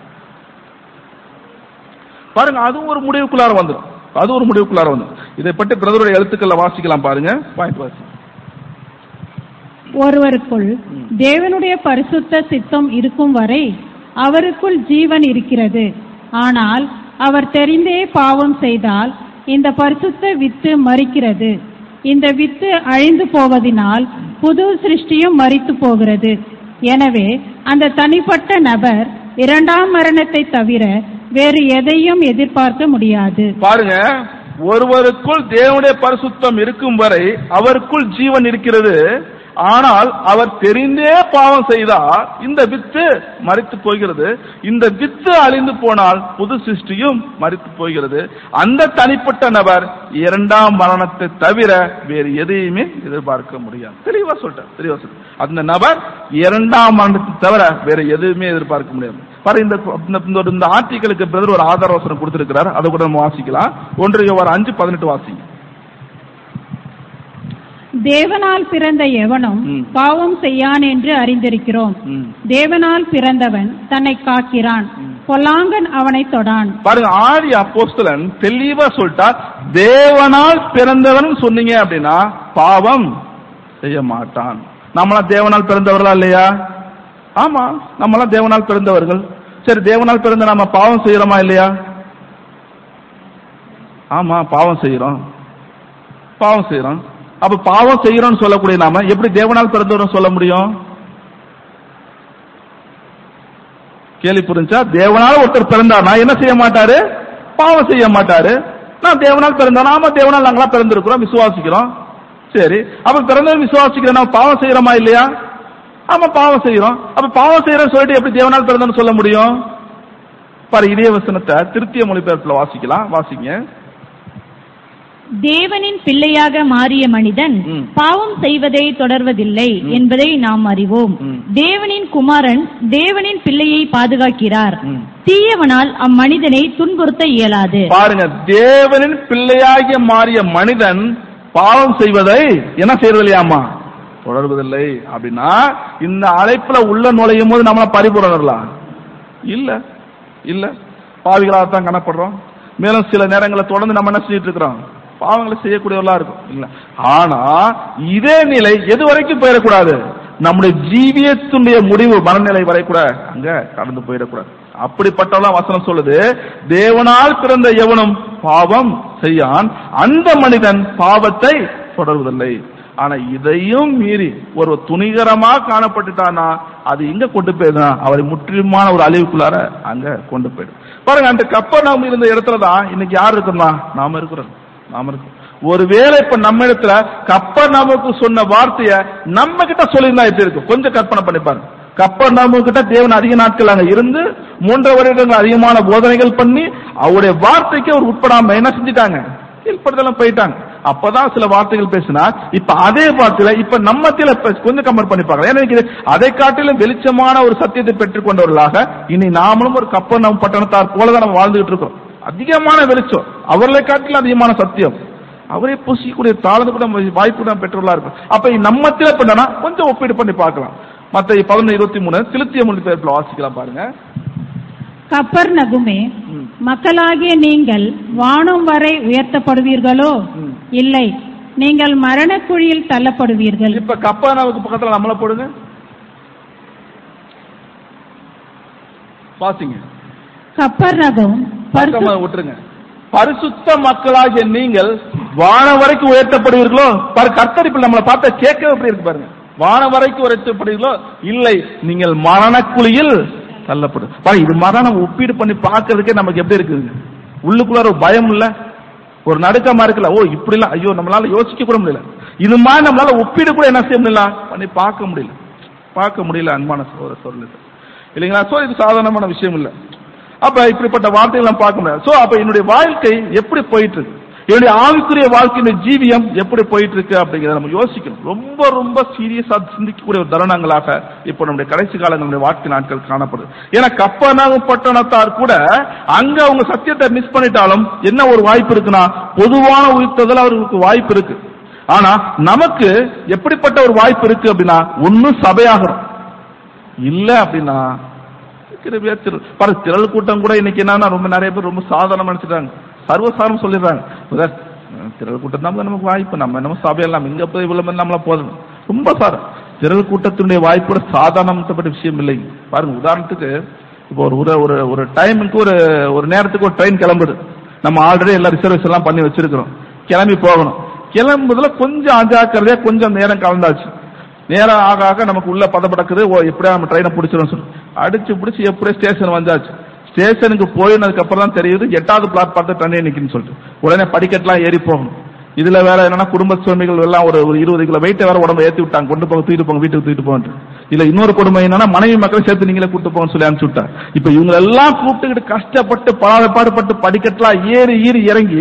பாருங்க அதுவும் ஒரு முடிவுக்குள்ளார வந்துடும் அது ஒரு முடிவுக்குள்ளார வந்துடும் இதை பற்றி பிரதருடைய எழுத்துக்கள்ல வாசிக்கலாம் பாருங்க பாயிண்ட் வாசி ஒருவருக்குள் தேவனுடைய பரிசுத்த சித்தம் இருக்கும் வரை அவருக்குள் ஜீவன் இருக்கிறது ஆனால் அவர் தெரிந்தே பாவம் செய்தால் இந்த பரிசுத்த வித்து மறிக்கிறது இந்த வித்து அழிந்து போவதினால் புது சிருஷ்டியும் மறித்து போகிறது எனவே அந்த தனிப்பட்ட நபர் இரண்டாம் மரணத்தை தவிர வேறு எதையும் எதிர்பார்க்க முடியாது பாருங்க ஒருவருக்குள் தேவனுடைய பரிசுத்தம் இருக்கும் வரை அவருக்குள் ஜீவன் இருக்கிறது ஆனால் அவர் தெரிந்தே பாவம் செய்தால் இந்த வித்து மறித்து போகிறது இந்த வித்து அழிந்து போனால் புது சிருஷ்டியும் மறித்து போகிறது அந்த தனிப்பட்ட நபர் இரண்டாம் மரணத்தை தவிர வேறு எதையுமே எதிர்பார்க்க முடியாது தெளிவா சொல்லிட்டேன் தெளிவா சொல்லிட்டேன் அந்த நபர் இரண்டாம் மரணத்தை தவிர வேற எதுவுமே எதிர்பார்க்க முடியாது பாரு இந்த இந்த- இந்த- இந்த ஆர்டிகளுக்கு பிரதர் ஒரு ஆதார வசனம் கொடுத்திருக்கிறார் அதை கூட நம்ம வாசிக்கலாம் ஒன்று யோவான் அஞ்சு பதினெட்டு வாசிங்க தேவனால் பிறந்த எவனும் ம். பாவம் செய்யான் என்று அறிந்திருக்கிறோம் ம். தேவனால் பிறந்தவன் தன்னை காக்கிறான் பொல்லாங்கன் அவனை தொடான் பாருங்க ஆதி அப்போஸ்தலன் தெளிவா சொல்லிட்டார் தேவனால் பிறந்தவன் சொன்னீங்க அப்படின்னா பாவம் செய்ய மாட்டான் நம்மளாம் தேவனால் பிறந்தவர்களா இல்லையா ஆமா நம்மளாம் தேவனால் பிறந்தவர்கள் சரி தேவனால் பிறந்த நாம பாவம் செய்யறோமா இல்லையா ஆமா பாவம் செய்யறோம் பாவம் செய்யறோம் அப்ப பாவம் செய்யறோம்னு சொல்லக்கூடிய நாம எப்படி தேவனால் பிறந்தவரும் சொல்ல முடியும் கேள்வி புரிஞ்சா தேவனால் ஒருத்தர் பிறந்தார்னா என்ன செய்ய மாட்டாரு பாவம் செய்ய மாட்டாரு நான் தேவனால் பிறந்தோம் ஆமா தேவனால் நாங்களா பிறந்திருக்கிறோம் விசுவாசிக்கிறோம் சரி அப்ப பிறந்தவன் விசுவாசிக்கிறோம் நம்ம பாவம் செய்யறோமா இல்லையா ஆமா பாவம் செய்யறோம் அப்ப பாவம் செய்யறோம் சொல்லிட்டு எப்படி தேவனால் பிறந்தோம்னு சொல்ல முடியும் பாரு இதே வசனத்தை திருத்திய மொழிபெயர்ப்புல வாசிக்கலாம் வாசிங்க தேவனின் பிள்ளையாக மாறிய மனிதன் ம். பாவம் செய்வதை தொடர்வதில்லை என்பதை நாம் அறிவோம் ம். தேவனின் குமாரன் தேவனின் பிள்ளையை பாதுகாக்கிறார் ம். தீயவனால் அம்மனிதனை துன்புறுத்த இயலாது பாருங்க தேவனின் பிள்ளையாகிய மாறிய மனிதன் பாவம் செய்வதை என்ன செய்யறதில்லையாமா தொடர்வதில்லை அப்படின்னா இந்த அழைப்புல உள்ள நுழையும் போது நம்மள பரிபூரணர்களா இல்ல இல்ல பாவிகளாக தான் காணப்படுறோம் மேலும் சில நேரங்களில் தொடர்ந்து நம்ம என்ன செஞ்சுட்டு இருக்கிறோம் பாவங்களை செய்யக்கூடியவர்களா இருக்கும் இல்ல ஆனா இதே நிலை எது வரைக்கும் போயிடக்கூடாது நம்முடைய ஜீவியத்தினுடைய முடிவு மனநிலை வரை கூட அங்க கடந்து போயிடக்கூடாது அப்படிப்பட்டவெல்லாம் வசனம் சொல்லுது தேவனால் பிறந்த எவனும் பாவம் செய்யான் அந்த மனிதன் பாவத்தை தொடர்வதில்லை ஆனா இதையும் மீறி ஒரு துணிகரமா காணப்பட்டுட்டானா அது எங்க கொண்டு போயிருந்தா அவரை முற்றிலுமான ஒரு அழிவுக்குள்ளார அங்க கொண்டு போயிடும் பாருங்க அந்த கப்பல் நாம் இருந்த இடத்துல தான் இன்னைக்கு யார் இருக்கிறோம்னா நாம இருக்கிறோம் நாம இருக்கோம் ஒருவேளை இப்ப நம்ம இடத்துல கப்பர் நமக்கு சொன்ன வார்த்தைய நம்ம கிட்ட சொல்லியிருந்தா எப்படி இருக்கும் கொஞ்சம் கற்பனை பண்ணி பாருங்க கப்பர் நாம கிட்ட தேவன் அதிக நாட்கள் அங்க இருந்து மூன்றரை வருடங்கள் அதிகமான போதனைகள் பண்ணி அவருடைய வார்த்தைக்கு அவர் உட்படாம என்ன செஞ்சிட்டாங்க கீழ்ப்படுதலாம் போயிட்டாங்க அப்பதான் சில வார்த்தைகள் பேசினா இப்ப அதே வார்த்தையில இப்ப நம்ம மத்தியில பேச- கொஞ்சம் கம்பேர் பண்ணி பார்க்கலாம் ஏன்னா இன்னைக்கு அதை காட்டிலும் வெளிச்சமான ஒரு சத்தியத்தை பெற்றுக்கொண்டவர்களாக இனி நாமளும் ஒரு கப்பர் பட்டணத்தார் போலதான் நம்ம வாழ்ந்துகிட்டு இருக்கோம் அதிகமான வெளிச்சம் அவர்களை காட்டிலும் அதிகமான சத்தியம் அவரே புசிக்கக்கூடிய தாளந்து கூட நம்ம வாய்ப்பு கூட பெற்றோர்களா இருக்கும் அப்ப நம்மத்தில பண்ணனா கொஞ்சம் ஒப்பீடு பண்ணி பார்க்கலாம் மத்த பதினொன்று இருபத்தி மூணு திருத்திய மொழிபெயர்ப்புல வாசிக்கலாம் பாருங்க கப்பர் நகுமே ம். மக்களாகிய நீங்கள் வானம் வரை உயர்த்தப்படுவீர்களோ ம். இல்லை நீங்கள் மரணக்குழியில் தள்ளப்படுவீர்கள் இப்ப கப்பானாவுக்கு பக்கத்துல நம்மள போடுங்க வாசிங்க கப்பர் நகும் பக்கமா விட்டுருங்க பரிசுத்த மக்களாகிய நீங்கள் வானம் வரைக்கும் உயர்த்தப்படுவீர்களோ பாரு கர்த்தரிப்பில் நம்மளை பார்த்தா கேட்க எப்படி இருக்கு பாருங்க வானம் வரைக்கும் உயர்த்தப்படுவீர்களோ இல்லை நீங்கள் மரணக்குழியில் தள்ளப்படும் பாரு இது மாதிரி நம்ம ஒப்பீடு பண்ணி பார்க்கறதுக்கே நமக்கு எப்படி இருக்குதுங்க உள்ளுக்குள்ள ஒரு பயம் இல்ல ஒரு நடுக்கமா இருக்குல்ல ஓ இப்படி எல்லாம் ஐயோ நம்மளால யோசிக்க கூட முடியல இது மாதிரி நம்மளால ஒப்பீடு கூட என்ன செய்ய முடியல பண்ணி பார்க்க முடியல பார்க்க முடியல அன்பான சோர சொல்லுது இல்லைங்களா சோ இது சாதாரணமான விஷயம் இல்ல அப்ப இப்படிப்பட்ட வார்த்தைகள் நம்ம பார்க்க முடியாது சோ அப்ப என்னுடைய வாழ்க்கை எப்படி போயிட்டு இருக்கு என்னுடைய ஆவிக்குரிய வாழ்க்கையின் ஜீவியம் எப்படி போயிட்டு இருக்கு அப்படிங்கறத நம்ம யோசிக்கணும் ரொம்ப ரொம்ப சீரியஸா சிந்திக்கக்கூடிய ஒரு தருணங்களாக இப்போ நம்முடைய கடைசி காலங்கள் நம்முடைய வாழ்க்கை நாட்கள் காணப்படுது ஏன்னா கப்பனாகும் பட்டணத்தார் கூட அங்க அவங்க சத்தியத்தை மிஸ் பண்ணிட்டாலும் என்ன ஒரு வாய்ப்பு இருக்குன்னா பொதுவான உயிர்த்ததில் அவர்களுக்கு வாய்ப்பு இருக்கு ஆனா நமக்கு எப்படிப்பட்ட ஒரு வாய்ப்பு இருக்கு அப்படின்னா ஒன்னும் சபையாகிறோம் இல்ல அப்படின்னா கிருபையா திரு பாரு திரள் கூட்டம் கூட இன்னைக்கு என்னன்னா ரொம்ப நிறைய பேர் ரொம்ப சாதாரணம் நினைச்சிட்டாங்க சர்வசாரம் சொல்லிடுறாங்க பிரதர், திரள் கூட்டம் தான் நமக்கு வாய்ப்பு நம்ம நம்ம சபையெல்லாம் இங்க போய் இவ்வளவு பேர் நம்மள போதும் ரொம்ப சாரம் திரள் கூட்டத்தினுடைய வாய்ப்பு கூட சாதாரணப்பட்ட விஷயம் இல்லை பாருங்க உதாரணத்துக்கு இப்போ ஒரு ஒரு ஒரு ஒரு டைமுக்கு ஒரு ஒரு நேரத்துக்கு ஒரு ட்ரெயின் கிளம்புது நம்ம ஆல்ரெடி எல்லா ரிசர்வேஷன் எல்லாம் பண்ணி வச்சிருக்கிறோம் கிளம்பி போகணும் கிளம்புதுல கொஞ்சம் அஜாக்கிரதையா கொஞ்சம் நேரம் கலந்தாச்சு நேரம் ஆக ஆக நமக்கு உள்ள பதப்படக்குது ஓ எப்படியா நம்ம ட்ரெயினை பிடிச்சிடும் சொல்லி அடிச்சு பிடிச்சி எப்படியே ஸ்டேஷன் வந்தாச்சு ஸ்டேஷனுக்கு போயினதுக்கு அப்புறம் தான் தெரியுது எட்டாவது பிளாட்பார்த்து ட்ரெயின் நிக்குன்னு சொல்லிட்டு உடனே படிக்கட்டுலாம் ஏறி போகணும் இதுல வேற என்னன்னா குடும்ப சுவாமிகள் எல்லாம் ஒரு ஒரு இருபது கிலோ வெயிட்டை வேற உடம்பு ஏத்தி விட்டாங்க கொண்டு போங்க தூக்கிட்டு போங்க வீட்டுக்கு தூக்கிட்டு போங்க இல்ல இன்னொரு கொடுமை என்னன்னா மனைவி மக்களை சேர்த்து நீங்களே கூட்டு போங்கன்னு சொல்லி அனுப்பிச்சு விட்டாங்க இப்ப இவங்க எல்லாம் கூப்பிட்டுக்கிட்டு கஷ்டப்பட்டு பாடுபாடுபட்டு படிக்கட்டுலாம் ஏறி ஈறி இறங்கி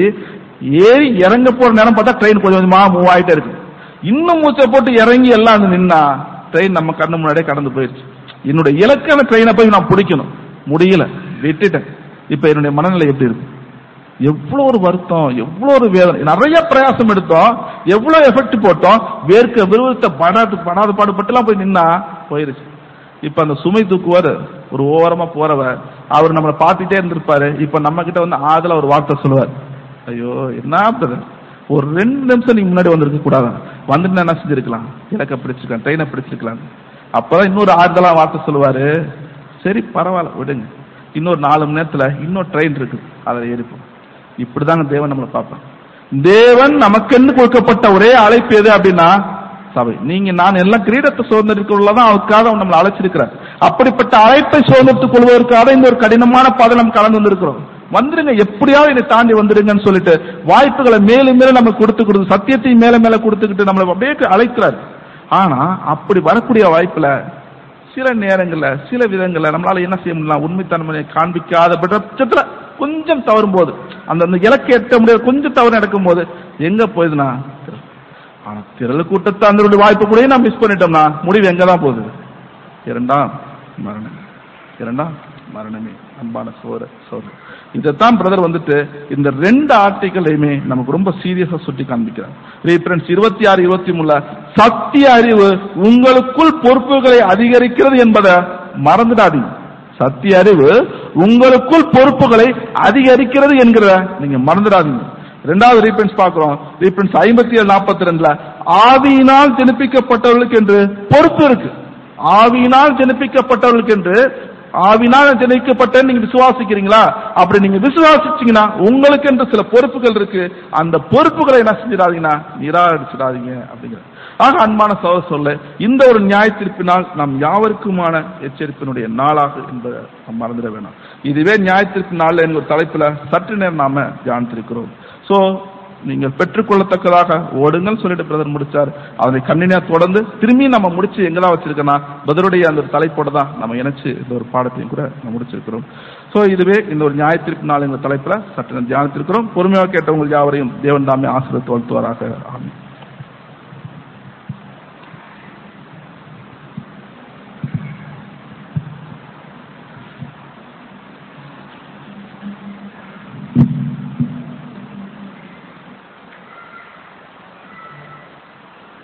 ஏறி இறங்க போற நேரம் பார்த்தா ட்ரெயின் கொஞ்சம் கொஞ்சமா மூவ் ஆயிட்டே இருக்கு இன்னும் மூச்சை போட்டு இறங்கி எல்லாம் அங்க நின்னா ட்ரெயின் நம்ம கண்ணு முன்னாடியே கடந்து போயிடுச்சு என்னுடைய இலக்கான ட்ரெயினை போய் நான் பிடிக்கணும் முடியல விட்டுட்டேன் இப்ப என்னுடைய மனநிலை எப்படி இருக்கு எவ்வளவு ஒரு வருத்தம் எவ்வளவு ஒரு வேதனை நிறைய பிரயாசம் எடுத்தோம் எவ்வளவு எஃபெக்ட் போட்டோம் வேர்க்க விருவத்தை படாது படாத பாடுபட்டுலாம் போய் நின்னா போயிருச்சு இப்ப அந்த சுமை தூக்குவாரு ஒரு ஓரமா போறவர் அவர் நம்மளை பார்த்துட்டே இருந்திருப்பாரு இப்ப நம்ம கிட்ட வந்து ஆதல ஒரு வார்த்தை சொல்லுவார் ஐயோ என்ன பிரதர் ஒரு ரெண்டு நிமிஷம் நீங்க முன்னாடி வந்திருக்க கூடாது வந்துட்டு என்ன செஞ்சிருக்கலாம் இலக்க பிடிச்சிருக்கலாம் ட்ரெயினை பிடிச்சிருக்கலாம் அப்பதான் இன்னொரு ஆறுதலா வார்த்தை சொல்லுவாரு சரி பரவாயில்ல விடுங்க இன்னொரு நாலு மணி நேரத்துல இன்னொரு ட்ரெயின் இருக்கு அதில் ஏறிப்போம் இப்படிதாங்க தேவன் நம்மளை பார்ப்பான் தேவன் நமக்கென்று கொடுக்கப்பட்ட ஒரே அழைப்பு எது அப்படின்னா சபை நீங்க நான் எல்லாம் கிரீடத்தை சுதந்திரிக்குள்ளதான் அவருக்காக அவன் நம்மளை அழைச்சிருக்கிறார் அப்படிப்பட்ட அழைப்பை சுதந்திரத்துக் கொள்வதற்காக இந்த ஒரு கடினமான பாதை நம்ம கலந்து வந்திருக்கிறோம் வந்துருங்க எப்படியாவது இதை தாண்டி வந்துருங்கன்னு சொல்லிட்டு வாய்ப்புகளை மேலும் மேலும் நம்ம கொடுத்து கொடுத்து சத்தியத்தையும் மேல மேல கொடுத்துக்கிட்டு நம்மளை அப்படியே அழைக்கிறார் ஆனா அப்படி வரக்கூடிய வாய்ப்புல சில நேரங்கள்ல சில விதங்கள்ல நம்மளால என்ன செய்ய முடியலாம் உண்மைத்தன்மையை காண்பிக்காத பட்சத்துல கொஞ்சம் தவறும் போது அந்த அந்த இலக்கை எட்ட முடியாது கொஞ்சம் தவறு நடக்கும் போது எங்க போகுதுன்னா ஆனா திரள் கூட்டத்தை அந்த வாய்ப்பு கூட நான் மிஸ் பண்ணிட்டோம்னா முடிவு எங்க தான் போகுது இரண்டாம் மரணம் இரண்டாம் மரணமே அன்பான சோர சோர இதைத்தான் பிரதர் வந்துட்டு இந்த ரெண்டு ஆர்டிக்கலையுமே நமக்கு ரொம்ப சீரியஸா சுட்டி காண்பிக்கிறார் ரீஃபரன்ஸ் இருபத்தி ஆறு இருபத்தி மூணுல சத்திய அறிவு உங்களுக்குள் பொறுப்புகளை அதிகரிக்கிறது என்பதை மறந்துடாதீங்க சத்திய அறிவு உங்களுக்குள் பொறுப்புகளை அதிகரிக்கிறது என்கிற நீங்க மறந்துடாதீங்க ரெண்டாவது ரீஃபரன்ஸ் பார்க்கிறோம் ரீஃபரன்ஸ் ஐம்பத்தி ஏழு நாற்பத்தி ரெண்டுல ஆவியினால் ஜனிப்பிக்கப்பட்டவர்களுக்கு என்று பொறுப்பு இருக்கு ஆவியினால் ஜனிப்பிக்கப்பட்டவர்களுக்கு என்று ஆவினால் ஜனிக்கப்பட்ட நீங்க விசுவாசிக்கிறீங்களா அப்படி நீங்க விசுவாசிச்சீங்கன்னா உங்களுக்கு என்று சில பொறுப்புகள் இருக்கு அந்த பொறுப்புகளை என்ன செஞ்சிடாதீங்கன்னா நிராகரிச்சிடாதீங்க அப்படிங்கிற ஆக அன்பான சோழ சொல்ல இந்த ஒரு நியாய தீர்ப்பினால் நாம் யாவருக்குமான எச்சரிப்பினுடைய நாளாக என்பதை நாம் மறந்துட வேணாம் இதுவே நியாய தீர்ப்பு நாள் என்கிற தலைப்புல சற்று நேரம் நாம தியானித்திருக்கிறோம் சோ நீங்கள் பெற்றுக்கொள்ளத்தக்கதாக ஓடுங்கள் சொல்லிட்டு பிரதர் முடிச்சார் அதனை கண்ணினா தொடர்ந்து திரும்பி நம்ம முடிச்சு எங்கதான் வச்சிருக்கோம்னா பதருடைய அந்த தலைப்போட தான் நம்ம இணைச்சு இந்த ஒரு பாடத்தையும் கூட நம்ம முடிச்சிருக்கிறோம் சோ இதுவே இந்த ஒரு ஞாயிற்றுக்கு நாள் என்ற தலைப்புல சற்று நாம் தியானித்திருக்கிறோம் பொறுமையாக கேட்டவங்க யாவரையும் தேவன் தாமே ஆசிரியர் வாழ்த்துவாராக ஆமென்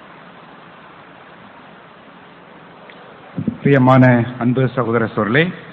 பிரியமான அன்பு சகோதர சோர்களே